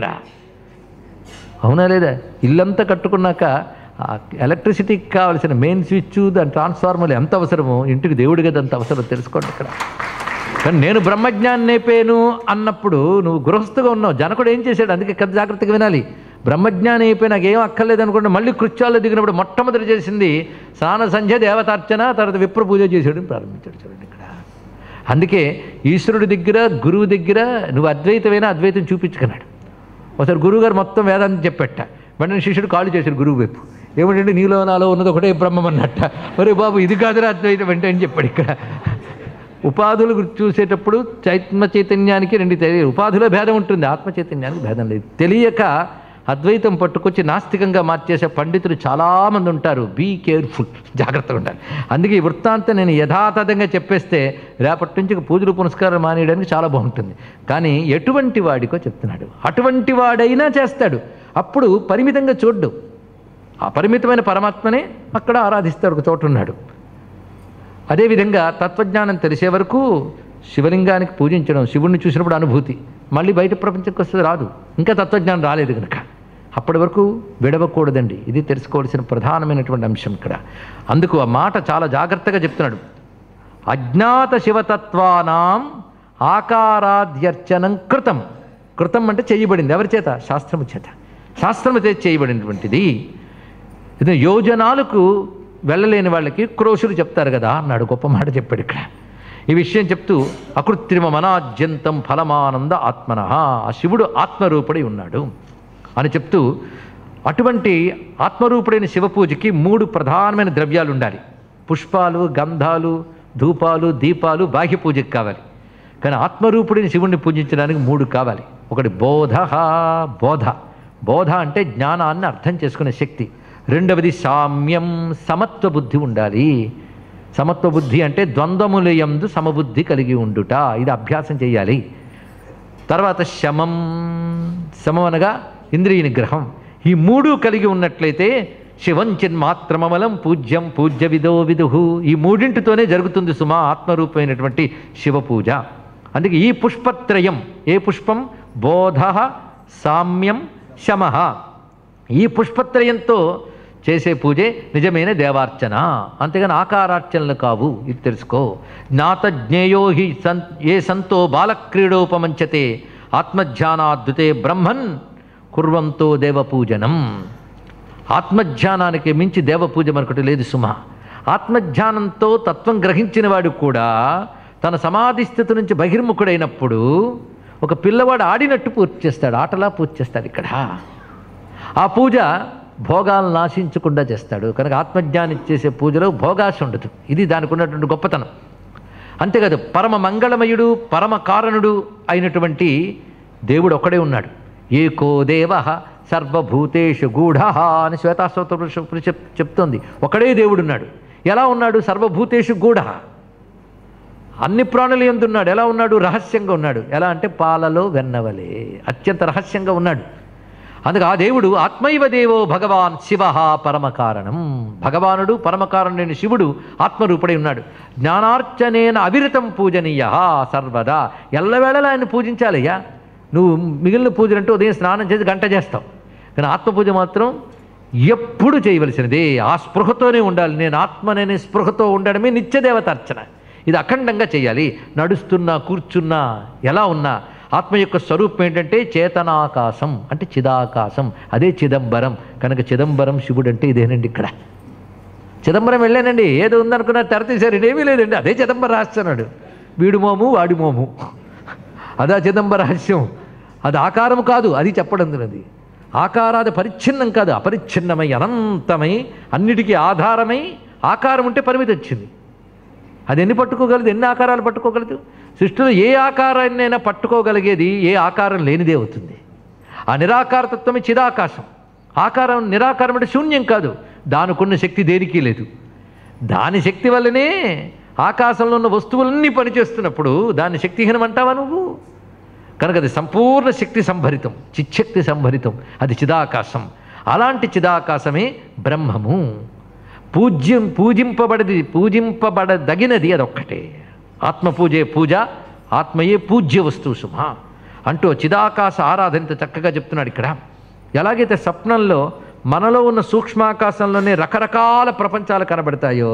అవునా లేదా ఇల్లంతా కట్టుకున్నాక ఆ ఎలక్ట్రిసిటీకి కావాల్సిన మెయిన్ స్విచ్ దాని ట్రాన్స్ఫార్మర్లు ఎంత అవసరమో ఇంటికి దేవుడి గది అంత అవసరం తెలుసుకోండి ఇక్కడ కానీ నేను బ్రహ్మజ్ఞానం నేపేను అన్నప్పుడు నువ్వు గృహస్థుగా ఉన్నావు జనకుడు ఏం చేశాడు అందుకే కథ జాగ్రత్తగా వినాలి బ్రహ్మజ్ఞానం అయిపోయి నాకు ఏం అక్కర్లేదు అనుకుంటే మళ్ళీ కృత్యాల్లో దిగినప్పుడు మొట్టమొదటి చేసింది స్నాన సంధ్య దేవతార్చన తర్వాత విప్ర పూజ చేసేయడం ప్రారంభించాడు చూడండి ఇక్కడ అందుకే ఈశ్వరుడి దగ్గర గురువు దగ్గర నువ్వు అద్వైతమైన అద్వైతం చూపించుకున్నాడు ఒకసారి గురువుగారు మొత్తం వేదాంతం చెప్పెట్ట వెంటనే శిష్యుడు కాళ్ళు చేశాడు గురువు వైపు ఏమిటంటే నీలో నాలో ఉన్నది ఒకటే బ్రహ్మం అన్నట్ట ఒరే బాబు ఇది కాదురా అద్వైతం అంటే అని చెప్పాడు ఇక్కడ ఉపాధులు గురించి చూసేటప్పుడు చైత్మ చైతన్యానికి రెండు తెలియదు ఉపాధిలో భేదం ఉంటుంది ఆత్మ చైతన్యానికి భేదం లేదు తెలియక అద్వైతం పట్టుకొచ్చి నాస్తికంగా మార్చేసే పండితులు చాలామంది ఉంటారు బీ కేర్ఫుల్ జాగ్రత్తగా ఉండాలి అందుకే ఈ వృత్తాంతం నేను యథాతథంగా చెప్పేస్తే రేపటి నుంచి ఇక పూజలు పునస్కారం మానేయడానికి చాలా బాగుంటుంది కానీ ఎటువంటి వాడికో చెప్తున్నాడు అటువంటి వాడైనా చేస్తాడు అప్పుడు పరిమితంగా చూడ్డు ఆ పరిమితమైన పరమాత్మనే అక్కడ ఆరాధిస్తాడు ఒక చోట ఉన్నాడు అదేవిధంగా తత్వజ్ఞానం తెలిసే వరకు శివలింగానికి పూజించడం శివుణ్ణి చూసినప్పుడు అనుభూతి మళ్ళీ బయట ప్రపంచంకి వస్తుంది రాదు ఇంకా తత్వజ్ఞానం రాలేదు కనుక అప్పటి వరకు విడవకూడదండి ఇది తెలుసుకోవాల్సిన ప్రధానమైనటువంటి అంశం ఇక్కడ అందుకు ఆ మాట చాలా జాగ్రత్తగా చెప్తున్నాడు అజ్ఞాత శివతత్వానాం ఆకారాధ్యర్చనం కృతం కృతం అంటే చేయబడింది ఎవరి చేత శాస్త్రము చేత శాస్త్రము చేత చేయబడినటువంటిది ఇది యోజనాలకు వెళ్ళలేని వాళ్ళకి క్రోషులు చెప్తారు కదా అన్నాడు గొప్ప మాట చెప్పాడు ఇక్కడ ఈ విషయం చెప్తూ అకృత్రిమ మనాద్యంతం ఫలమానంద ఆత్మన ఆ శివుడు ఆత్మరూపుడై ఉన్నాడు అని చెప్తూ అటువంటి ఆత్మరూపుడైన శివ పూజకి మూడు ప్రధానమైన ద్రవ్యాలు ఉండాలి పుష్పాలు గంధాలు ధూపాలు దీపాలు బాహ్య పూజకి కావాలి కానీ ఆత్మరూపుడిని శివుణ్ణి పూజించడానికి మూడు కావాలి ఒకటి బోధ బోధ బోధ అంటే జ్ఞానాన్ని అర్థం చేసుకునే శక్తి రెండవది సామ్యం సమత్వ బుద్ధి ఉండాలి సమత్వ బుద్ధి అంటే ద్వంద్వములయందు సమబుద్ధి కలిగి ఉండుట ఇది అభ్యాసం చేయాలి తర్వాత శమం శమం అనగా ఇంద్రియ నిగ్రహం ఈ మూడు కలిగి ఉన్నట్లయితే శివం చిన్మాత్రమమలం పూజ్యం పూజ్య విదో విదుహు ఈ మూడింటితోనే జరుగుతుంది సుమా ఆత్మరూపమైనటువంటి శివ పూజ అందుకే ఈ పుష్పత్రయం ఏ పుష్పం బోధ సామ్యం శమ ఈ పుష్పత్రయంతో చేసే పూజే నిజమైన దేవార్చన అంతేగాని ఆకారార్చనలు కావు ఇది తెలుసుకో జ్ఞాత జ్ఞేయో హి సన్ ఏ సంతో బాలక్రీడోపమంచతే ఆత్మధ్యానాద్దుతే బ్రహ్మన్ కుర్వంతో దేవపూజనం ఆత్మధ్యానానికి మించి దేవపూజ మరొకటి లేదు సుమ ఆత్మధ్యానంతో తత్వం గ్రహించిన వాడు కూడా తన సమాధి స్థితి నుంచి బహిర్ముఖుడైనప్పుడు ఒక పిల్లవాడు ఆడినట్టు పూర్తి చేస్తాడు ఆటలా పూర్తి చేస్తాడు ఇక్కడ ఆ పూజ భోగాలను నాశించకుండా చేస్తాడు కనుక ఆత్మజ్ఞానం చేసే పూజలో భోగాశ ఉండదు ఇది దానికి ఉన్నటువంటి గొప్పతనం అంతేకాదు పరమ మంగళమయుడు పరమ కారణుడు అయినటువంటి దేవుడు ఒక్కడే ఉన్నాడు ఏకో దేవ సర్వభూతేషు గూఢ అని శ్వేతాశ్వత చెప్ చెప్తోంది ఒకడే దేవుడు ఉన్నాడు ఎలా ఉన్నాడు సర్వభూతేషు గూఢ అన్ని ప్రాణులు ఎందున్నాడు ఎలా ఉన్నాడు రహస్యంగా ఉన్నాడు ఎలా అంటే పాలలో వెన్నవలే అత్యంత రహస్యంగా ఉన్నాడు అందుకు ఆ దేవుడు ఆత్మైవ దేవో భగవాన్ శివ పరమ కారణం భగవానుడు పరమకారణుడైన శివుడు ఆత్మరూపుడై ఉన్నాడు జ్ఞానార్చనేన అవిరతం పూజనీయ సర్వదా ఎల్లవేళలా ఆయన పూజించాలయ్యా నువ్వు మిగిలిన పూజలు అంటే ఉదయం స్నానం చేసి గంట చేస్తావు కానీ ఆత్మపూజ మాత్రం ఎప్పుడు చేయవలసినది ఆ స్పృహతోనే ఉండాలి నేను ఆత్మననే స్పృహతో ఉండడమే నిత్యదేవతార్చన ఇది అఖండంగా చేయాలి నడుస్తున్నా కూర్చున్నా ఎలా ఉన్నా ఆత్మ యొక్క స్వరూపం ఏంటంటే చేతనాకాశం అంటే చిదాకాశం అదే చిదంబరం కనుక చిదంబరం శివుడు అంటే ఇదేనండి ఇక్కడ చిదంబరం వెళ్ళానండి ఏదో ఉందనుకున్నా తెర తీశారు ఇదేమీ లేదండి అదే చిదంబర రహస్యన్నాడు వీడు మోము వాడి మోము అదా చిదంబర రహస్యం అది ఆకారం కాదు అది చెప్పడం అది ఆకారాది పరిచ్ఛిన్నం కాదు అపరిచ్ఛిన్నమై అనంతమై అన్నిటికీ ఆధారమై ఆకారం ఉంటే పరిమితి వచ్చింది అది ఎన్ని పట్టుకోగలదు ఎన్ని ఆకారాలు పట్టుకోగలదు సృష్టిలో ఏ ఆకారాన్నైనా పట్టుకోగలిగేది ఏ ఆకారం లేనిదే అవుతుంది ఆ నిరాకారతత్వమే చిదాకాశం ఆకారం నిరాకారం అంటే శూన్యం కాదు దానికున్న శక్తి దేనికి లేదు దాని శక్తి వల్లనే ఆకాశంలో ఉన్న వస్తువులన్నీ పనిచేస్తున్నప్పుడు దాని శక్తిహీనం అంటావా నువ్వు కనుక అది సంపూర్ణ శక్తి సంభరితం చిచ్చక్తి సంభరితం అది చిదాకాశం అలాంటి చిదాకాశమే బ్రహ్మము పూజ్యం పూజింపబడది పూజింపబడదగినది అదొక్కటే ఆత్మపూజే పూజ ఆత్మయే పూజ్య వస్తువు సుమ అంటూ చిదాకాశ ఆరాధన ఇంత చక్కగా చెప్తున్నాడు ఇక్కడ ఎలాగైతే స్వప్నంలో మనలో ఉన్న సూక్ష్మాకాశంలోనే రకరకాల ప్రపంచాలు కనబడతాయో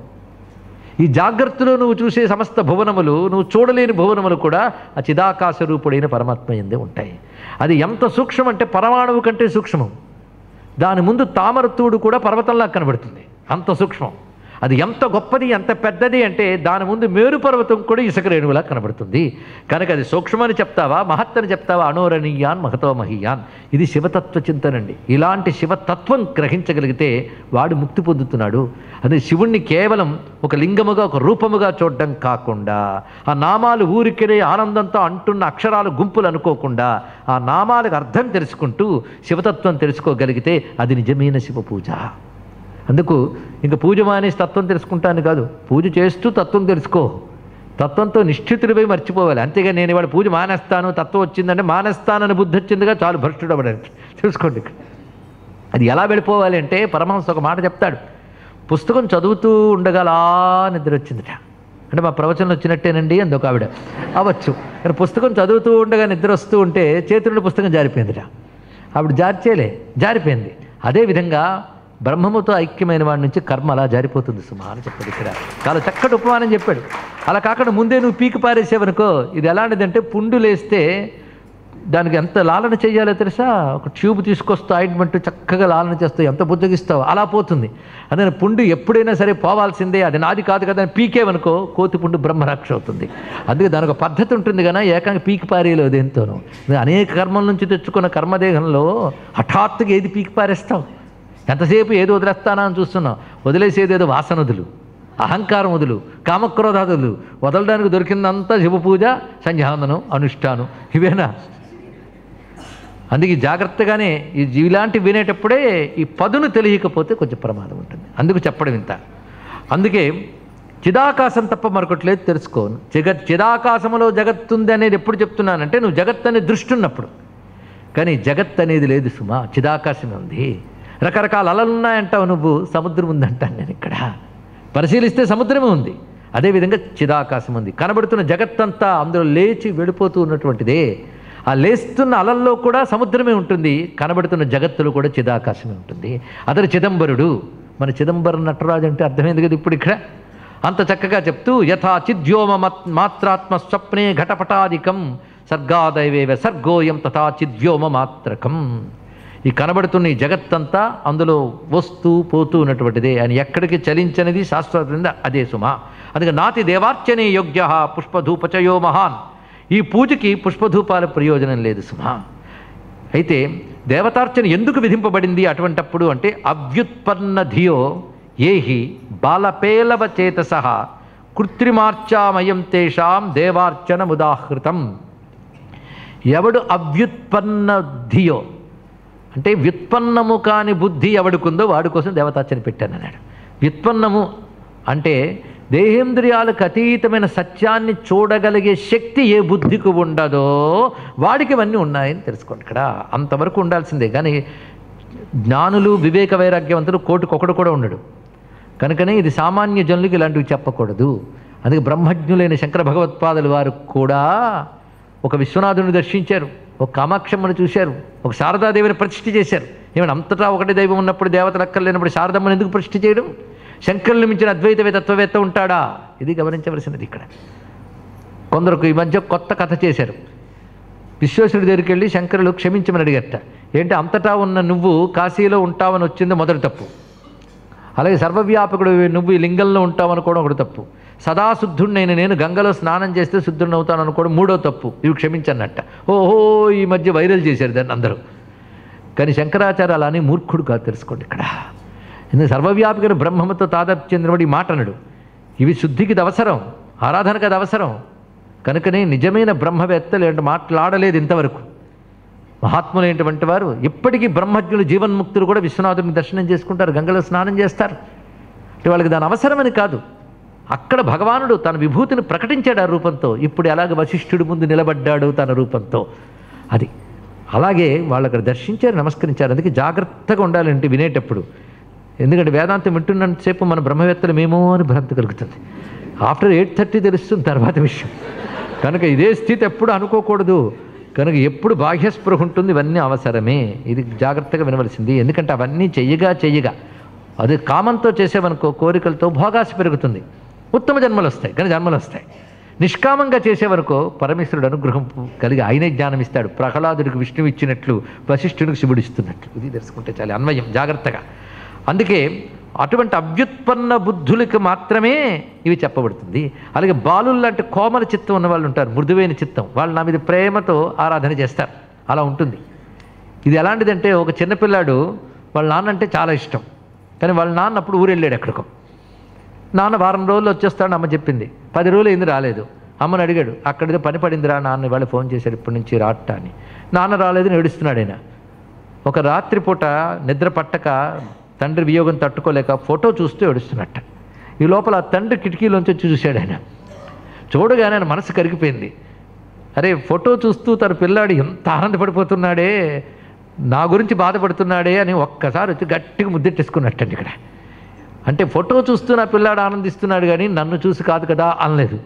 ఈ జాగ్రత్తలో నువ్వు చూసే సమస్త భువనములు నువ్వు చూడలేని భువనములు కూడా ఆ చిదాకాశ రూపుడైన పరమాత్మ ఎందే ఉంటాయి అది ఎంత సూక్ష్మం అంటే పరమాణువు కంటే సూక్ష్మం దాని ముందు తామరతూడు కూడా పర్వతంలా కనబడుతుంది అంత సూక్ష్మం అది ఎంత గొప్పది ఎంత పెద్దది అంటే దాని ముందు మేరు పర్వతం కూడా ఇసుక రేణువులా కనబడుతుంది కనుక అది సూక్ష్మని చెప్తావా మహత్తని చెప్తావా అనోరణీయాన్ మహతో మహీయాన్ ఇది శివతత్వ చింతనండి ఇలాంటి శివతత్వం గ్రహించగలిగితే వాడు ముక్తి పొందుతున్నాడు అదే శివుణ్ణి కేవలం ఒక లింగముగా ఒక రూపముగా చూడడం కాకుండా ఆ నామాలు ఊరికినే ఆనందంతో అంటున్న అక్షరాలు గుంపులు అనుకోకుండా ఆ నామాలకు అర్థం తెలుసుకుంటూ శివతత్వం తెలుసుకోగలిగితే అది నిజమైన శివ పూజ అందుకు ఇంక పూజ మానేసి తత్వం తెలుసుకుంటాను కాదు పూజ చేస్తూ తత్వం తెలుసుకో తత్వంతో నిశ్చితుడిపై మర్చిపోవాలి అంతేగా నేను ఇవాళ పూజ మానేస్తాను తత్వం వచ్చిందంటే మానేస్తానని బుద్ధి వచ్చిందిగా చాలు భ్రష్టుడు అవ్వడానికి చూసుకోండి ఇక్కడ అది ఎలా వెళ్ళిపోవాలి అంటే పరమహంస ఒక మాట చెప్తాడు పుస్తకం చదువుతూ ఉండగా అలా నిద్ర వచ్చిందిట అంటే మా ప్రవచనం వచ్చినట్టేనండి అంది ఒక ఆవిడ అవ్వచ్చు కానీ పుస్తకం చదువుతూ ఉండగా నిద్ర వస్తూ ఉంటే చేతుల్లో పుస్తకం జారిపోయిందిట ఆవిడ జార్చేలే జారిపోయింది అదేవిధంగా బ్రహ్మముతో ఐక్యమైన వాడి నుంచి కర్మ అలా జారిపోతుంది సుమా అని చెప్పాడు ఇక్కడ చాలా చక్కటి ఉపమానం చెప్పాడు అలా కాకుండా ముందే నువ్వు పీకి పారేసావనుకో ఇది ఎలాంటిదంటే పుండు లేస్తే దానికి ఎంత లాలన చేయాలో తెలుసా ఒక ట్యూబ్ తీసుకొస్తూ ఆయింట్మెంట్ చక్కగా లాలన చేస్తావు ఎంత బుద్ధగిస్తావు అలా పోతుంది అదే పుండు ఎప్పుడైనా సరే పోవాల్సిందే అది నాది కాదు కదా అని పీకేవనుకో కోతి పుండు బ్రహ్మరాక్ష అవుతుంది అందుకే దానికి ఒక పద్ధతి ఉంటుంది కదా ఏకంగా పీకి పారేయలేదు దేంతోనూ నువ్వు అనేక కర్మల నుంచి తెచ్చుకున్న కర్మదేహంలో హఠాత్తుగా ఏది పీకి పారేస్తావు ఎంతసేపు ఏది వదిలేస్తానా అని చూస్తున్నావు వదిలేసేది ఏదో వాసనదులు అహంకారం వదులు కామక్రోధాదులు వదలడానికి దొరికిందంతా శివ పూజ సంధ్యావందనం అనుష్ఠానం ఇవేనా అందుకే జాగ్రత్తగానే ఈ ఇలాంటి వినేటప్పుడే ఈ పదును తెలియకపోతే కొంచెం ప్రమాదం ఉంటుంది అందుకు చెప్పడం ఇంత అందుకే చిదాకాశం తప్ప మరొకటి లేదు తెలుసుకోను జగత్ చిదాకాశంలో జగత్తుంది అనేది ఎప్పుడు చెప్తున్నానంటే నువ్వు జగత్ అనే దృష్టి ఉన్నప్పుడు కానీ జగత్ అనేది లేదు సుమా చిదాకాశమే ఉంది రకరకాల అలలు ఉన్నాయంటావు నువ్వు సముద్రం ఉందంటాను నేను ఇక్కడ పరిశీలిస్తే సముద్రమే ఉంది అదేవిధంగా చిదాకాశం ఉంది కనబడుతున్న జగత్తంతా అందులో లేచి వెళ్ళిపోతూ ఉన్నటువంటిదే ఆ లేస్తున్న అలల్లో కూడా సముద్రమే ఉంటుంది కనబడుతున్న జగత్తులో కూడా చిదాకాశమే ఉంటుంది అతడు చిదంబరుడు మన చిదంబరం నటరాజు అంటే అర్థమైంది కదా ఇప్పుడు ఇక్కడ అంత చక్కగా చెప్తూ యథా చిద్యోమ మత్- మాత్రాత్మ స్వప్నే ఘటపటాదికం సర్గాదైవేవ సర్గోయం తథా చిద్వ్యోమ మాత్రకం ఈ కనబడుతున్న ఈ జగత్తంతా అందులో వస్తూ పోతూ ఉన్నటువంటిదే అని ఎక్కడికి చలించనిది శాశ్వతంగా అదే సుమ అందుకే నాతి దేవార్చనే యోగ్య పుష్పధూపచయో మహాన్ ఈ పూజకి పుష్పధూపాల ప్రయోజనం లేదు సుమ అయితే దేవతార్చన ఎందుకు విధింపబడింది అటువంటప్పుడు అంటే అవ్యుత్పన్న ధియో ఏహి బాలపేలవ చేతస కృత్రిమార్చామయం తేషాం దేవార్చన ముదాహృతం ఎవడు అవ్యుత్పన్న ధియో అంటే వ్యుత్పన్నము కాని బుద్ధి ఎవడికుందో వాడి కోసం దేవతార్చన పెట్టాను అన్నాడు వ్యుత్పన్నము అంటే దేహేంద్రియాలకు అతీతమైన సత్యాన్ని చూడగలిగే శక్తి ఏ బుద్ధికి ఉండదో వాడికి ఇవన్నీ ఉన్నాయని తెలుసుకోండి ఇక్కడ అంతవరకు ఉండాల్సిందే కానీ జ్ఞానులు వివేక వైరాగ్యవంతులు కోటికొకడు కూడా ఉండడు కనుకనే ఇది సామాన్య జనులకు ఇలాంటివి చెప్పకూడదు అందుకే బ్రహ్మజ్ఞులైన శంకర భగవత్పాదుల వారు కూడా ఒక విశ్వనాథుని దర్శించారు ఒక కామాక్షమ్మను చూశారు ఒక శారదాదేవిని ప్రతిష్ఠ చేశారు ఏమైనా అంతటా ఒకటి దైవం ఉన్నప్పుడు దేవతలు అక్కర్లేనప్పుడు శారదమ్మని ఎందుకు ప్రతిష్ఠ చేయడం శంకరుని మించిన అద్వైత తత్వవేత్త ఉంటాడా ఇది గమనించవలసినది ఇక్కడ కొందరికి ఈ మధ్య కొత్త కథ చేశారు విశ్వేశ్వరుడి దగ్గరికి వెళ్ళి శంకరులు క్షమించమని అడిగట ఏంటి అంతటా ఉన్న నువ్వు కాశీలో ఉంటావని వచ్చింది మొదటి తప్పు అలాగే సర్వవ్యాపకుడు నువ్వు ఈ లింగంలో ఉంటావు అనుకోవడం ఒకటి తప్పు సదా శుద్ధుడినైన నేను గంగలో స్నానం చేస్తే శుద్ధుడిని అవుతాను అనుకోవడం మూడో తప్పు ఇవి క్షమించన్నట్ట ఓహో ఈ మధ్య వైరల్ చేశారు దాన్ని అందరూ కానీ శంకరాచార్య అలానే మూర్ఖుడు కాదు తెలుసుకోండి ఇక్కడ ఎందుకు సర్వవ్యాపికను బ్రహ్మముతో తాదాపు చెందినవాడు ఈ మాట అనడు ఇవి శుద్ధికి ఇది అవసరం ఆరాధనకు అది అవసరం కనుకనే నిజమైన బ్రహ్మవేత్తలు ఏంటి మాట్లాడలేదు ఇంతవరకు మహాత్ములైనటువంటి వారు ఇప్పటికీ బ్రహ్మజ్ఞులు జీవన్ముక్తులు కూడా విశ్వనాథుని దర్శనం చేసుకుంటారు గంగలో స్నానం చేస్తారు అంటే వాళ్ళకి దాని అవసరమని కాదు అక్కడ భగవానుడు తన విభూతిని ప్రకటించాడు ఆ రూపంతో ఇప్పుడు ఎలాగ వశిష్ఠుడి ముందు నిలబడ్డాడు తన రూపంతో అది అలాగే వాళ్ళు అక్కడ దర్శించారు నమస్కరించారు అందుకే జాగ్రత్తగా ఉండాలంటే వినేటప్పుడు ఎందుకంటే వేదాంతం వింటున్నంతసేపు మన బ్రహ్మవేత్తలు మేమో అని భ్రాంతి కలుగుతుంది ఆఫ్టర్ ఎయిట్ థర్టీ తెలుస్తుంది తర్వాత విషయం కనుక ఇదే స్థితి ఎప్పుడు అనుకోకూడదు కనుక ఎప్పుడు బాహ్యస్పృహ ఉంటుంది ఇవన్నీ అవసరమే ఇది జాగ్రత్తగా వినవలసింది ఎందుకంటే అవన్నీ చెయ్యగా చెయ్యగా అది కామంతో చేసేవనుకో కోరికలతో భోగాస పెరుగుతుంది ఉత్తమ జన్మలు వస్తాయి కానీ జన్మలు వస్తాయి నిష్కామంగా చేసేవనుకో పరమేశ్వరుడు అనుగ్రహం కలిగి ఆయనే జ్ఞానం ఇస్తాడు ప్రహ్లాదుడికి విష్ణువు ఇచ్చినట్లు వశిష్ఠుడికి శివుడు ఇస్తున్నట్లు ఇది తెలుసుకుంటే చాలా అన్వయం జాగ్రత్తగా అందుకే అటువంటి అభ్యుత్పన్న బుద్ధులకు మాత్రమే ఇవి చెప్పబడుతుంది అలాగే బాలులు లాంటి కోమల చిత్తం ఉన్న వాళ్ళు ఉంటారు మృదువైన చిత్తం వాళ్ళు నా మీద ప్రేమతో ఆరాధన చేస్తారు అలా ఉంటుంది ఇది ఎలాంటిదంటే ఒక చిన్నపిల్లాడు వాళ్ళ నాన్న అంటే చాలా ఇష్టం కానీ వాళ్ళ నాన్న అప్పుడు ఊరు వెళ్ళాడు ఎక్కడికో నాన్న వారం రోజులు వచ్చేస్తాడు అమ్మ చెప్పింది పది రోజులు అయింది రాలేదు అమ్మని అడిగాడు అక్కడితో పని పడిందిరా నాన్న ఇవాళ ఫోన్ చేశాడు ఇప్పటి నుంచి రాట్ట అని నాన్న రాలేదని ఏడుస్తున్నాడు ఆయన ఒక రాత్రిపూట నిద్ర పట్టక తండ్రి వియోగం తట్టుకోలేక ఫోటో చూస్తూ ఏడుస్తున్నట్ట ఈ లోపల ఆ తండ్రి కిటికీలోంచి వచ్చి చూశాడు ఆయన చూడగానే ఆయన మనసు కరిగిపోయింది అరే ఫోటో చూస్తూ తన పిల్లాడు ఎంత ఆనందపడిపోతున్నాడే నా గురించి బాధపడుతున్నాడే అని ఒక్కసారి వచ్చి గట్టిగా ముద్దెట్టేసుకున్నట్టండి ఇక్కడ అంటే ఫోటో చూస్తూ నా పిల్లాడు ఆనందిస్తున్నాడు కానీ నన్ను చూసి కాదు కదా అనలేదు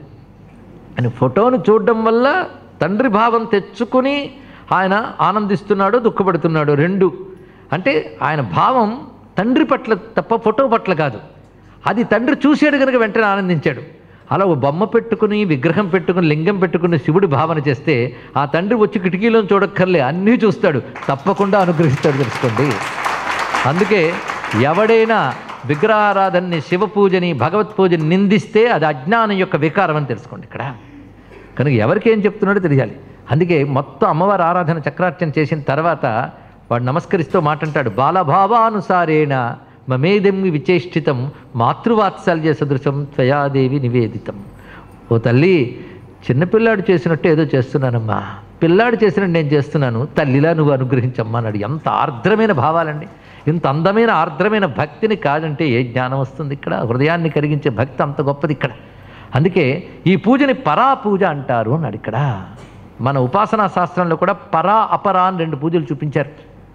అని ఫోటోను చూడడం వల్ల తండ్రి భావం తెచ్చుకుని ఆయన ఆనందిస్తున్నాడు దుఃఖపడుతున్నాడు రెండు అంటే ఆయన భావం తండ్రి పట్ల తప్ప ఫోటో పట్ల కాదు అది తండ్రి చూశాడు కనుక వెంటనే ఆనందించాడు అలా ఓ బొమ్మ పెట్టుకుని విగ్రహం పెట్టుకుని లింగం పెట్టుకుని శివుడి భావన చేస్తే ఆ తండ్రి వచ్చి కిటికీలో చూడక్కర్లే అన్నీ చూస్తాడు తప్పకుండా అనుగ్రహిస్తాడు తెలుసుకోండి అందుకే ఎవడైనా విగ్రహారాధనని శివ పూజని భగవత్ పూజని నిందిస్తే అది అజ్ఞానం యొక్క వికారం అని తెలుసుకోండి ఇక్కడ కనుక ఎవరికి ఏం చెప్తున్నాడో తెలియాలి అందుకే మొత్తం అమ్మవారి ఆరాధన చక్రార్చన చేసిన తర్వాత వాడు నమస్కరిస్తూ మాటంటాడు బాలభావానుసారేణ మమేదెమ్మి విచేష్టితం మాతృవాత్సల్య సదృశం త్వయాదేవి నివేదితం ఓ తల్లి చిన్నపిల్లాడు చేసినట్టు ఏదో చేస్తున్నానమ్మా పిల్లాడు చేసినట్టు నేను చేస్తున్నాను తల్లిలా నువ్వు అనుగ్రహించమ్మా అన్నాడు ఎంత ఆర్ద్రమైన భావాలండి ఇంత అందమైన ఆర్ద్రమైన భక్తిని కాదంటే ఏ జ్ఞానం వస్తుంది ఇక్కడ హృదయాన్ని కరిగించే భక్తి అంత గొప్పది ఇక్కడ అందుకే ఈ పూజని పరా పూజ అంటారు అన్నాడు ఇక్కడ మన ఉపాసనా శాస్త్రంలో కూడా పరా అపరా అని రెండు పూజలు చూపించారు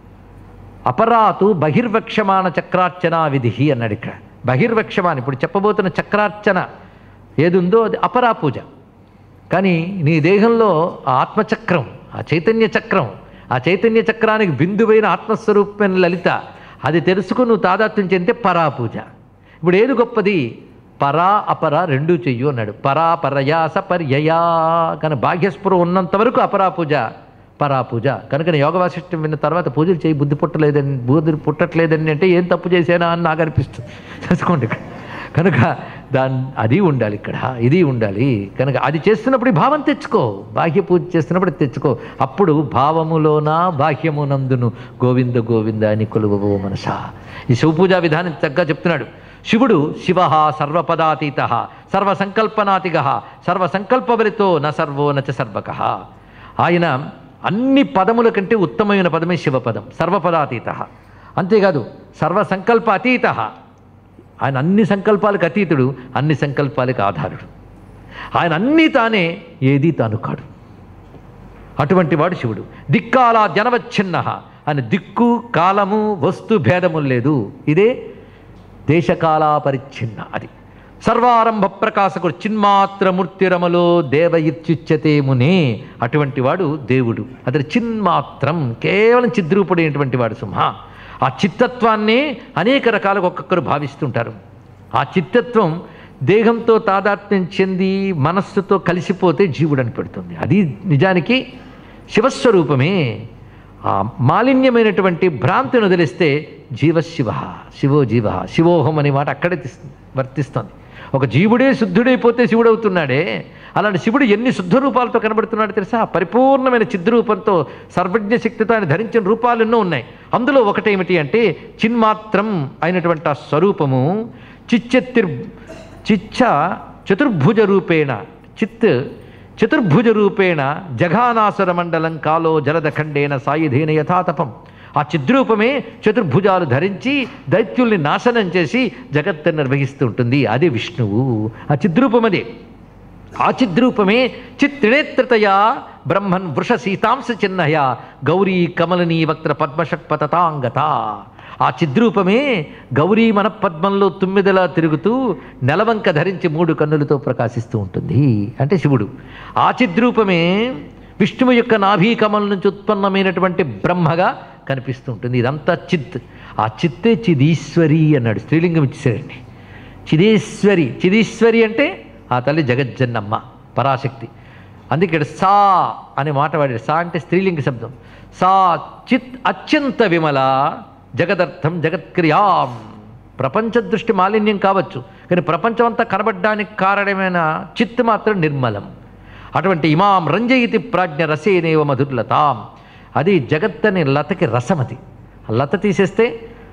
అపరాతు బహిర్వక్షమాన చక్రార్చన విధి అన్నాడు ఇక్కడ బహిర్వక్షమాన ఇప్పుడు చెప్పబోతున్న చక్రార్చన ఏది ఉందో అది అపరా పూజ కానీ నీ దేహంలో ఆ ఆత్మచక్రం ఆ చైతన్య చక్రం ఆ చైతన్య చక్రానికి బిందువైన ఆత్మస్వరూపమైన లలిత అది తెలుసుకుని నువ్వు తాదాత్మ్యం చెందితే పరా పూజ ఇప్పుడు ఏది గొప్పది పరా అపర రెండూ చెయ్యు అన్నాడు పరా పరయాస పర్యయా కానీ భాగ్యస్పృహ ఉన్నంత వరకు అపరా పూజ పరా పూజ కనుక యోగ వాసిష్టం విన్న తర్వాత పూజలు చేయి బుద్ధి పుట్టలేదని బుద్ధి పుట్టట్లేదని అంటే ఏం తప్పు చేశానా అని నాకు అనిపిస్తుంది తెలుసుకోండి ఇక్కడ కనుక దాని అది ఉండాలి ఇక్కడ ఇది ఉండాలి కనుక అది చేస్తున్నప్పుడు ఈ భావం తెచ్చుకో బాహ్య పూజ చేస్తున్నప్పుడు ఇది తెచ్చుకో అప్పుడు భావములోన బాహ్యమునందును గోవింద గోవింద అని కొలువో మనస ఈ శివపూజా విధానం చక్కగా చెప్తున్నాడు శివుడు శివ సర్వపదాతీత సర్వసంకల్పనాతిగ సర్వసంకల్పబలితో న సర్వో నచ సర్వక ఆయన అన్ని పదముల కంటే ఉత్తమమైన పదమే శివపదం సర్వపదాతీత అంతేకాదు సర్వసంకల్ప అతీత ఆయన అన్ని సంకల్పాలకు అతీతుడు అన్ని సంకల్పాలకు ఆధారుడు ఆయన అన్నీ తానే ఏది తాను కాడు అటువంటి వాడు శివుడు దిక్కాల జనవచ్ఛిన్న ఆయన దిక్కు కాలము వస్తు భేదము లేదు ఇదే దేశకాల పరిచ్ఛిన్న అది సర్వారంభ ప్రకాశకుడు చిన్మాత్రమూర్తిరమలో దేవ ఇత్యుచ్యతే మునే అటువంటి వాడు దేవుడు అతడు చిన్మాత్రం కేవలం చిద్రూపుడైనటువంటి వాడు సింహ ఆ చిత్తత్వాన్నే అనేక రకాలుగా ఒక్కొక్కరు భావిస్తుంటారు ఆ చిత్తత్వం దేహంతో తాదాత్మ్యం చెంది మనస్సుతో కలిసిపోతే జీవుడని పెడుతుంది అది నిజానికి శివస్వరూపమే ఆ మాలిన్యమైనటువంటి భ్రాంతిని వదిలిస్తే జీవశివ శివో జీవ శివోహం అనే మాట అక్కడే తీస్- వర్తిస్తుంది ఒక జీవుడే శుద్ధుడైపోతే శివుడవుతున్నాడే అలాంటి శివుడు ఎన్ని శుద్ధ రూపాలతో కనబడుతున్నాడు తెలుసా పరిపూర్ణమైన చిద్రూపంతో సర్వజ్ఞ శక్తితో ఆయన ధరించిన రూపాలు ఎన్నో ఉన్నాయి అందులో ఒకటేమిటి అంటే చిన్మాత్రం అయినటువంటి ఆ స్వరూపము చిచ్చెత్తిర్ చిచ్చ చతుర్భుజ రూపేణ చిత్ చతుర్భుజ రూపేణ జఘానాసుర మండలం కాలో జలదఖండేన సాయుధేన యథాతపం ఆ చిద్రూపమే చతుర్భుజాలు ధరించి దైత్యుల్ని నాశనం చేసి జగత్తుని నిర్వహిస్తూ ఉంటుంది అదే విష్ణువు ఆ చిద్రూపం అదే ఆ చిద్రూపమే చిత్రినేత్రతయా బ్రహ్మన్ వృష సీతాంశ చిన్నయ గౌరీ కమలిని వక్త్ర పద్మషట్పతతాంగత ఆ చిద్రూపమే గౌరీ మనపద్మంలో తుమ్మిదలా తిరుగుతూ నెలవంక ధరించి మూడు కన్నులతో ప్రకాశిస్తూ ఉంటుంది అంటే శివుడు ఆ చిద్రూపమే విష్ణువు యొక్క నాభీ కమల నుంచి ఉత్పన్నమైనటువంటి బ్రహ్మగా కనిపిస్తూ ఉంటుంది ఇదంతా చిత్ ఆ చిత్తే చిదీశ్వరి అన్నాడు స్త్రీలింగం ఇచ్చేసాడండి చిదీశ్వరి చిదీశ్వరి అంటే ఆ తల్లి జగజ్జన్నమ్మ పరాశక్తి అందుకే ఇక్కడ సా అనే మాట వాడాడు సా అంటే స్త్రీలింగ శబ్దం సా చిత్ అత్యంత విమల జగదర్థం జగత్క్రియాం ప్రపంచ దృష్టి మాలిన్యం కావచ్చు కానీ ప్రపంచం అంతా కనబడ్డానికి కారణమైన చిత్ మాత్రం నిర్మలం అటువంటి ఇమాం రంజయితి ప్రాజ్ఞ రసేనేవ మధుర్లతాం అది జగత్ అనే లతకి రసం అది ఆ లత తీసేస్తే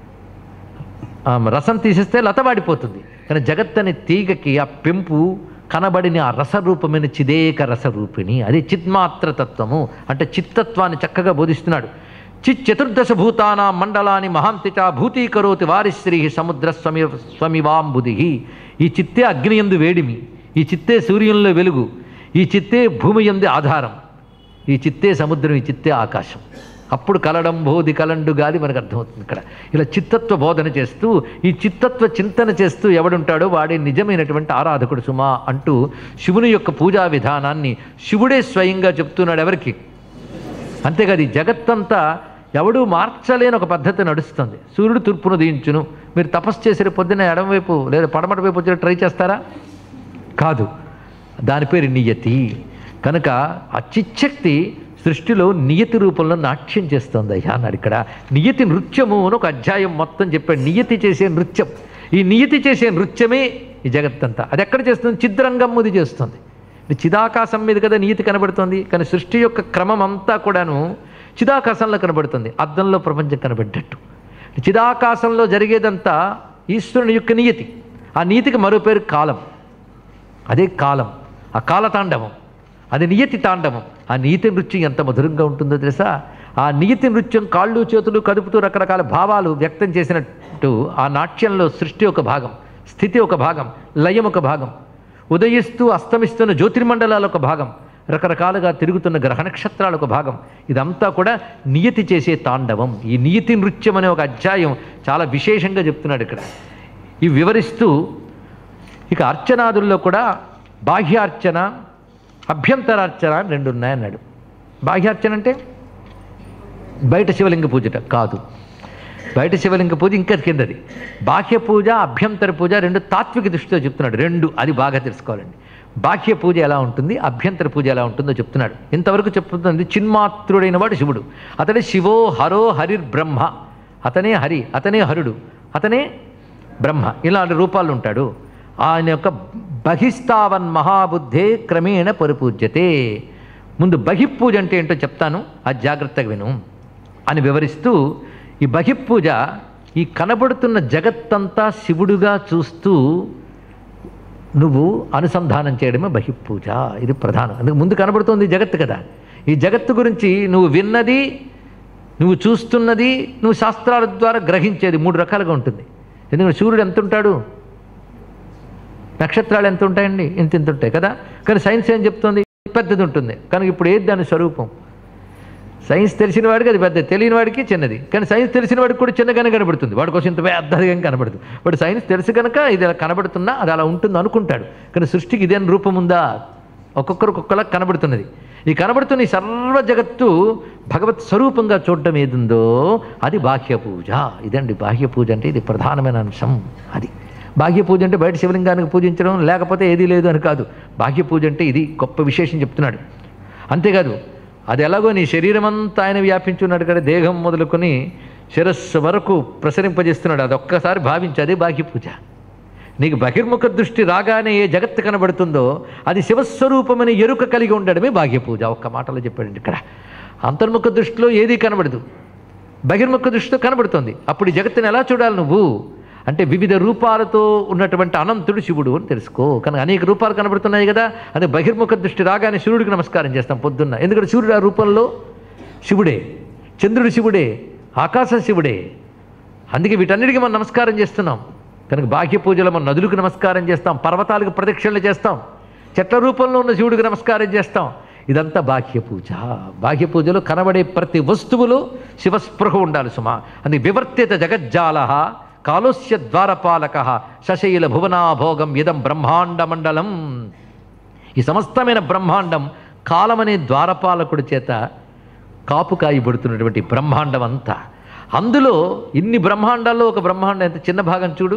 ఆ రసం తీసేస్తే లత వాడిపోతుంది కానీ జగత్ అనే తీగకి ఆ పెంపు కనబడిన ఆ రసరూపమైన చిదేక రసరూపిణి అది చిత్మాత్ర తత్వము అంటే చిత్తత్వాన్ని చక్కగా బోధిస్తున్నాడు చిత్ చతుర్దశ భూతానా మండలాన్ని మహాంతిచ భూతీకరోతి వారిశ్రీ సముద్ర స్వమి స్వమివాంబుది ఈ చిత్తే అగ్ని ఎందు వేడిమి ఈ చిత్తే సూర్యంలో వెలుగు ఈ చిత్తే భూమి ఎందు ఆధారం ఈ చిత్తే సముద్రం ఈ చిత్తే ఆకాశం అప్పుడు కలడం బోధి కలండు గాలి మనకు అర్థమవుతుంది ఇక్కడ ఇలా చిత్తత్వ బోధన చేస్తూ ఈ చిత్తత్వ చింతన చేస్తూ ఎవడుంటాడో వాడే నిజమైనటువంటి ఆరాధకుడు సుమా అంటూ శివుని యొక్క పూజా విధానాన్ని శివుడే స్వయంగా చెప్తున్నాడు ఎవరికి అంతేకాదు ఈ జగత్తంతా ఎవడూ మార్చలేని ఒక పద్ధతి నడుస్తుంది సూర్యుడు తూర్పును దించును మీరు తపస్సు చేసే పొద్దున్న ఎడమవైపు లేదా పడమట వైపు వచ్చి ట్రై చేస్తారా కాదు దాని పేరు నియతి కనుక ఆ చిచ్చక్తి సృష్టిలో నియతి రూపంలో నాట్యం చేస్తుంది అయ్యా అన్నాడు ఇక్కడ నియతి నృత్యము అని ఒక అధ్యాయం మొత్తం చెప్పాడు నియతి చేసే నృత్యం ఈ నియతి చేసే నృత్యమే ఈ జగత్తంతా అది ఎక్కడ చేస్తుంది చిద్రంగం ముది చేస్తుంది ఇది చిదాకాశం మీద కదా నియతి కనబడుతుంది కానీ సృష్టి యొక్క క్రమం అంతా కూడాను చిదాకాశంలో కనబడుతుంది అద్దంలో ప్రపంచం కనబడ్డట్టు చిదాకాశంలో జరిగేదంతా ఈశ్వరుని యొక్క నియతి ఆ నీతికి మరో పేరు కాలం అదే కాలం ఆ కాలతాండవం అది నియతి తాండవం ఆ నీతి నృత్యం ఎంత మధురంగా ఉంటుందో తెలుసా ఆ నీతి నృత్యం కాళ్ళు చేతులు కదుపుతూ రకరకాల భావాలు వ్యక్తం చేసినట్టు ఆ నాట్యంలో సృష్టి ఒక భాగం స్థితి ఒక భాగం లయం ఒక భాగం ఉదయిస్తూ అస్తమిస్తున్న జ్యోతిర్మండలాలు ఒక భాగం రకరకాలుగా తిరుగుతున్న గ్రహ నక్షత్రాలు ఒక భాగం ఇదంతా కూడా నియతి చేసే తాండవం ఈ నియతి నృత్యం అనే ఒక అధ్యాయం చాలా విశేషంగా చెప్తున్నాడు ఇక్కడ ఇవి వివరిస్తూ ఇక అర్చనాదుల్లో కూడా బాహ్యార్చన అభ్యంతరార్చన అని రెండు ఉన్నాయన్నాడు బాహ్యార్చన అంటే బయట శివలింగ పూజట కాదు బయట శివలింగ పూజ ఇంకా కిందది బాహ్య పూజ అభ్యంతర పూజ రెండు తాత్విక దృష్టితో చెప్తున్నాడు రెండు అది బాగా తెలుసుకోవాలండి బాహ్య పూజ ఎలా ఉంటుంది అభ్యంతర పూజ ఎలా ఉంటుందో చెప్తున్నాడు ఇంతవరకు చెప్తుంది చిన్మాత్రుడైన వాడు శివుడు అతడే శివో హరో హరిర్బ్రహ్మ అతనే హరి అతనే హరుడు అతనే బ్రహ్మ ఇలాంటి రూపాలు ఉంటాడు ఆయన యొక్క బహిస్తావన్ మహాబుద్ధే క్రమేణ పరిపూజ్యతే ముందు బహిపూజ అంటే ఏంటో చెప్తాను అది జాగ్రత్తగా విను అని వివరిస్తూ ఈ బహిపూజ ఈ కనబడుతున్న జగత్తంతా శివుడుగా చూస్తూ నువ్వు అనుసంధానం చేయడమే బహిపూజ ఇది ప్రధానం అందుకు ముందు కనబడుతుంది ఈ జగత్తు కదా ఈ జగత్తు గురించి నువ్వు విన్నది నువ్వు చూస్తున్నది నువ్వు శాస్త్రాల ద్వారా గ్రహించేది మూడు రకాలుగా ఉంటుంది ఎందుకంటే సూర్యుడు ఎంత ఉంటాడు నక్షత్రాలు ఎంత ఉంటాయండి ఇంత ఇంత ఉంటాయి కదా కానీ సైన్స్ ఏం చెప్తుంది పెద్దది ఉంటుంది కనుక ఇప్పుడు ఏది దాని స్వరూపం సైన్స్ తెలిసిన వాడికి అది పెద్ద తెలియని వాడికి చిన్నది కానీ సైన్స్ తెలిసిన వాడికి కూడా చిన్నగానే కనబడుతుంది వాడి కోసం ఇంత పెద్దదిగా కనబడుతుంది వాడు సైన్స్ తెలుసు కనుక ఇది అలా కనబడుతున్నా అది అలా ఉంటుంది అనుకుంటాడు కానీ సృష్టికి ఇదేం రూపం ఉందా ఒక్కొక్కరు ఒక్కొక్కలా కనబడుతున్నది ఈ కనబడుతున్న ఈ సర్వ జగత్తు భగవత్ స్వరూపంగా చూడటం ఏదుందో అది బాహ్య పూజ ఇదండి బాహ్య పూజ అంటే ఇది ప్రధానమైన అంశం అది బాహ్య పూజ అంటే బయట శివలింగానికి పూజించడం లేకపోతే ఏదీ లేదు అని కాదు బాహ్య పూజ అంటే ఇది గొప్ప విశేషం చెప్తున్నాడు అంతేకాదు అది ఎలాగో నీ శరీరం అంతా ఆయన వ్యాపించున్నాడు కదా దేహం మొదలుకొని శిరస్సు వరకు ప్రసరింపజేస్తున్నాడు అది ఒక్కసారి భావించి అదే బాహ్య పూజ నీకు బహిర్ముఖ దృష్టి రాగానే ఏ జగత్తు కనబడుతుందో అది శివస్వరూపమని ఎరుక కలిగి ఉండడమే బాహ్య పూజ ఒక్క మాటలో చెప్పాడండి ఇక్కడ అంతర్ముఖ దృష్టిలో ఏదీ కనబడదు బహిర్ముఖ దృష్టితో కనబడుతుంది అప్పుడు ఈ జగత్తుని ఎలా చూడాలి నువ్వు అంటే వివిధ రూపాలతో ఉన్నటువంటి అనంతుడు శివుడు అని తెలుసుకో కానీ అనేక రూపాలు కనబడుతున్నాయి కదా అదే బహిర్ముఖ దృష్టి రాగానే సూర్యుడికి నమస్కారం చేస్తాం పొద్దున్న ఎందుకంటే సూర్యుడు ఆ రూపంలో శివుడే చంద్రుడు శివుడే ఆకాశం శివుడే అందుకే వీటన్నిటికీ మనం నమస్కారం చేస్తున్నాం కనుక బాహ్య పూజలో మనం నదులకు నమస్కారం చేస్తాం పర్వతాలకు ప్రదక్షిణలు చేస్తాం చెట్ల రూపంలో ఉన్న శివుడికి నమస్కారం చేస్తాం ఇదంతా బాహ్య పూజ బాహ్య పూజలో కనబడే ప్రతి వస్తువులో శివస్పృహ ఉండాలి సుమా అది వివర్తిత జగజ్జాల కాలుష్య ద్వారపాలక శశైల భువనాభోగం ఇదం బ్రహ్మాండ మండలం ఈ సమస్తమైన బ్రహ్మాండం కాలమనే ద్వారపాలకుడి చేత కాపు కాయబడుతున్నటువంటి బ్రహ్మాండం అంతా అందులో ఇన్ని బ్రహ్మాండాల్లో ఒక బ్రహ్మాండం ఎంత చిన్న భాగం చూడు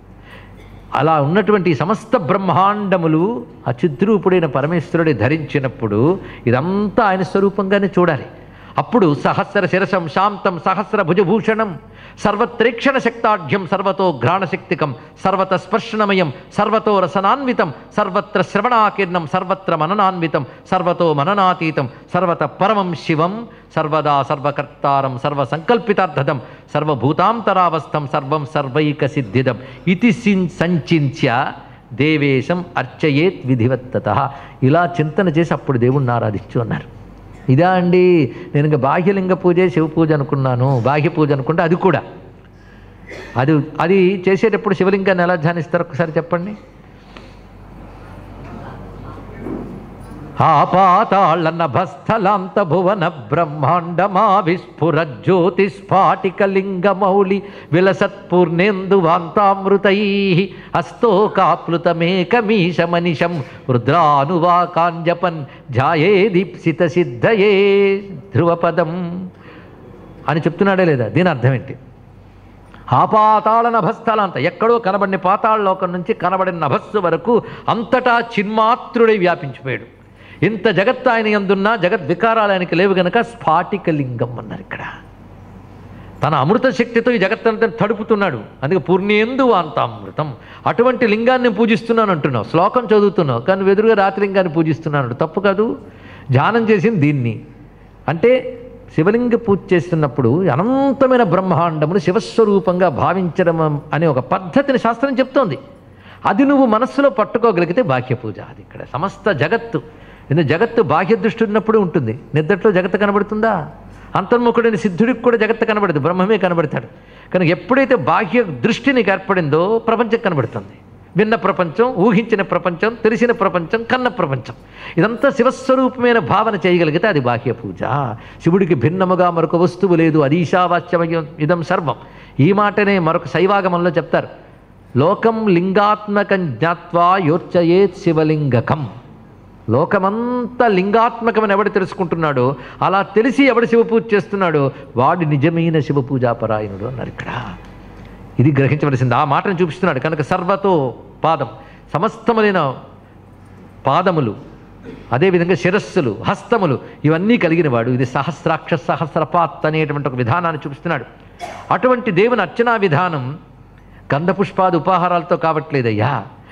అలా ఉన్నటువంటి ఈ సమస్త బ్రహ్మాండములు ఆ చిద్రూపుడైన పరమేశ్వరుడి ధరించినప్పుడు ఇదంతా ఆయన స్వరూపంగానే చూడాలి అప్పుడు సహస్ర శిరసం శాంతం సహస్ర భుజభూషణం సర్వత్రేక్షణ శక్తాఢ్యం సర్వతో ఘ్రాణశక్తికం సర్వత స్పర్శనమయం సర్వతో రసనాన్వితం సర్వత్ర శ్రవణాకీర్ణం సర్వత్ర మననాన్వితం సర్వతో మననాతీతం సర్వత పరమం శివం సర్వదా సర్వకర్తారం సర్వసంకల్పితార్థదం సర్వభూతాంతరావస్థం సర్వం సర్వైక సిద్ధిదం ఇది సిన్ సంచింత్య దేవేశం అర్చయేత్ విధివత్తత ఇలా చింతన చేసి అప్పుడు దేవుణ్ణి ఆరాధించు అన్నారు ఇదా అండి నేను ఇంకా బాహ్యలింగ పూజే శివ పూజ అనుకున్నాను బాహ్య పూజ అనుకుంటే అది కూడా అది అది చేసేటప్పుడు శివలింగాన్ని ఎలా ధ్యానిస్తారు ఒకసారి చెప్పండి ఆపాతాళ నభస్థలాంత భువన బ్రహ్మాండమా విస్ఫుర జ్యోతిస్ఫాటిక లింగమౌళి విలసత్పూర్ణేందువాంతామృతై హస్తోకాప్లుతమేకమీశమనిశం రుద్రానువాకాంజపన్ ధ్యాయే దీప్సిత సిద్ధయే ధ్రువపదం అని చెప్తున్నాడే లేదా దీని అర్థం ఏంటి ఆపాతాళ నభస్థలాంత ఎక్కడో కనబడిన పాతాళ లోకం నుంచి కనబడిన నభస్సు వరకు అంతటా చిన్మాత్రుడై వ్యాపించిపోయాడు ఇంత జగత్ ఆయన ఎందున్నా జగత్ వికారాలు ఆయనకి లేవు గనక స్ఫాటిక లింగం అన్నారు ఇక్కడ తన అమృత శక్తితో ఈ జగత్తంతా తడుపుతున్నాడు అందుకే పూర్ణేందు అంతామృతం అటువంటి లింగాన్ని పూజిస్తున్నాను అంటున్నావు శ్లోకం చదువుతున్నావు కానీ వెదురుగా రాత్రి లింగాన్ని పూజిస్తున్నాడు తప్పు కాదు ధ్యానం చేసింది దీన్ని అంటే శివలింగ పూజ చేస్తున్నప్పుడు అనంతమైన బ్రహ్మాండమును శివస్వరూపంగా భావించడం అనే ఒక పద్ధతిని శాస్త్రం చెప్తోంది అది నువ్వు మనస్సులో పట్టుకోగలిగితే బాహ్య పూజ అది ఇక్కడ సమస్త జగత్తు ఎందుకు జగత్తు బాహ్య దృష్టి ఉన్నప్పుడు ఉంటుంది నిద్రలో జగత్తు కనబడుతుందా అంతర్ముఖుడైన సిద్ధుడికి కూడా జగత్తు కనబడదు బ్రహ్మమే కనబడతాడు కనుక ఎప్పుడైతే బాహ్య దృష్టి నీకు ఏర్పడిందో ప్రపంచం కనబడుతుంది విన్న ప్రపంచం ఊహించిన ప్రపంచం తెలిసిన ప్రపంచం కన్న ప్రపంచం ఇదంతా శివస్వరూపమైన భావన చేయగలిగితే అది బాహ్య పూజ శివుడికి భిన్నముగా మరొక వస్తువు లేదు అది ఈశావాస్యమయం ఇదం సర్వం ఈ మాటనే మరొక శైవాగమంలో చెప్తారు లోకం లింగాత్మకం జ్ఞాత్వా యోర్చయేత్ శివలింగకం లోకమంతా లింగాత్మకమని ఎవడు తెలుసుకుంటున్నాడో అలా తెలిసి ఎవడు శివపూజ చేస్తున్నాడో వాడు నిజమైన శివపూజాపరాయణుడు అన్నారు ఇక్కడ ఇది గ్రహించవలసింది ఆ మాటను చూపిస్తున్నాడు కనుక సర్వతో పాదం సమస్తములైన పాదములు అదేవిధంగా శిరస్సులు హస్తములు ఇవన్నీ కలిగిన వాడు ఇది సహస్రాక్ష సహస్రపాత్ అనేటువంటి ఒక విధానాన్ని చూపిస్తున్నాడు అటువంటి దేవుని అర్చనా విధానం గంధపుష్పాది ఉపాహారాలతో కావట్లేదయ్యా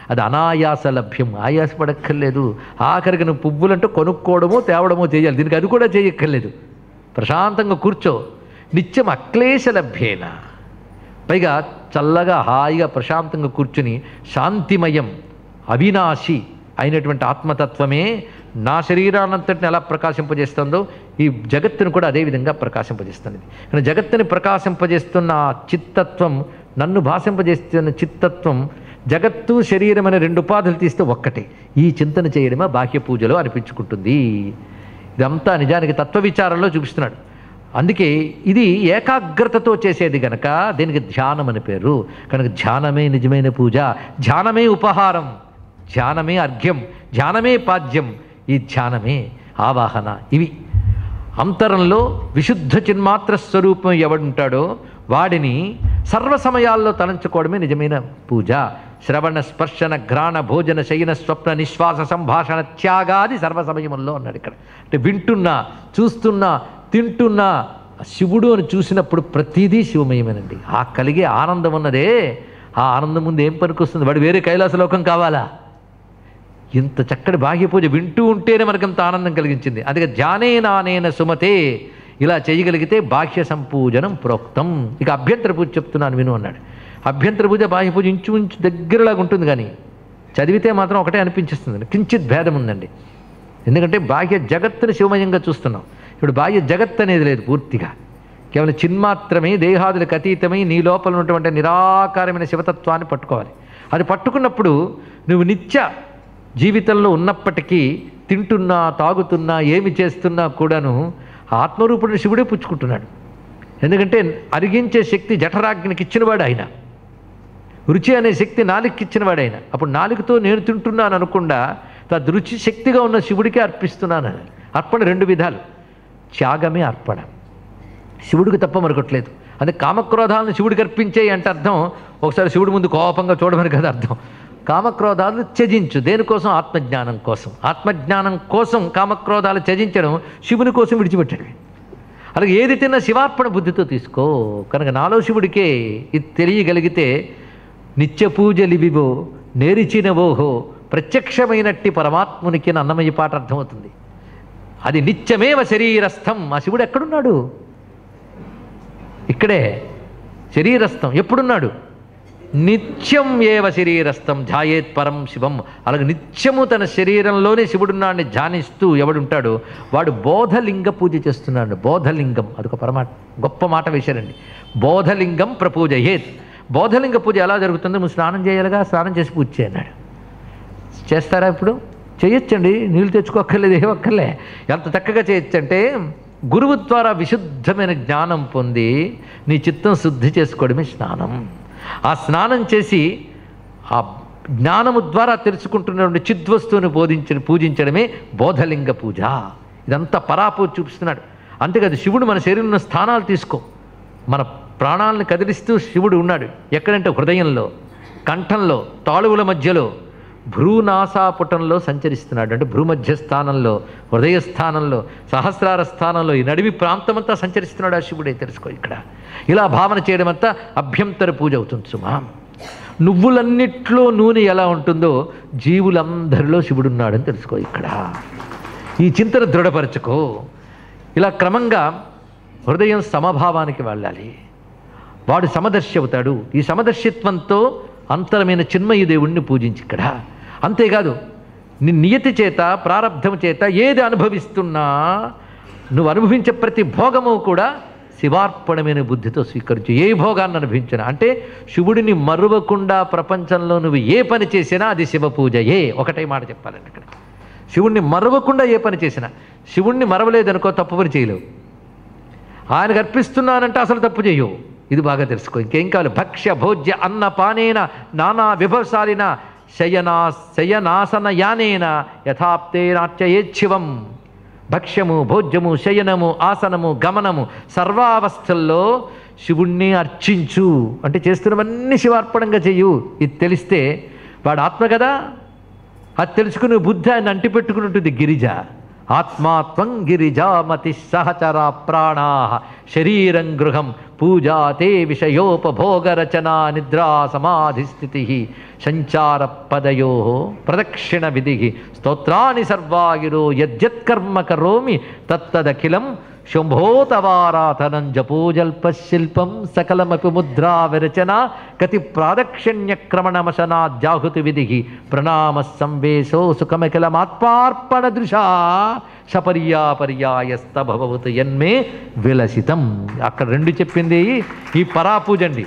అది అనాయాస లభ్యం ఆయాసపడక్కర్లేదు ఆఖరికి నువ్వు పువ్వులంటూ కొనుక్కోవడమో తేవడమో చేయాలి దీనికి అది కూడా చేయక్కర్లేదు ప్రశాంతంగా కూర్చో నిత్యం అక్లేశ లభ్యేన పైగా చల్లగా హాయిగా ప్రశాంతంగా కూర్చుని శాంతిమయం అవినాశి అయినటువంటి ఆత్మతత్వమే నా శరీరానంతటిని ఎలా ప్రకాశింపజేస్తుందో ఈ జగత్తును కూడా అదే విధంగా ప్రకాశింపజేస్తుంది కానీ జగత్తుని ప్రకాశింపజేస్తున్న ఆ చిత్తత్వం నన్ను భాషింపజేస్తున్న చిత్తత్వం జగత్తు శరీరం అనే రెండు ఉపాధులు తీస్తే ఒక్కటే ఈ చింతన చేయడమే బాహ్య పూజలో అనిపించుకుంటుంది ఇదంతా నిజానికి తత్వ విచారంలో చూపిస్తున్నాడు అందుకే ఇది ఏకాగ్రతతో చేసేది గనక దీనికి ధ్యానం అని పేరు కనుక ధ్యానమే నిజమైన పూజ ధ్యానమే ఉపహారం ధ్యానమే అర్ఘ్యం ధ్యానమే పాద్యం ఈ ధ్యానమే ఆవాహన ఇవి అంతరంలో విశుద్ధ చిన్మాత్ర స్వరూపం ఎవడుంటాడో వాడిని సర్వ సమయాల్లో తలంచుకోవడమే నిజమైన పూజ శ్రవణ స్పర్శన ఘ్రాణ భోజన శయన స్వప్న నిశ్వాస సంభాషణ త్యాగాది సర్వ సమయముల్లో అన్నాడు ఇక్కడ అంటే వింటున్నా చూస్తున్నా తింటున్నా ఆ శివుడు అని చూసినప్పుడు ప్రతిదీ శివమయమేనండి ఆ కలిగే ఆనందం ఉన్నదే ఆ ఆనందం ముందు ఏం పనికొస్తుంది వాడు వేరే కైలాసలోకం కావాలా ఇంత చక్కటి బాహ్య పూజ వింటూ ఉంటేనే మనకంత ఆనందం కలిగించింది అందుకే ధ్యానేనానేన సుమతే ఇలా చేయగలిగితే బాహ్య సంపూజనం ప్రోక్తం ఇక అభ్యంతర పూజ చెప్తున్నాను విను అన్నాడు అభ్యంతర పూజ బాహ్య పూజ ఇంచుమించు దగ్గరలాగా ఉంటుంది కానీ చదివితే మాత్రం ఒకటే అనిపించేస్తుంది కించిత్ భేదం ఉందండి ఎందుకంటే బాహ్య జగత్తుని శివమయంగా చూస్తున్నాం ఇప్పుడు బాహ్య జగత్ అనేది లేదు పూర్తిగా కేవలం చిన్మాత్రమే దేహాదులకు అతీతమై నీ లోపల ఉన్నటువంటి నిరాకారమైన శివతత్వాన్ని పట్టుకోవాలి అది పట్టుకున్నప్పుడు నువ్వు నిత్య జీవితంలో ఉన్నప్పటికీ తింటున్నా తాగుతున్నా ఏమి చేస్తున్నా కూడాను ఆత్మరూపుడిని శివుడే పుచ్చుకుంటున్నాడు ఎందుకంటే అరిగించే శక్తి జఠరాగ్నికి ఇచ్చినవాడు ఆయన రుచి అనే శక్తి నాలుగుకి ఇచ్చినవాడు ఆయన అప్పుడు నాలుగుతో నేను తింటున్నాను అనకుండా తద్ రుచి శక్తిగా ఉన్న శివుడికే అర్పిస్తున్నాను అర్పణ రెండు విధాలు త్యాగమే అర్పణ శివుడికి తప్ప మరొకట్లేదు అదే కామక్రోధాలను శివుడికి అర్పించేయి అంటే అర్థం ఒకసారి శివుడి ముందు కోపంగా చూడమని కదా అర్థం కామక్రోధాలు త్యజించు దేనికోసం ఆత్మజ్ఞానం కోసం ఆత్మజ్ఞానం కోసం కామక్రోధాలు త్యజించడం శివుని కోసం విడిచిపెట్టాడు అలాగే ఏది తిన్నా శివార్పణ బుద్ధితో తీసుకో కనుక నాలో శివుడికే ఇది తెలియగలిగితే నిత్య పూజలివివో నేరిచినవోహో ప్రత్యక్షమైనట్టి పరమాత్మునికి అని అన్నమయ్య పాట అర్థమవుతుంది అది నిత్యమేవ శరీరస్థం ఆ శివుడు ఎక్కడున్నాడు ఇక్కడే శరీరస్థం ఎప్పుడున్నాడు నిత్యం ఏవ శరీరస్థం ధ్యాయేత్ పరం శివం అలాగే నిత్యము తన శరీరంలోనే శివుడున్నాడిని ధ్యానిస్తూ ఎవడుంటాడో వాడు బోధలింగ పూజ చేస్తున్నాడు బోధలింగం అదొక పరమా గొప్ప మాట వేశారండి బోధలింగం ప్రపూజయేత్ బోధలింగ పూజ ఎలా జరుగుతుందో నువ్వు స్నానం చేయాలిగా స్నానం చేసి పూజ చేయన్నాడు చేస్తారా ఇప్పుడు చేయొచ్చండి నీళ్ళు తెచ్చుకోక్కర్లేదు ఏ ఒక్కర్లే ఎంత చక్కగా చేయొచ్చంటే గురువు ద్వారా విశుద్ధమైన జ్ఞానం పొంది నీ చిత్తం శుద్ధి చేసుకోవడమే స్నానం ఆ స్నానం చేసి ఆ జ్ఞానము ద్వారా తెలుసుకుంటున్నటువంటి చిద్వస్తువుని బోధించడం పూజించడమే బోధలింగ పూజ ఇదంతా పరాపూజ చూపిస్తున్నాడు అంతేకాదు శివుడు మన శరీరంలో స్థానాలు తీసుకో మన ప్రాణాలను కదిలిస్తూ శివుడు ఉన్నాడు ఎక్కడంటే హృదయంలో కంఠంలో తాళువుల మధ్యలో భ్రూనాసాపుటంలో సంచరిస్తున్నాడు అంటే భ్రూమధ్య స్థానంలో హృదయ స్థానంలో సహస్రార స్థానంలో ఈ నడివి ప్రాంతమంతా సంచరిస్తున్నాడు ఆ శివుడే తెలుసుకో ఇక్కడ ఇలా భావన చేయడం అంతా అభ్యంతర పూజ అవుతుంది సుమా నువ్వులన్నిట్లో నూనె ఎలా ఉంటుందో జీవులందరిలో శివుడున్నాడని తెలుసుకో ఇక్కడ ఈ చింతన దృఢపరచుకో ఇలా క్రమంగా హృదయం సమభావానికి వెళ్ళాలి వాడు సమదర్శి అవుతాడు ఈ సమదర్శిత్వంతో అంతరమైన చిన్మయ దేవుణ్ణి పూజించి ఇక్కడ అంతేకాదు నీ నియతి చేత ప్రారంధం చేత ఏది అనుభవిస్తున్నా నువ్వు అనుభవించే ప్రతి భోగము కూడా శివార్పణమైన బుద్ధితో స్వీకరించు ఏ భోగాన్ని అనుభవించినా అంటే శివుడిని మరువకుండా ప్రపంచంలో నువ్వు ఏ పని చేసినా అది శివ పూజయే ఒకటే మాట చెప్పాలండి ఇక్కడ శివుణ్ణి మరవకుండా ఏ పని చేసినా శివుణ్ణి మరవలేదనుకో తప్పు పని చేయలేవు ఆయనకు అర్పిస్తున్నానంటే అసలు తప్పు చేయవు ఇది బాగా తెలుసుకో ఇంకేం కావాలి భక్ష్య భోజ్య అన్న పానేన నానా విభవశాలిన శయనా శయనాసన యానేన యథాప్తేనాట్యయేచ్ఛివం భక్ష్యము భోజ్యము శయనము ఆసనము గమనము సర్వావస్థల్లో శివుణ్ణి అర్చించు అంటే చేస్తున్నవన్నీ శివార్పణంగా చెయ్యు ఇది తెలిస్తే వాడు ఆత్మ కదా అది తెలుసుకుని బుద్ధి ఆయన అంటిపెట్టుకుని ఉంటుంది గిరిజ ఆత్మాత్వం గిరిజామతి సహచరా ప్రాణా శరీరం గృహం పూజా తే విషయోపభోగరచనా నిద్రా సమాధిస్థితి సంచార పదయో ప్రదక్షిణ విధి స్తోత్రాన్ని సర్వాగిరో యద్యత్కర్మ కరోమి తత్తదఖిలం శంభోతవారాధనం జపోజల్పశిల్పం సకలమపి ముద్రా విరచన కతి ప్రాదక్షిణ్యక్రమణమశనా జాహుతి విధి ప్రణామ సంవేశో సుఖమఖిలమాత్మార్పణ దృశా సపర్యా పర్యాయస్త భవతు యన్మే విలసితం అక్కడ రెండు చెప్పింది ఈ పరాపూజ అండి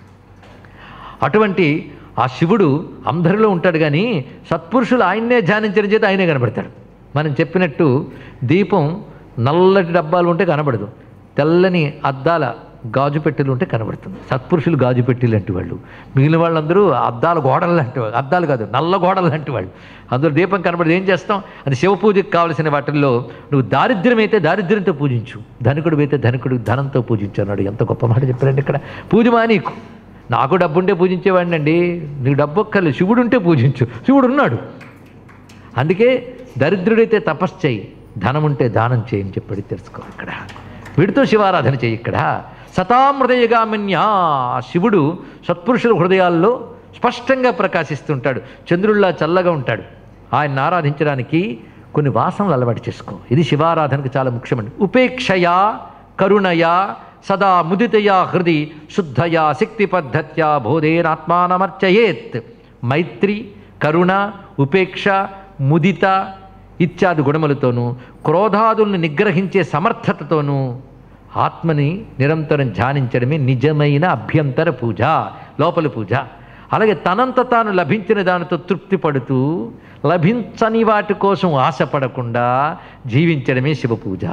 అటువంటి ఆ శివుడు అందరిలో ఉంటాడు కానీ సత్పురుషులు ఆయన్నే ధ్యానించిన చేత ఆయనే కనబడతాడు మనం చెప్పినట్టు దీపం నల్లటి డబ్బాలు ఉంటే కనబడదు తెల్లని అద్దాల గాజు పెట్టెలు ఉంటే కనబడుతుంది సత్పురుషులు గాజు పెట్టెలు లాంటి వాళ్ళు మిగిలిన వాళ్ళందరూ అద్దాల గోడలు లాంటి వాళ్ళు అద్దాలు కాదు నల్ల గోడలు లాంటి వాళ్ళు అందులో దీపం కనబడదు ఏం చేస్తాం అది శివ పూజకి కావలసిన వాటిల్లో నువ్వు దారిద్ర్యం అయితే దారిద్ర్యంతో పూజించు ధనికుడు అయితే ధనికుడు ధనంతో పూజించు అన్నాడు ఎంత గొప్ప మాట చెప్పారండి ఇక్కడ పూజ మానీకు నాకు డబ్బు ఉంటే పూజించేవాడిని అండి నీకు డబ్బు ఒక్కర్లేదు శివుడు ఉంటే పూజించు శివుడు ఉన్నాడు అందుకే దరిద్రుడైతే తపస్సు చేయి ధనం ఉంటే దానం చేయని చెప్పి తెలుసుకో ఇక్కడ వీడితో శివారాధన చేయి ఇక్కడ సతామృదయగామిన్యా శివుడు సత్పురుషుల హృదయాల్లో స్పష్టంగా ప్రకాశిస్తుంటాడు చంద్రుల్లా చల్లగా ఉంటాడు ఆయన ఆరాధించడానికి కొన్ని వాసనలు అలవాటు చేసుకో ఇది శివారాధనకు చాలా ముఖ్యమండి ఉపేక్షయా కరుణయా సదా ముదితయా హృది శుద్ధయా శక్తి పద్ధత్యా బోధేనాత్మానమర్చయేత్ మైత్రి కరుణ ఉపేక్ష ముదిత ఇత్యాది గుణములతోనూ క్రోధాదుల్ని నిగ్రహించే సమర్థతతోనూ ఆత్మని నిరంతరం ధ్యానించడమే నిజమైన అభ్యంతర పూజ లోపలి పూజ అలాగే తనంత తాను లభించిన దానితో తృప్తి పడుతూ లభించని వాటి కోసం ఆశపడకుండా జీవించడమే శివ పూజ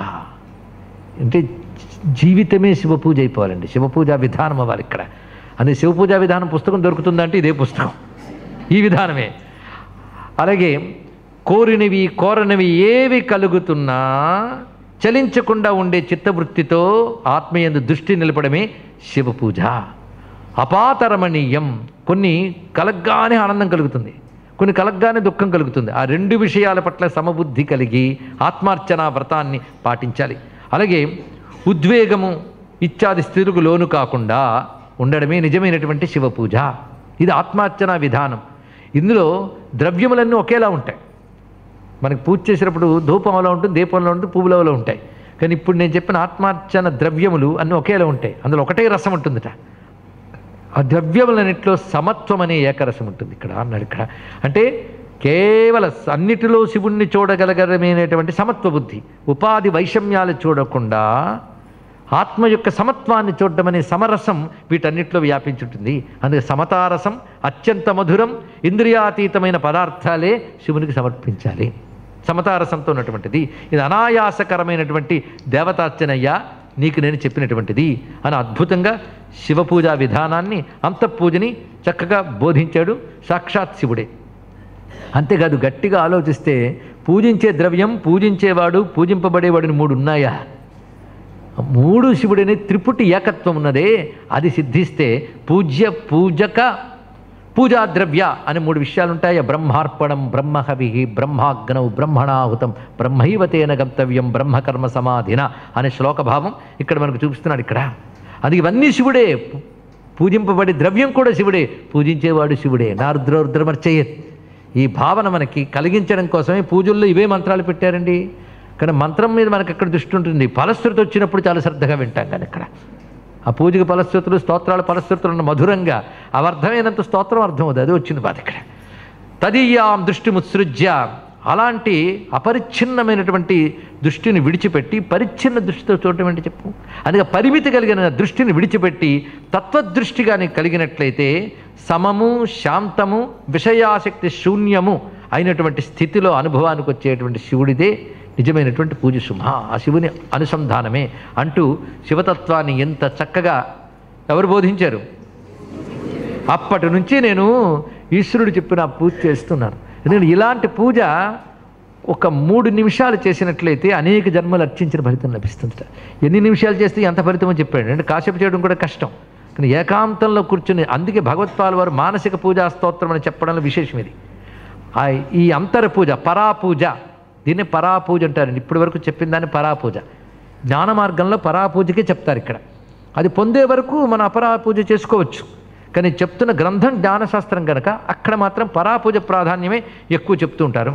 అంటే జీవితమే శివ పూజ అయిపోవాలండి శివ పూజ విధానం అవ్వాలి ఇక్కడ అందుకే శివ పూజ విధానం పుస్తకం దొరుకుతుందంటే ఇదే పుస్తకం ఈ విధానమే అలాగే కోరినవి కోరనివి ఏవి కలుగుతున్నా చలించకుండా ఉండే చిత్తవృత్తితో ఆత్మీయందు దృష్టి నిలపడమే శివ పూజ అపాతరమణీయం కొన్ని కలగ్గానే ఆనందం కలుగుతుంది కొన్ని కలగ్గానే దుఃఖం కలుగుతుంది ఆ రెండు విషయాల పట్ల సమబుద్ధి కలిగి ఆత్మార్చన వ్రతాన్ని పాటించాలి అలాగే ఉద్వేగము ఇత్యాది స్థితులకు లోను కాకుండా ఉండడమే నిజమైనటువంటి శివ పూజ ఇది ఆత్మార్చన విధానం ఇందులో ద్రవ్యములన్నీ ఒకేలా ఉంటాయి మనకి పూజ చేసినప్పుడు ధూపం అలా ఉంటుంది దీపంలో ఉంటుంది పువ్వులు అలా ఉంటాయి కానీ ఇప్పుడు నేను చెప్పిన ఆత్మార్చన ద్రవ్యములు అన్నీ ఒకేలా ఉంటాయి అందులో ఒకటే రసం ఉంటుందిట ఆ ద్రవ్యములన్నింటిలో సమత్వం అనే ఏకరసం ఉంటుంది ఇక్కడ అన్నాడు ఇక్కడ అంటే కేవల అన్నిటిలో శివుణ్ణి చూడగలగడమైనటువంటి సమత్వ బుద్ధి ఉపాధి వైషమ్యాలు చూడకుండా ఆత్మ యొక్క సమత్వాన్ని చూడడం అనే సమరసం వీటన్నిటిలో వ్యాపించుంటుంది అందుకే సమతారసం అత్యంత మధురం ఇంద్రియాతీతమైన పదార్థాలే శివునికి సమర్పించాలి సమతారసంతో ఉన్నటువంటిది ఇది అనాయాసకరమైనటువంటి దేవతార్చనయ్య నీకు నేను చెప్పినటువంటిది అని అద్భుతంగా శివపూజా విధానాన్ని అంతఃపూజని చక్కగా బోధించాడు సాక్షాత్ శివుడే అంతేకాదు గట్టిగా ఆలోచిస్తే పూజించే ద్రవ్యం పూజించేవాడు పూజింపబడేవాడిని మూడు ఉన్నాయా మూడు శివుడనే త్రిపుటి ఏకత్వం ఉన్నదే అది సిద్ధిస్తే పూజ్య పూజక పూజా ద్రవ్య అని మూడు విషయాలు ఉంటాయి బ్రహ్మార్పణం బ్రహ్మహవి బ్రహ్మాగ్నౌ బ్రహ్మణాహుతం బ్రహ్మైవతేన గంతవ్యం బ్రహ్మకర్మ సమాధిన అనే శ్లోకభావం ఇక్కడ మనకు చూపిస్తున్నాడు ఇక్కడ అది ఇవన్నీ శివుడే పూజింపబడి ద్రవ్యం కూడా శివుడే పూజించేవాడు శివుడే నారుద్రోద్రమర్చయేత్ ఈ భావన మనకి కలిగించడం కోసమే పూజల్లో ఇవే మంత్రాలు పెట్టారండి కానీ మంత్రం మీద మనకి ఎక్కడ దృష్టి ఉంటుంది ఫలశ్రుతి వచ్చినప్పుడు చాలా శ్రద్ధగా వింటాం కానీ ఇక్కడ ఆ పూజకి ఫలశ్రుతులు స్తోత్రాలు ఫలశ్రుతులు ఉన్న మధురంగా అవి అర్థమైనంత స్తోత్రం అర్థమవుతుంది అది వచ్చింది బాధ ఇక్కడ తదీయాం దృష్టి ముత్సృజ్య అలాంటి అపరిచ్ఛిన్నమైనటువంటి దృష్టిని విడిచిపెట్టి పరిచ్ఛిన్న దృష్టితో చూడటం ఏంటి చెప్పు అందుకే పరిమితి కలిగిన దృష్టిని విడిచిపెట్టి తత్వదృష్టిగా నీకు కలిగినట్లయితే సమము శాంతము విషయాసక్తి శూన్యము అయినటువంటి స్థితిలో అనుభవానికి వచ్చేటువంటి శివుడిదే నిజమైనటువంటి పూజ శుభ ఆ శివుని అనుసంధానమే అంటూ శివతత్వాన్ని ఎంత చక్కగా ఎవరు బోధించారు అప్పటి నుంచి నేను ఈశ్వరుడు చెప్పిన ఆ పూజ చేస్తున్నాను ఎందుకంటే ఇలాంటి పూజ ఒక మూడు నిమిషాలు చేసినట్లయితే అనేక జన్మలు అర్చించిన ఫలితం లభిస్తుంది ఎన్ని నిమిషాలు చేస్తే ఎంత ఫలితమో చెప్పాడు అంటే కాసేపు చేయడం కూడా కష్టం కానీ ఏకాంతంలో కూర్చుని అందుకే భగవత్పాల్ వారు మానసిక పూజా స్తోత్రం అని చెప్పడంలో విశేషం ఇది ఆ ఈ అంతర పూజ పరా పూజ దీన్ని పరాపూజ అంటారండి ఇప్పటి వరకు చెప్పిన దాన్ని పరాపూజ జ్ఞాన మార్గంలో పరాపూజకే చెప్తారు ఇక్కడ అది పొందే వరకు మన అపరాపూజ చేసుకోవచ్చు కానీ చెప్తున్న గ్రంథం జ్ఞానశాస్త్రం కనుక అక్కడ మాత్రం పరాపూజ ప్రాధాన్యమే ఎక్కువ చెప్తూ ఉంటారు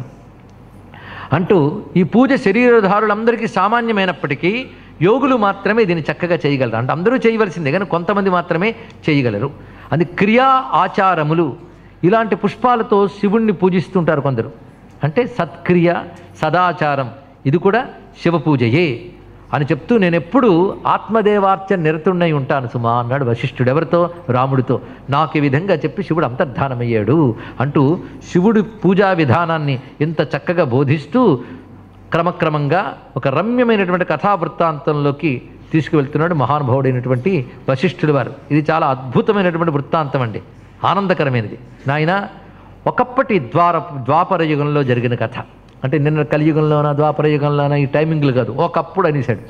అంటూ ఈ పూజ శరీరధారులందరికీ సామాన్యమైనప్పటికీ యోగులు మాత్రమే దీన్ని చక్కగా చేయగలరు అంటే అందరూ చేయవలసిందే కానీ కొంతమంది మాత్రమే చేయగలరు అది క్రియా ఆచారములు ఇలాంటి పుష్పాలతో శివుణ్ణి పూజిస్తుంటారు కొందరు అంటే సత్క్రియ సదాచారం ఇది కూడా శివ పూజయే అని చెప్తూ నేను ఎప్పుడు ఆత్మదేవార్చ నిరతున్నై ఉంటాను సుమా అన్నాడు వశిష్ఠుడు ఎవరితో రాముడితో నాకు ఈ విధంగా చెప్పి శివుడు అంతర్ధానమయ్యాడు అంటూ శివుడి పూజా విధానాన్ని ఇంత చక్కగా బోధిస్తూ క్రమక్రమంగా ఒక రమ్యమైనటువంటి కథావృత్తాంతంలోకి తీసుకువెళ్తున్నాడు మహానుభావుడైనటువంటి వశిష్ఠుడి వారు ఇది చాలా అద్భుతమైనటువంటి వృత్తాంతం అండి ఆనందకరమైనది నాయన ఒకప్పటి ద్వార ద్వాపర యుగంలో జరిగిన కథ అంటే నిన్న కలియుగంలోనా ద్వాపర యుగంలోనా ఈ టైమింగ్లు కాదు ఒకప్పుడు అనేసాడు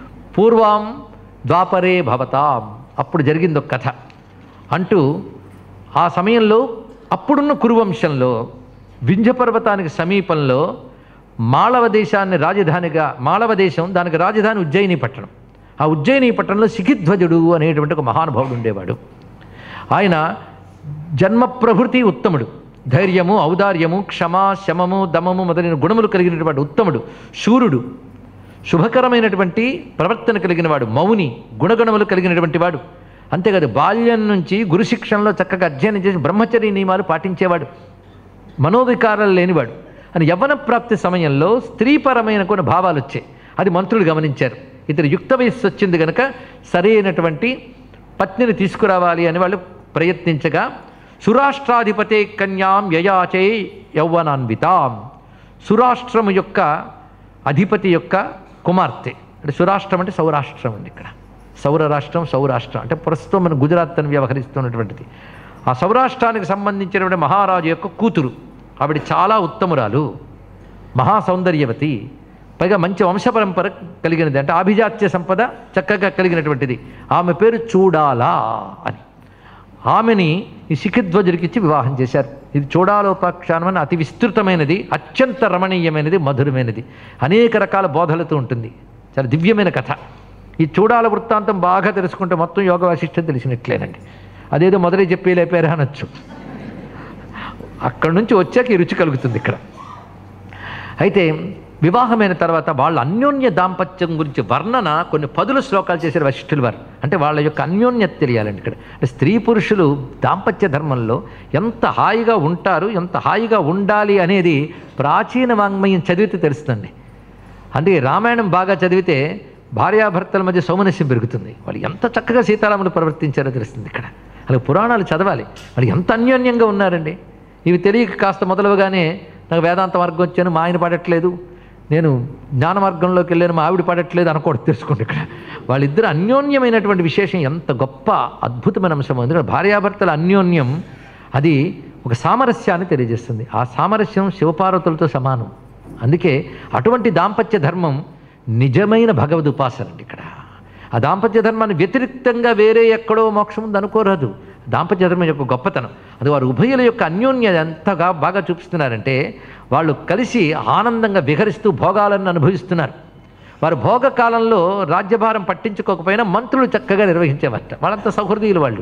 పూర్వం ద్వాపరే భవతాం అప్పుడు జరిగింది ఒక కథ అంటూ ఆ సమయంలో అప్పుడున్న కురువంశంలో వింధ్య పర్వతానికి సమీపంలో మాళవ దేశాన్ని రాజధానిగా మాళవ దేశం దానికి రాజధాని ఉజ్జయిని పట్టణం ఆ ఉజ్జయిని పట్టణంలో శిఖిధ్వజుడు అనేటువంటి ఒక మహానుభావుడు ఉండేవాడు ఆయన జన్మ ప్రవృతి ఉత్తముడు ధైర్యము ఔదార్యము క్షమ శమము దమము మొదలైన గుణములు కలిగినటువంటి ఉత్తముడు శూరుడు శుభకరమైనటువంటి ప్రవర్తన కలిగిన వాడు మౌని గుణగణములు కలిగినటువంటి వాడు అంతేకాదు బాల్యం నుంచి గురు శిక్షణలో చక్కగా అధ్యయనం చేసి బ్రహ్మచర్య నియమాలు పాటించేవాడు మనోవికారాలు లేనివాడు అని యవ్వన ప్రాప్తి సమయంలో స్త్రీపరమైన కొన్ని భావాలు వచ్చాయి అది మంత్రులు గమనించారు ఇతరు యుక్త వయస్సు వచ్చింది కనుక సరైనటువంటి పత్నిని తీసుకురావాలి అని వాళ్ళు ప్రయత్నించగా సురాష్ట్రాధిపతే కన్యాం యయాచే యౌవనాన్వితాం సురాష్ట్రము యొక్క అధిపతి యొక్క కుమార్తె అంటే సురాష్ట్రం అంటే సౌరాష్ట్రం అండి ఇక్కడ సౌర రాష్ట్రం సౌరాష్ట్రం అంటే ప్రస్తుతం మన గుజరాత్ అని వ్యవహరిస్తున్నటువంటిది ఆ సౌరాష్ట్రానికి సంబంధించినటువంటి మహారాజు యొక్క కూతురు ఆవిడ చాలా ఉత్తమురాలు మహా సౌందర్యవతి పైగా మంచి వంశపరంపర కలిగినది అంటే ఆభిజాత్య సంపద చక్కగా కలిగినటువంటిది ఆమె పేరు చూడాలా అని ఆమెని ఈ శిఖిధ్వజుడికి ఇచ్చి వివాహం చేశారు ఇది చూడాలోపాఖ్యానం అని అతి విస్తృతమైనది అత్యంత రమణీయమైనది మధురమైనది అనేక రకాల బోధలతో ఉంటుంది చాలా దివ్యమైన కథ ఈ చూడాల వృత్తాంతం బాగా తెలుసుకుంటే మొత్తం యోగ వాసిష్టం తెలిసినట్లేనండి అదేదో మొదలై చెప్పి లేపారా అనొచ్చు అక్కడి నుంచి వచ్చాక ఈ రుచి కలుగుతుంది ఇక్కడ అయితే వివాహమైన తర్వాత వాళ్ళ అన్యోన్య దాంపత్యం గురించి వర్ణన కొన్ని పదుల శ్లోకాలు చేశారు వశిష్ఠులు వారు అంటే వాళ్ళ యొక్క అన్యోన్యత తెలియాలండి ఇక్కడ అంటే స్త్రీ పురుషులు దాంపత్య ధర్మంలో ఎంత హాయిగా ఉంటారు ఎంత హాయిగా ఉండాలి అనేది ప్రాచీన వాంగ్మయం చదివితే తెలుస్తుంది అంటే రామాయణం బాగా చదివితే భార్యాభర్తల మధ్య సౌమనస్యం పెరుగుతుంది వాళ్ళు ఎంత చక్కగా సీతారాములు ప్రవర్తించారో తెలుస్తుంది ఇక్కడ అలాగే పురాణాలు చదవాలి వాళ్ళు ఎంత అన్యోన్యంగా ఉన్నారండి ఇవి తెలియక కాస్త మొదలవగానే నాకు వేదాంత మార్గం వచ్చాను మా ఆయన పడట్లేదు నేను జ్ఞాన మార్గంలోకి వెళ్ళాను మా ఆవిడ పడట్లేదు అనకూడదు తెలుసుకోండి ఇక్కడ వాళ్ళిద్దరు అన్యోన్యమైనటువంటి విశేషం ఎంత గొప్ప అద్భుతమైన అంశం ఎందుకంటే భార్యాభర్తల అన్యోన్యం అది ఒక సామరస్యాన్ని తెలియజేస్తుంది ఆ సామరస్యం శివపార్వతులతో సమానం అందుకే అటువంటి దాంపత్య ధర్మం నిజమైన భగవద్ ఉపాసన అండి ఇక్కడ ఆ దాంపత్య ధర్మాన్ని వ్యతిరిక్తంగా వేరే ఎక్కడో మోక్షం ఉంది అనుకోరాదు దాంపత్య ధర్మం యొక్క గొప్పతనం అది వారు ఉభయుల యొక్క అన్యోన్యత ఎంతగా బాగా చూపిస్తున్నారంటే వాళ్ళు కలిసి ఆనందంగా విహరిస్తూ భోగాలను అనుభవిస్తున్నారు వారు భోగ కాలంలో రాజ్యభారం పట్టించుకోకపోయినా మంత్రులు చక్కగా నిర్వహించేవారట వాళ్ళంతా సౌహృదయులు వాళ్ళు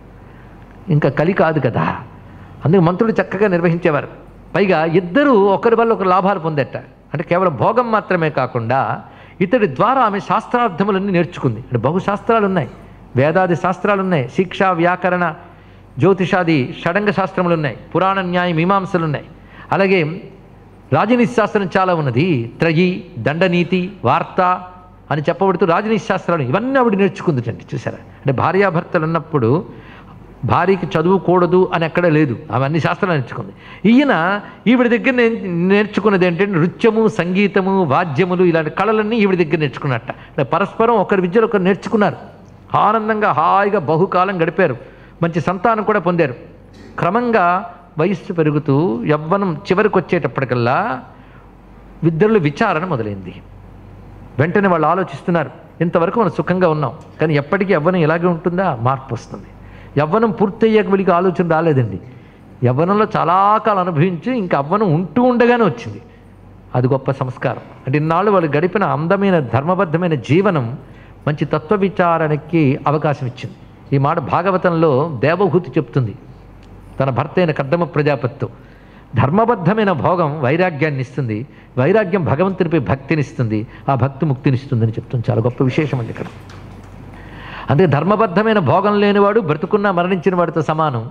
ఇంకా కలి కాదు కదా అందుకు మంత్రులు చక్కగా నిర్వహించేవారు పైగా ఇద్దరూ ఒకరి వల్ల ఒకరు లాభాలు పొందేట అంటే కేవలం భోగం మాత్రమే కాకుండా ఇతడి ద్వారా ఆమె శాస్త్రార్థములన్నీ నేర్చుకుంది అంటే బహు శాస్త్రాలు ఉన్నాయి వేదాది శాస్త్రాలు ఉన్నాయి శిక్ష వ్యాకరణ జ్యోతిషాది షడంగ శాస్త్రములు ఉన్నాయి పురాణ న్యాయ మీమాంసలు ఉన్నాయి అలాగే రాజనీతి శాస్త్రం చాలా ఉన్నది త్రయి దండనీతి వార్త అని చెప్పబడుతూ రాజనీతి శాస్త్రాలు ఇవన్నీ ఆవిడ నేర్చుకుందిటండి చూసారా అంటే భార్యాభర్తలు ఉన్నప్పుడు భార్యకి చదువుకూడదు అని ఎక్కడ లేదు ఆమె అన్ని శాస్త్రాలు నేర్చుకుంది ఈయన ఈవిడ దగ్గర నే- నేర్చుకున్నది ఏంటంటే నృత్యము సంగీతము వాద్యములు ఇలాంటి కళలన్నీ ఈవిడ దగ్గర నేర్చుకున్నట్ట అంటే పరస్పరం ఒకరి విద్యలు ఒకరు నేర్చుకున్నారు ఆనందంగా హాయిగా బహుకాలం గడిపారు మంచి సంతానం కూడా పొందారు క్రమంగా వయస్సు పెరుగుతూ యవ్వనం చివరికి వచ్చేటప్పటికల్లా ఇద్దరిలో విచారణ మొదలైంది వెంటనే వాళ్ళు ఆలోచిస్తున్నారు ఇంతవరకు మనం సుఖంగా ఉన్నాం కానీ ఎప్పటికీ యవ్వనం ఇలాగే ఉంటుందా మార్పు వస్తుంది యవ్వనం పూర్తయ్యాక వీళ్ళకి ఆలోచన రాలేదండి యవ్వనంలో చాలా కాలం అనుభవించి ఇంకా యవ్వనం ఉంటూ ఉండగానే వచ్చింది అది గొప్ప సంస్కారం అంటే ఇన్నాళ్ళు వాళ్ళు గడిపిన అందమైన ధర్మబద్ధమైన జీవనం మంచి తత్వ విచారణకి అవకాశం ఇచ్చింది ఈ మాట భాగవతంలో దేవహూతి చెప్తుంది తన భర్త అయిన కద్దమ ప్రజాపతితో ధర్మబద్ధమైన భోగం వైరాగ్యాన్ని ఇస్తుంది వైరాగ్యం భగవంతునిపై భక్తినిస్తుంది ఆ భక్తి ముక్తినిస్తుందని చెప్తుంది చాలా గొప్ప విశేషం అండి ఇక్కడ అందుకే ధర్మబద్ధమైన భోగం లేనివాడు బ్రతుకున్న మరణించిన వాడితో సమానం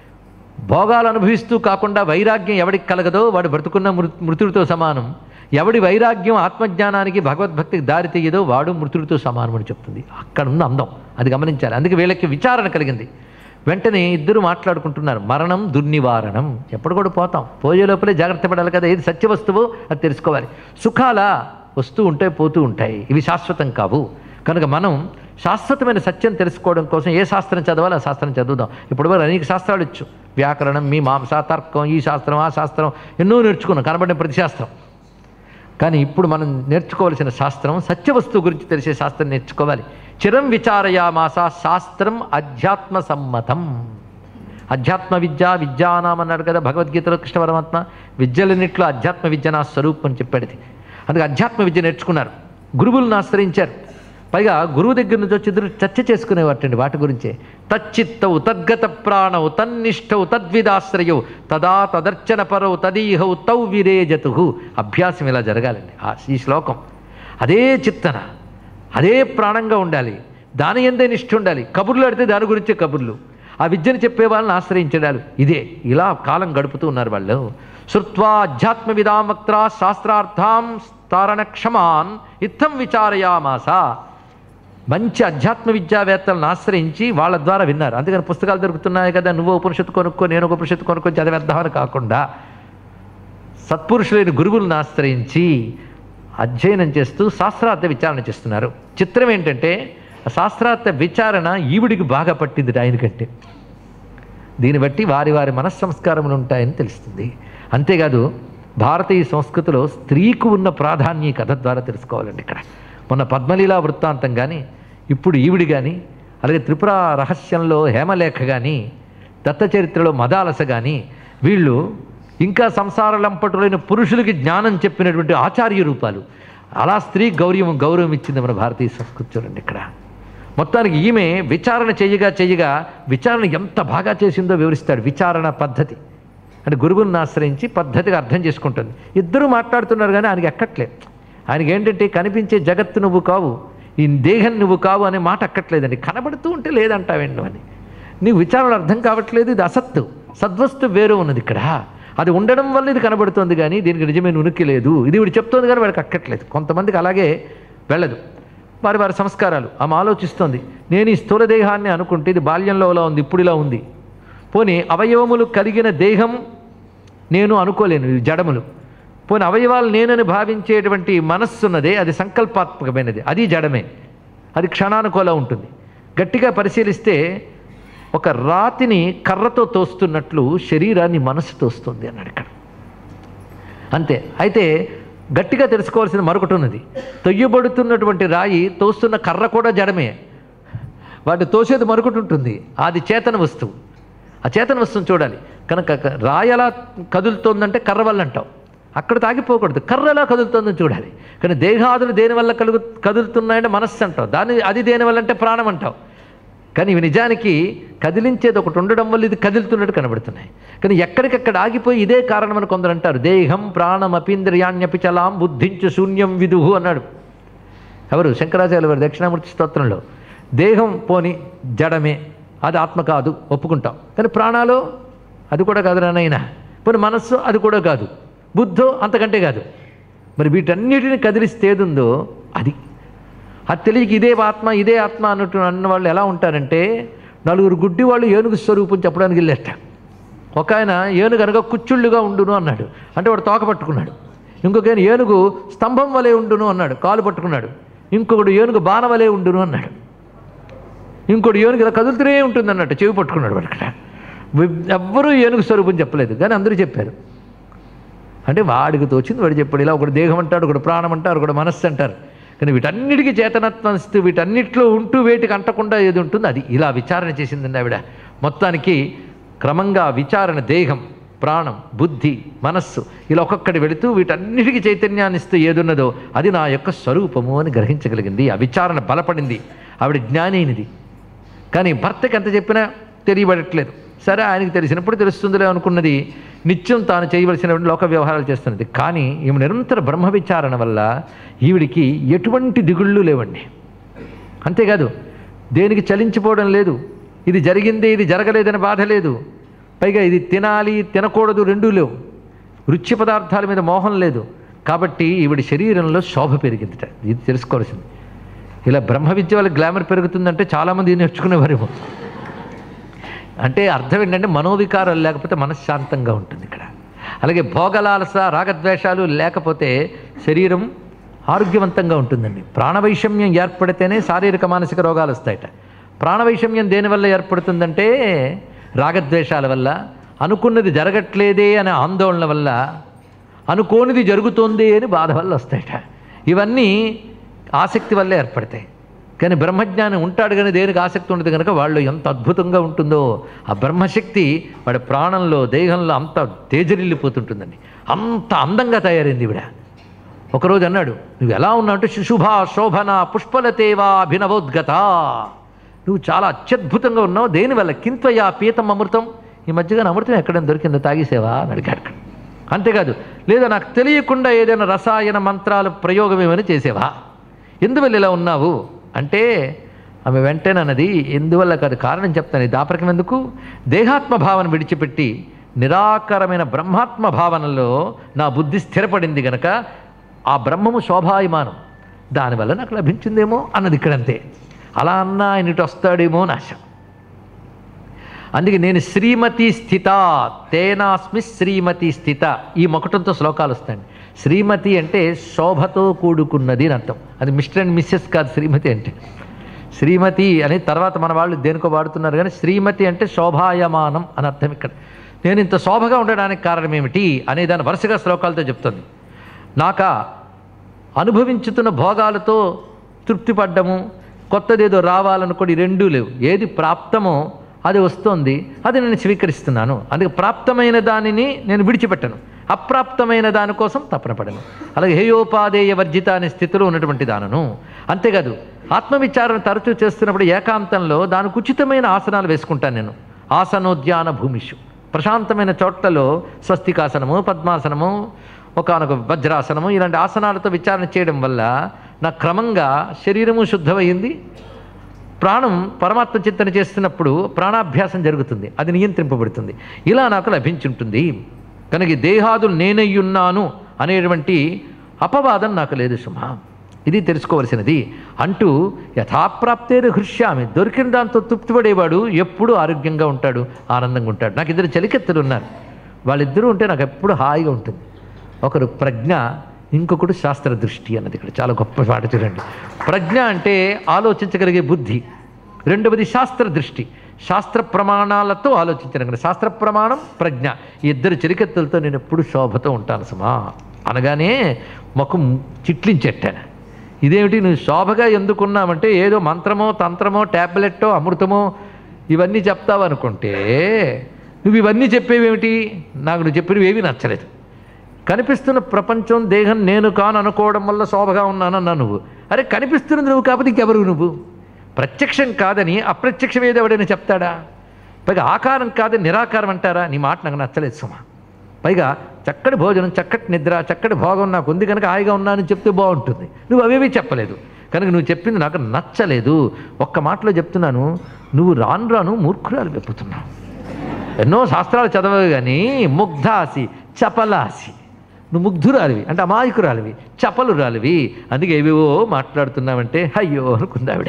భోగాలు అనుభవిస్తూ కాకుండా వైరాగ్యం ఎవడికి కలగదో వాడు బ్రతుకున్న మృ మృతుడితో సమానం ఎవడి వైరాగ్యం ఆత్మజ్ఞానానికి భగవద్భక్తికి దారి తీయదో వాడు మృతుడితో సమానం అని చెప్తుంది అక్కడ ఉన్న అందం అది గమనించాలి అందుకే వీళ్ళకి విచారణ కలిగింది వెంటనే ఇద్దరు మాట్లాడుకుంటున్నారు మరణం దుర్నివారణం ఎప్పుడు కూడా పోతాం పోయే లోపలే జాగ్రత్త పడాలి కదా ఏది సత్య వస్తువో అది తెలుసుకోవాలి సుఖాల వస్తూ ఉంటాయి పోతూ ఉంటాయి ఇవి శాశ్వతం కావు కనుక మనం శాశ్వతమైన సత్యం తెలుసుకోవడం కోసం ఏ శాస్త్రం చదవాలో ఆ శాస్త్రం చదువుదాం ఇప్పుడు వరకు అనేక శాస్త్రాలు వచ్చు వ్యాకరణం మీ మాంస తర్కం ఈ శాస్త్రం ఆ శాస్త్రం ఎన్నో నేర్చుకున్నాం కనబడిన ప్రతి శాస్త్రం కానీ ఇప్పుడు మనం నేర్చుకోవాల్సిన శాస్త్రం సత్యవస్తువు గురించి తెలిసే శాస్త్రం నేర్చుకోవాలి చిరం విచారయామాస శాస్త్రం అధ్యాత్మ సమ్మతం అధ్యాత్మ విద్య విద్యానాం అన్నాడు కదా భగవద్గీతలో కృష్ణ పరమాత్మ విద్యలన్నింటిలో అధ్యాత్మ విద్య నా స్వరూపం అని చెప్పాడు ఇది అందుకే అధ్యాత్మ విద్య నేర్చుకున్నారు గురువులను ఆశ్రయించారు పైగా గురువు దగ్గర నుంచి వచ్చి ఇద్దరు చర్చ చేసుకునేవాటండి వాటి గురించే తచ్చిత్తవు తద్గత ప్రాణవు తన్నిష్టవు తద్విదాశ్రయవు తదా తదర్చన పరవు తదీహవు తౌ విరేజతు అభ్యాసం ఇలా జరగాలండి ఆ ఈ శ్లోకం అదే చిత్తన అదే ప్రాణంగా ఉండాలి దాని ఎందే నిష్ఠ ఉండాలి కబుర్లు అడితే దాని గురించే కబుర్లు ఆ విద్యను చెప్పే వాళ్ళని ఆశ్రయించడాలు ఇదే ఇలా కాలం గడుపుతూ ఉన్నారు వాళ్ళు శృత్వా అధ్యాత్మ విదాం వక్త్రా శాస్త్రార్థాం తారణ క్షమాన్ ఇత్తం విచారయామాస మంచి అధ్యాత్మ విద్యావేత్తలను ఆశ్రయించి వాళ్ళ ద్వారా విన్నారు అందుకని పుస్తకాలు దొరుకుతున్నాయి కదా నువ్వు ఉపనిషత్తు కొనుక్కో నేను ఒక ఉపనిషత్తు కొనుక్కొని చదివేద్దామని కాకుండా సత్పురుషులైన గురువులను ఆశ్రయించి అధ్యయనం చేస్తూ శాస్త్రార్థ విచారణ చేస్తున్నారు చిత్రం ఏంటంటే ఆ శాస్త్రార్థ విచారణ ఈవిడికి బాగా పట్టింది ఆయనకంటే దీన్ని బట్టి వారి వారి మనస్సంస్కారములు ఉంటాయని తెలుస్తుంది అంతేకాదు భారతీయ సంస్కృతిలో స్త్రీకు ఉన్న ప్రాధాన్య ఈ కథ ద్వారా తెలుసుకోవాలండి ఇక్కడ మొన్న పద్మలీలా వృత్తాంతం కానీ ఇప్పుడు ఈవిడి కానీ అలాగే త్రిపుర రహస్యంలో హేమలేఖ కానీ దత్తచరిత్రలో మదాలస కానీ వీళ్ళు ఇంకా సంసార లంపటులైన పురుషులకి జ్ఞానం చెప్పినటువంటి ఆచార్య రూపాలు అలా స్త్రీ గౌరవం గౌరవం ఇచ్చింది మన భారతీయ సంస్కృతి చూడండి ఇక్కడ మొత్తానికి ఈమె విచారణ చేయగా చేయగా విచారణ ఎంత బాగా చేసిందో వివరిస్తాడు విచారణ పద్ధతి అంటే గురువుని ఆశ్రయించి పద్ధతిగా అర్థం చేసుకుంటుంది ఇద్దరు మాట్లాడుతున్నారు కానీ ఆయనకి ఎక్కట్లేదు ఆయనకి ఏంటంటే కనిపించే జగత్తు నువ్వు కావు ఈ దేహం నువ్వు కావు అనే మాట ఎక్కట్లేదండి కనబడుతూ ఉంటే లేదంటావేండు అని నీకు విచారణ అర్థం కావట్లేదు ఇది అసత్తు సద్వస్తు వేరు ఉన్నది ఇక్కడ అది ఉండడం వల్ల ఇది కనబడుతుంది కానీ దీనికి నిజమైన ఉనికి లేదు ఇది వీడు చెప్తోంది కానీ వాడికి అక్కట్లేదు కొంతమందికి అలాగే వెళ్ళదు వారి వారి సంస్కారాలు ఆమె ఆలోచిస్తోంది నేను ఈ స్థూల దేహాన్ని అనుకుంటే ఇది బాల్యంలో ఇలా ఉంది ఇప్పుడు ఇలా ఉంది పోనీ అవయవములు కలిగిన దేహం నేను అనుకోలేను ఇవి జడములు పోనీ అవయవాలు నేనని భావించేటువంటి మనస్సు ఉన్నదే అది సంకల్పాత్మకమైనది అది జడమే అది క్షణానుకూల ఉంటుంది గట్టిగా పరిశీలిస్తే ఒక రాతిని కర్రతో తోస్తున్నట్లు శరీరాన్ని మనసు తోస్తుంది అన్నాడు ఇక్కడ అంతే అయితే గట్టిగా తెలుసుకోవాల్సిన మరొకటి ఉన్నది తొయ్యబడుతున్నటువంటి రాయి తోస్తున్న కర్ర కూడా జడమే వాటి తోసేది మరొకటి ఉంటుంది అది చేతన వస్తువు ఆ చేతన వస్తువుని చూడాలి కనుక క- రాయి ఎలా కదులుతోందంటే కర్ర వల్ల అంటావు అక్కడ తాగిపోకూడదు కర్ర ఎలా కదులుతోందని చూడాలి కానీ దేహాదులు దేని వల్ల కలుగు కదులుతున్నాయంటే మనస్సు అంటావు దాని అది దేని వల్ల అంటే ప్రాణం అంటావు కానీ ఇవి నిజానికి కదిలించేది ఒకటి ఉండడం వల్ల ఇది కదులుతున్నట్టు కనబడుతున్నాయి కానీ ఎక్కడికక్కడ ఆగిపోయి ఇదే కారణం అని కొందరు అంటారు దేహం ప్రాణం అపీంద్రియాణ్యపి చలాం బుద్ధించు శూన్యం విదుహు అన్నాడు ఎవరు శంకరాచార్య వారి దక్షిణామూర్తి స్తోత్రంలో దేహం పోని జడమే అది ఆత్మ కాదు ఒప్పుకుంటాం కానీ ప్రాణాలు అది కూడా కాదు నాయన పోనీ మనస్సు అది కూడా కాదు బుద్ధో అంతకంటే కాదు మరి వీటన్నిటిని కదిలిస్తే ఏది ఉందో అది అది తెలియక ఇదే ఆత్మ ఇదే ఆత్మ అన్నట్టు అన్న వాళ్ళు ఎలా ఉంటారంటే నలుగురు గుడ్డి వాళ్ళు ఏనుగు స్వరూపం చెప్పడానికి వెళ్ళేట ఒక ఆయన ఏనుగు అనగా కుచ్చుళ్ళుగా ఉండును అన్నాడు అంటే వాడు తోక పట్టుకున్నాడు ఇంకొక ఆయన ఏనుగు స్తంభం వలె ఉండును అన్నాడు కాలు పట్టుకున్నాడు ఇంకొకడు ఏనుగు బాణ వలె ఉండును అన్నాడు ఇంకోటి ఏనుగు ఇలా కదులుతూనే ఉంటుంది అన్నట్టు చెవి పట్టుకున్నాడు వాడు అక్కడ ఎవ్వరూ ఏనుగు స్వరూపం చెప్పలేదు కానీ అందరూ చెప్పారు అంటే వాడికి తోచింది వాడు చెప్పాడు ఇలా ఒకడు దేహం అంటాడు ఒకడు ప్రాణం అంటారు ఒకడు మనస్సు అంటారు కానీ వీటన్నిటికీ చేతనత్వం ఇస్తూ వీటన్నిటిలో ఉంటూ వేటికి అంటకుండా ఏది ఉంటుంది అది ఇలా విచారణ చేసిందండి ఆవిడ మొత్తానికి క్రమంగా విచారణ దేహం ప్రాణం బుద్ధి మనస్సు ఇలా ఒక్కొక్కటి వెళుతూ వీటన్నిటికీ చైతన్యాన్ని ఇస్తూ ఏదున్నదో అది నా యొక్క స్వరూపము అని గ్రహించగలిగింది ఆ విచారణ బలపడింది ఆవిడ జ్ఞాని అయినది కానీ భర్తకి ఎంత చెప్పినా తెలియబడట్లేదు సరే ఆయనకి తెలిసినప్పుడు తెలుస్తుందిలే అనుకున్నది నిత్యం తాను చేయవలసిన లోక వ్యవహారాలు చేస్తున్నది కానీ ఈమె నిరంతర బ్రహ్మ విచారణ వల్ల ఈవిడికి ఎటువంటి దిగుళ్ళు లేవండి అంతేకాదు దేనికి చలించిపోవడం లేదు ఇది జరిగింది ఇది జరగలేదని బాధ లేదు పైగా ఇది తినాలి తినకూడదు రెండూ లేవు రుచి పదార్థాల మీద మోహం లేదు కాబట్టి ఈవిడి శరీరంలో శోభ పెరిగిందిట ఇది తెలుసుకోవాల్సింది ఇలా బ్రహ్మ విద్య వల్ల గ్లామర్ పెరుగుతుందంటే చాలామంది నేర్చుకునేవారేమో అంటే అర్థం ఏంటంటే మనోవికారాలు లేకపోతే మనశ్శాంతంగా ఉంటుంది ఇక్కడ అలాగే భోగలాలస రాగద్వేషాలు లేకపోతే శరీరం ఆరోగ్యవంతంగా ఉంటుందండి ప్రాణవైషమ్యం ఏర్పడితేనే శారీరక మానసిక రోగాలు వస్తాయట ప్రాణవైషమ్యం దేనివల్ల ఏర్పడుతుందంటే రాగద్వేషాల వల్ల అనుకున్నది జరగట్లేదే అనే ఆందోళన వల్ల అనుకోనిది జరుగుతోంది అని బాధ వల్ల వస్తాయట ఇవన్నీ ఆసక్తి వల్లే ఏర్పడతాయి కానీ బ్రహ్మజ్ఞానం ఉంటాడు కానీ దేనికి ఆసక్తి ఉండదు కనుక వాళ్ళు ఎంత అద్భుతంగా ఉంటుందో ఆ బ్రహ్మశక్తి వాడి ప్రాణంలో దేహంలో అంత తేజరిల్లిపోతుంటుందండి అంత అందంగా తయారైంది ఈవిడ ఒకరోజు అన్నాడు నువ్వు ఎలా ఉన్నావు అంటే శుభ శోభన పుష్పలతేవా అభినవోద్గత నువ్వు చాలా అత్యద్భుతంగా ఉన్నావు దేనివల్ల కింత్వయా పీతం అమృతం ఈ మధ్యగా అమృతం ఎక్కడైనా దొరికిందో తాగేసేవా అని అడిగాడు అక్కడ. అంతేకాదు లేదా నాకు తెలియకుండా ఏదైనా రసాయన మంత్రాలు ప్రయోగం ఏమైనా చేసేవా ఎందువల్ల ఇలా ఉన్నావు అంటే ఆమె వెంటనే అన్నది ఎందువల్ల కాదు కారణం చెప్తాను ఈ దాపరికం ఎందుకు దేహాత్మ భావన విడిచిపెట్టి నిరాకారమైన బ్రహ్మాత్మ భావనలో నా బుద్ధి స్థిరపడింది గనక ఆ బ్రహ్మము శోభాయమానం దానివల్ల నాకు లభించిందేమో అన్నది ఇక్కడంతే అలా అన్నా ఆయన ఇటు వస్తాడేమో అని ఆశ అందుకే నేను శ్రీమతి స్థిత తేనాస్మి శ్రీమతి స్థిత ఈ మొకటంతో శ్లోకాలు వస్తాయండి శ్రీమతి అంటే శోభతో కూడుకున్నది అని అర్థం అది మిస్టర్ అండ్ మిస్సెస్ కాదు శ్రీమతి అంటే శ్రీమతి అని తర్వాత మన వాళ్ళు దేనికో వాడుతున్నారు కానీ శ్రీమతి అంటే శోభాయమానం అని అర్థం ఇక్కడ నేను ఇంత శోభగా ఉండడానికి కారణం ఏమిటి అనే దాని వరుసగా శ్లోకాలతో చెప్తుంది నాక అనుభవించుతున్న భోగాలతో తృప్తి పడ్డము కొత్తదేదో రావాలనుకోని ఈ రెండూ లేవు ఏది ప్రాప్తమో అది వస్తోంది అది నేను స్వీకరిస్తున్నాను అందుకే ప్రాప్తమైన దానిని నేను విడిచిపెట్టను అప్రాప్తమైన దానికోసం తపన పడను అలాగే హేయోపాదేయ వర్జిత అనే స్థితిలో ఉన్నటువంటి దానను అంతేకాదు ఆత్మవిచారణ తరచూ చేస్తున్నప్పుడు ఏకాంతంలో దానికి ఉచితమైన ఆసనాలు వేసుకుంటాను నేను ఆసనోద్యాన భూమిషు ప్రశాంతమైన చోట్లలో స్వస్తికాసనము పద్మాసనము ఒకనొక వజ్రాసనము ఇలాంటి ఆసనాలతో విచారణ చేయడం వల్ల నా క్రమంగా శరీరము శుద్ధమైంది ప్రాణం పరమాత్మ చింతన చేస్తున్నప్పుడు ప్రాణాభ్యాసం జరుగుతుంది అది నియంత్రింపబడుతుంది ఇలా నాకు లభించుంటుంది కనుక ఈ దేహాదులు నేనయ్యున్నాను అనేటువంటి అపవాదం నాకు లేదు సుమా ఇది తెలుసుకోవలసినది అంటూ యథాప్రాప్తేరు హృష్యామి దొరికిన దాంతో తృప్తిపడేవాడు ఎప్పుడూ ఆరోగ్యంగా ఉంటాడు ఆనందంగా ఉంటాడు నాకు ఇద్దరు చలికెత్తులు ఉన్నారు వాళ్ళిద్దరూ ఉంటే నాకు ఎప్పుడు హాయిగా ఉంటుంది ఒకరు ప్రజ్ఞ ఇంకొకడు శాస్త్ర దృష్టి అన్నది ఇక్కడ చాలా గొప్ప పాట చూడండి ప్రజ్ఞ అంటే ఆలోచించగలిగే బుద్ధి రెండవది శాస్త్ర దృష్టి శాస్త్ర ప్రమాణాలతో ఆలోచించడం శాస్త్ర ప్రమాణం ప్రజ్ఞ ఈ ఇద్దరు చిరికెత్తులతో నేను ఎప్పుడు శోభతో ఉంటాను సుమా అనగానే ముఖం చిట్లించెట్టాను ఇదేమిటి నువ్వు శోభగా ఎందుకున్నావంటే ఏదో మంత్రమో తంత్రమో ట్యాబ్లెట్టో అమృతమో ఇవన్నీ చెప్తావు అనుకుంటే నువ్వు ఇవన్నీ చెప్పేవేమిటి నాకు నువ్వు చెప్పినవి ఏమీ నచ్చలేదు కనిపిస్తున్న ప్రపంచం దేహం నేను కాను అనుకోవడం వల్ల శోభగా ఉన్నానన్నా నువ్వు అరే కనిపిస్తున్నది నువ్వు కాకపోతే ఇంకెవరు నువ్వు ప్రత్యక్షం కాదని అప్రత్యక్షం ఏదో ఎవడైనా చెప్తాడా పైగా ఆకారం కాదని నిరాకారం అంటారా నీ మాట నాకు నచ్చలేదు సుమా పైగా చక్కటి భోజనం చక్కటి నిద్ర చక్కటి భోగం నాకు ఉంది కనుక హాయిగా ఉన్నానని చెప్తే బాగుంటుంది నువ్వు అవేవి చెప్పలేదు కనుక నువ్వు చెప్పింది నాకు నచ్చలేదు ఒక్క మాటలో చెప్తున్నాను నువ్వు రాను రాను మూర్ఖురాలు వెప్పుతున్నావు ఎన్నో శాస్త్రాలు చదవవు కానీ ముగ్ధాసి చపలాసి నువ్వు ముగ్ధురాలివి అంటే అమాయకురాలివి చపలురాలివి అందుకే ఏవేవో మాట్లాడుతున్నావంటే అయ్యో అనుకుందావిడ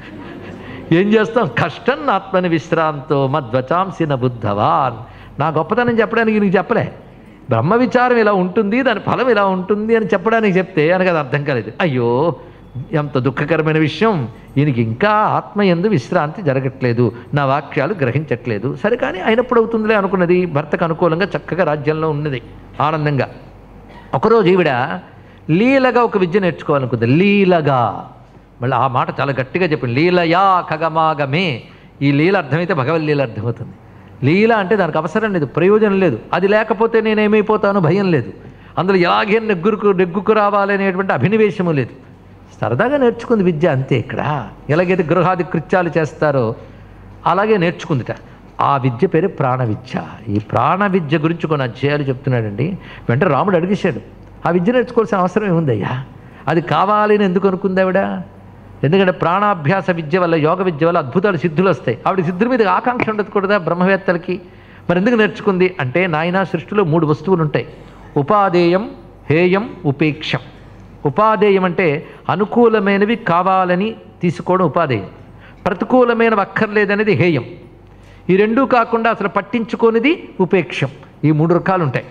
ఏం చేస్తాం కష్టం ఆత్మని విశ్రాంతో మద్వచాంసిన బుద్ధవాన్ నా గొప్పతనం చెప్పడానికి నీకు చెప్పలే బ్రహ్మ విచారం ఇలా ఉంటుంది దాని ఫలం ఇలా ఉంటుంది అని చెప్పడానికి చెప్తే అనకు అది అర్థం కాలేదు అయ్యో ఎంత దుఃఖకరమైన విషయం ఈయనకి ఇంకా ఆత్మ ఎందు విశ్రాంతి జరగట్లేదు నా వాక్యాలు గ్రహించట్లేదు సరే కానీ అయినప్పుడు అవుతుందిలే అనుకున్నది భర్తకు అనుకూలంగా చక్కగా రాజ్యంలో ఉన్నది ఆనందంగా ఒకరోజు ఈవిడ లీలగా ఒక విద్య నేర్చుకోవాలనుకుంది లీలగా మళ్ళీ ఆ మాట చాలా గట్టిగా చెప్పింది లీలయా ఖగమాగమే ఈ లీల అర్థమైతే భగవద్ లీల అర్థమవుతుంది లీల అంటే దానికి అవసరం లేదు ప్రయోజనం లేదు అది లేకపోతే నేనేమైపోతాను భయం లేదు అందులో ఎలాగే నెగ్గురుకు నెగ్గుకు రావాలి అనేటువంటి అభినివేశము లేదు సరదాగా నేర్చుకుంది విద్య అంతే ఇక్కడ ఎలాగైతే గృహాది కృత్యాలు చేస్తారో అలాగే నేర్చుకుందిట ఆ విద్య పేరు ప్రాణ విద్య ఈ ప్రాణ విద్య గురించి కొన్ని అధ్యాయాలు చెప్తున్నాడండి వెంటనే రాముడు అడిగేశాడు ఆ విద్య నేర్చుకోవాల్సిన అవసరం ఏముందయ్యా అది కావాలని ఎందుకు అనుకుంది ఆవిడ ఎందుకంటే ప్రాణాభ్యాస విద్య వల్ల యోగ విద్య వల్ల అద్భుతాలు సిద్ధులు వస్తాయి ఆవిడ సిద్ధుల మీద ఆకాంక్ష ఉండదు కూడా బ్రహ్మవేత్తలకి మరి ఎందుకు నేర్చుకుంది అంటే నాయన సృష్టిలో మూడు వస్తువులు ఉంటాయి ఉపాదేయం హేయం ఉపేక్షం ఉపాదేయం అంటే అనుకూలమైనవి కావాలని తీసుకోవడం ఉపాదేయం ప్రతికూలమైనవి అక్కర్లేదనేది హేయం ఈ రెండూ కాకుండా అసలు పట్టించుకోనిది ఉపేక్షం ఈ మూడు రకాలు ఉంటాయి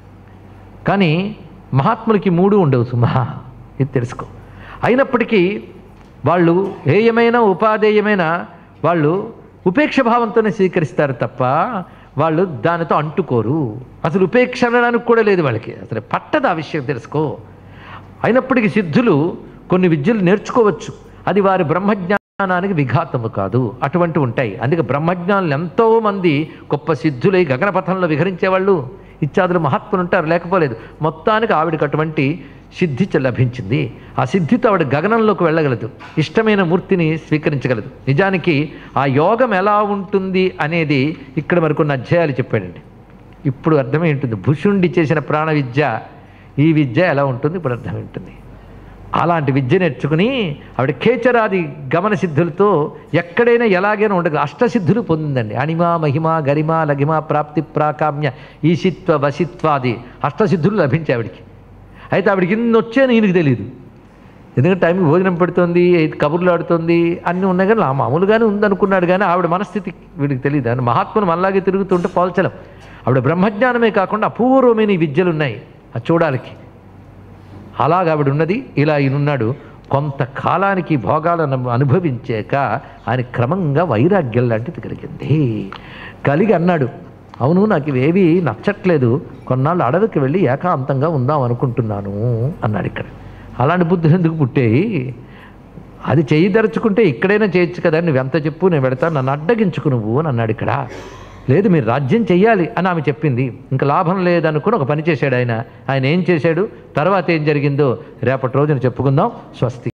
కానీ మహాత్ములకి మూడు ఉండవు సుమా ఇది తెలుసుకో అయినప్పటికీ వాళ్ళు హేయమైన ఉపాధేయమైన వాళ్ళు ఉపేక్ష భావంతోనే స్వీకరిస్తారు తప్ప వాళ్ళు దానితో అంటుకోరు అసలు ఉపేక్ష అనడానికి కూడా లేదు వాళ్ళకి అసలు పట్టదు ఆ విషయం తెలుసుకో అయినప్పటికీ సిద్ధులు కొన్ని విద్యలు నేర్చుకోవచ్చు అది వారి బ్రహ్మజ్ఞానానికి విఘాతము కాదు అటువంటి ఉంటాయి అందుకే బ్రహ్మజ్ఞానులు ఎంతోమంది గొప్ప సిద్ధులై గగనపథంలో విహరించేవాళ్ళు ఇత్యాదులు మహాత్ములు ఉంటారు లేకపోలేదు మొత్తానికి ఆవిడకి అటువంటి సిద్ధి చ- లభించింది ఆ సిద్ధితో ఆవిడ గగనంలోకి వెళ్ళగలదు ఇష్టమైన మూర్తిని స్వీకరించగలదు నిజానికి ఆ యోగం ఎలా ఉంటుంది అనేది ఇక్కడ మరికొన్ని అధ్యాయాలు చెప్పాడండి ఇప్పుడు అర్థమై ఉంటుంది భుషుండి చేసిన ప్రాణ విద్య ఈ విద్య ఎలా ఉంటుంది ఇప్పుడు అర్థమై ఉంటుంది అలాంటి విద్య నేర్చుకుని ఆవిడ కేచరాది గమన సిద్ధులతో ఎక్కడైనా ఎలాగైనా ఉండదు అష్టసిద్ధులు పొందిందండి అణిమ మహిమ గరిమ లగిమ ప్రాప్తి ప్రాకామ్య ఈశిత్వ వసిత్వాది అష్టసిద్ధులు లభించాయి ఆవిడికి అయితే ఆవిడకి ఇన్ని వచ్చాయని ఈయనకి తెలియదు ఎందుకంటే టైంకి భోజనం పెడుతుంది కబుర్లు ఆడుతుంది అన్నీ ఉన్నాయి కానీ ఆ మామూలుగానే ఉందనుకున్నాడు కానీ ఆవిడ మనస్థితి వీడికి తెలియదు అని మహాత్ములు మనలాగే తిరుగుతుంటే పోల్చలేం ఆవిడ బ్రహ్మజ్ఞానమే కాకుండా అపూర్వమైన ఈ విద్యలు ఉన్నాయి అది చూడాలికి అలాగ ఆవిడ ఉన్నది ఇలా ఈయనున్నాడు కొంతకాలానికి భోగాలను అనుభవించాక ఆయన క్రమంగా వైరాగ్యం లాంటిది కలిగింది కలిగి అన్నాడు అవును నాకు ఇవేవి నచ్చట్లేదు కొన్నాళ్ళు అడవికి వెళ్ళి ఏకాంతంగా ఉందాం అనుకుంటున్నాను అన్నాడు ఇక్కడ అలాంటి బుద్ధులు ఎందుకు పుట్టేయి అది చేయి దరుచుకుంటే ఇక్కడైనా చేయొచ్చు కదా నువ్వు ఎంత చెప్పు నేను పెడతాను నన్ను అడ్డగించుకు నువ్వు అని అన్నాడు ఇక్కడ లేదు మీరు రాజ్యం చెయ్యాలి అని ఆమె చెప్పింది ఇంకా లాభం లేదనుకుని ఒక పని చేశాడు ఆయన ఆయన ఏం చేశాడు తర్వాత ఏం జరిగిందో రేపటి రోజున చెప్పుకుందాం స్వస్తి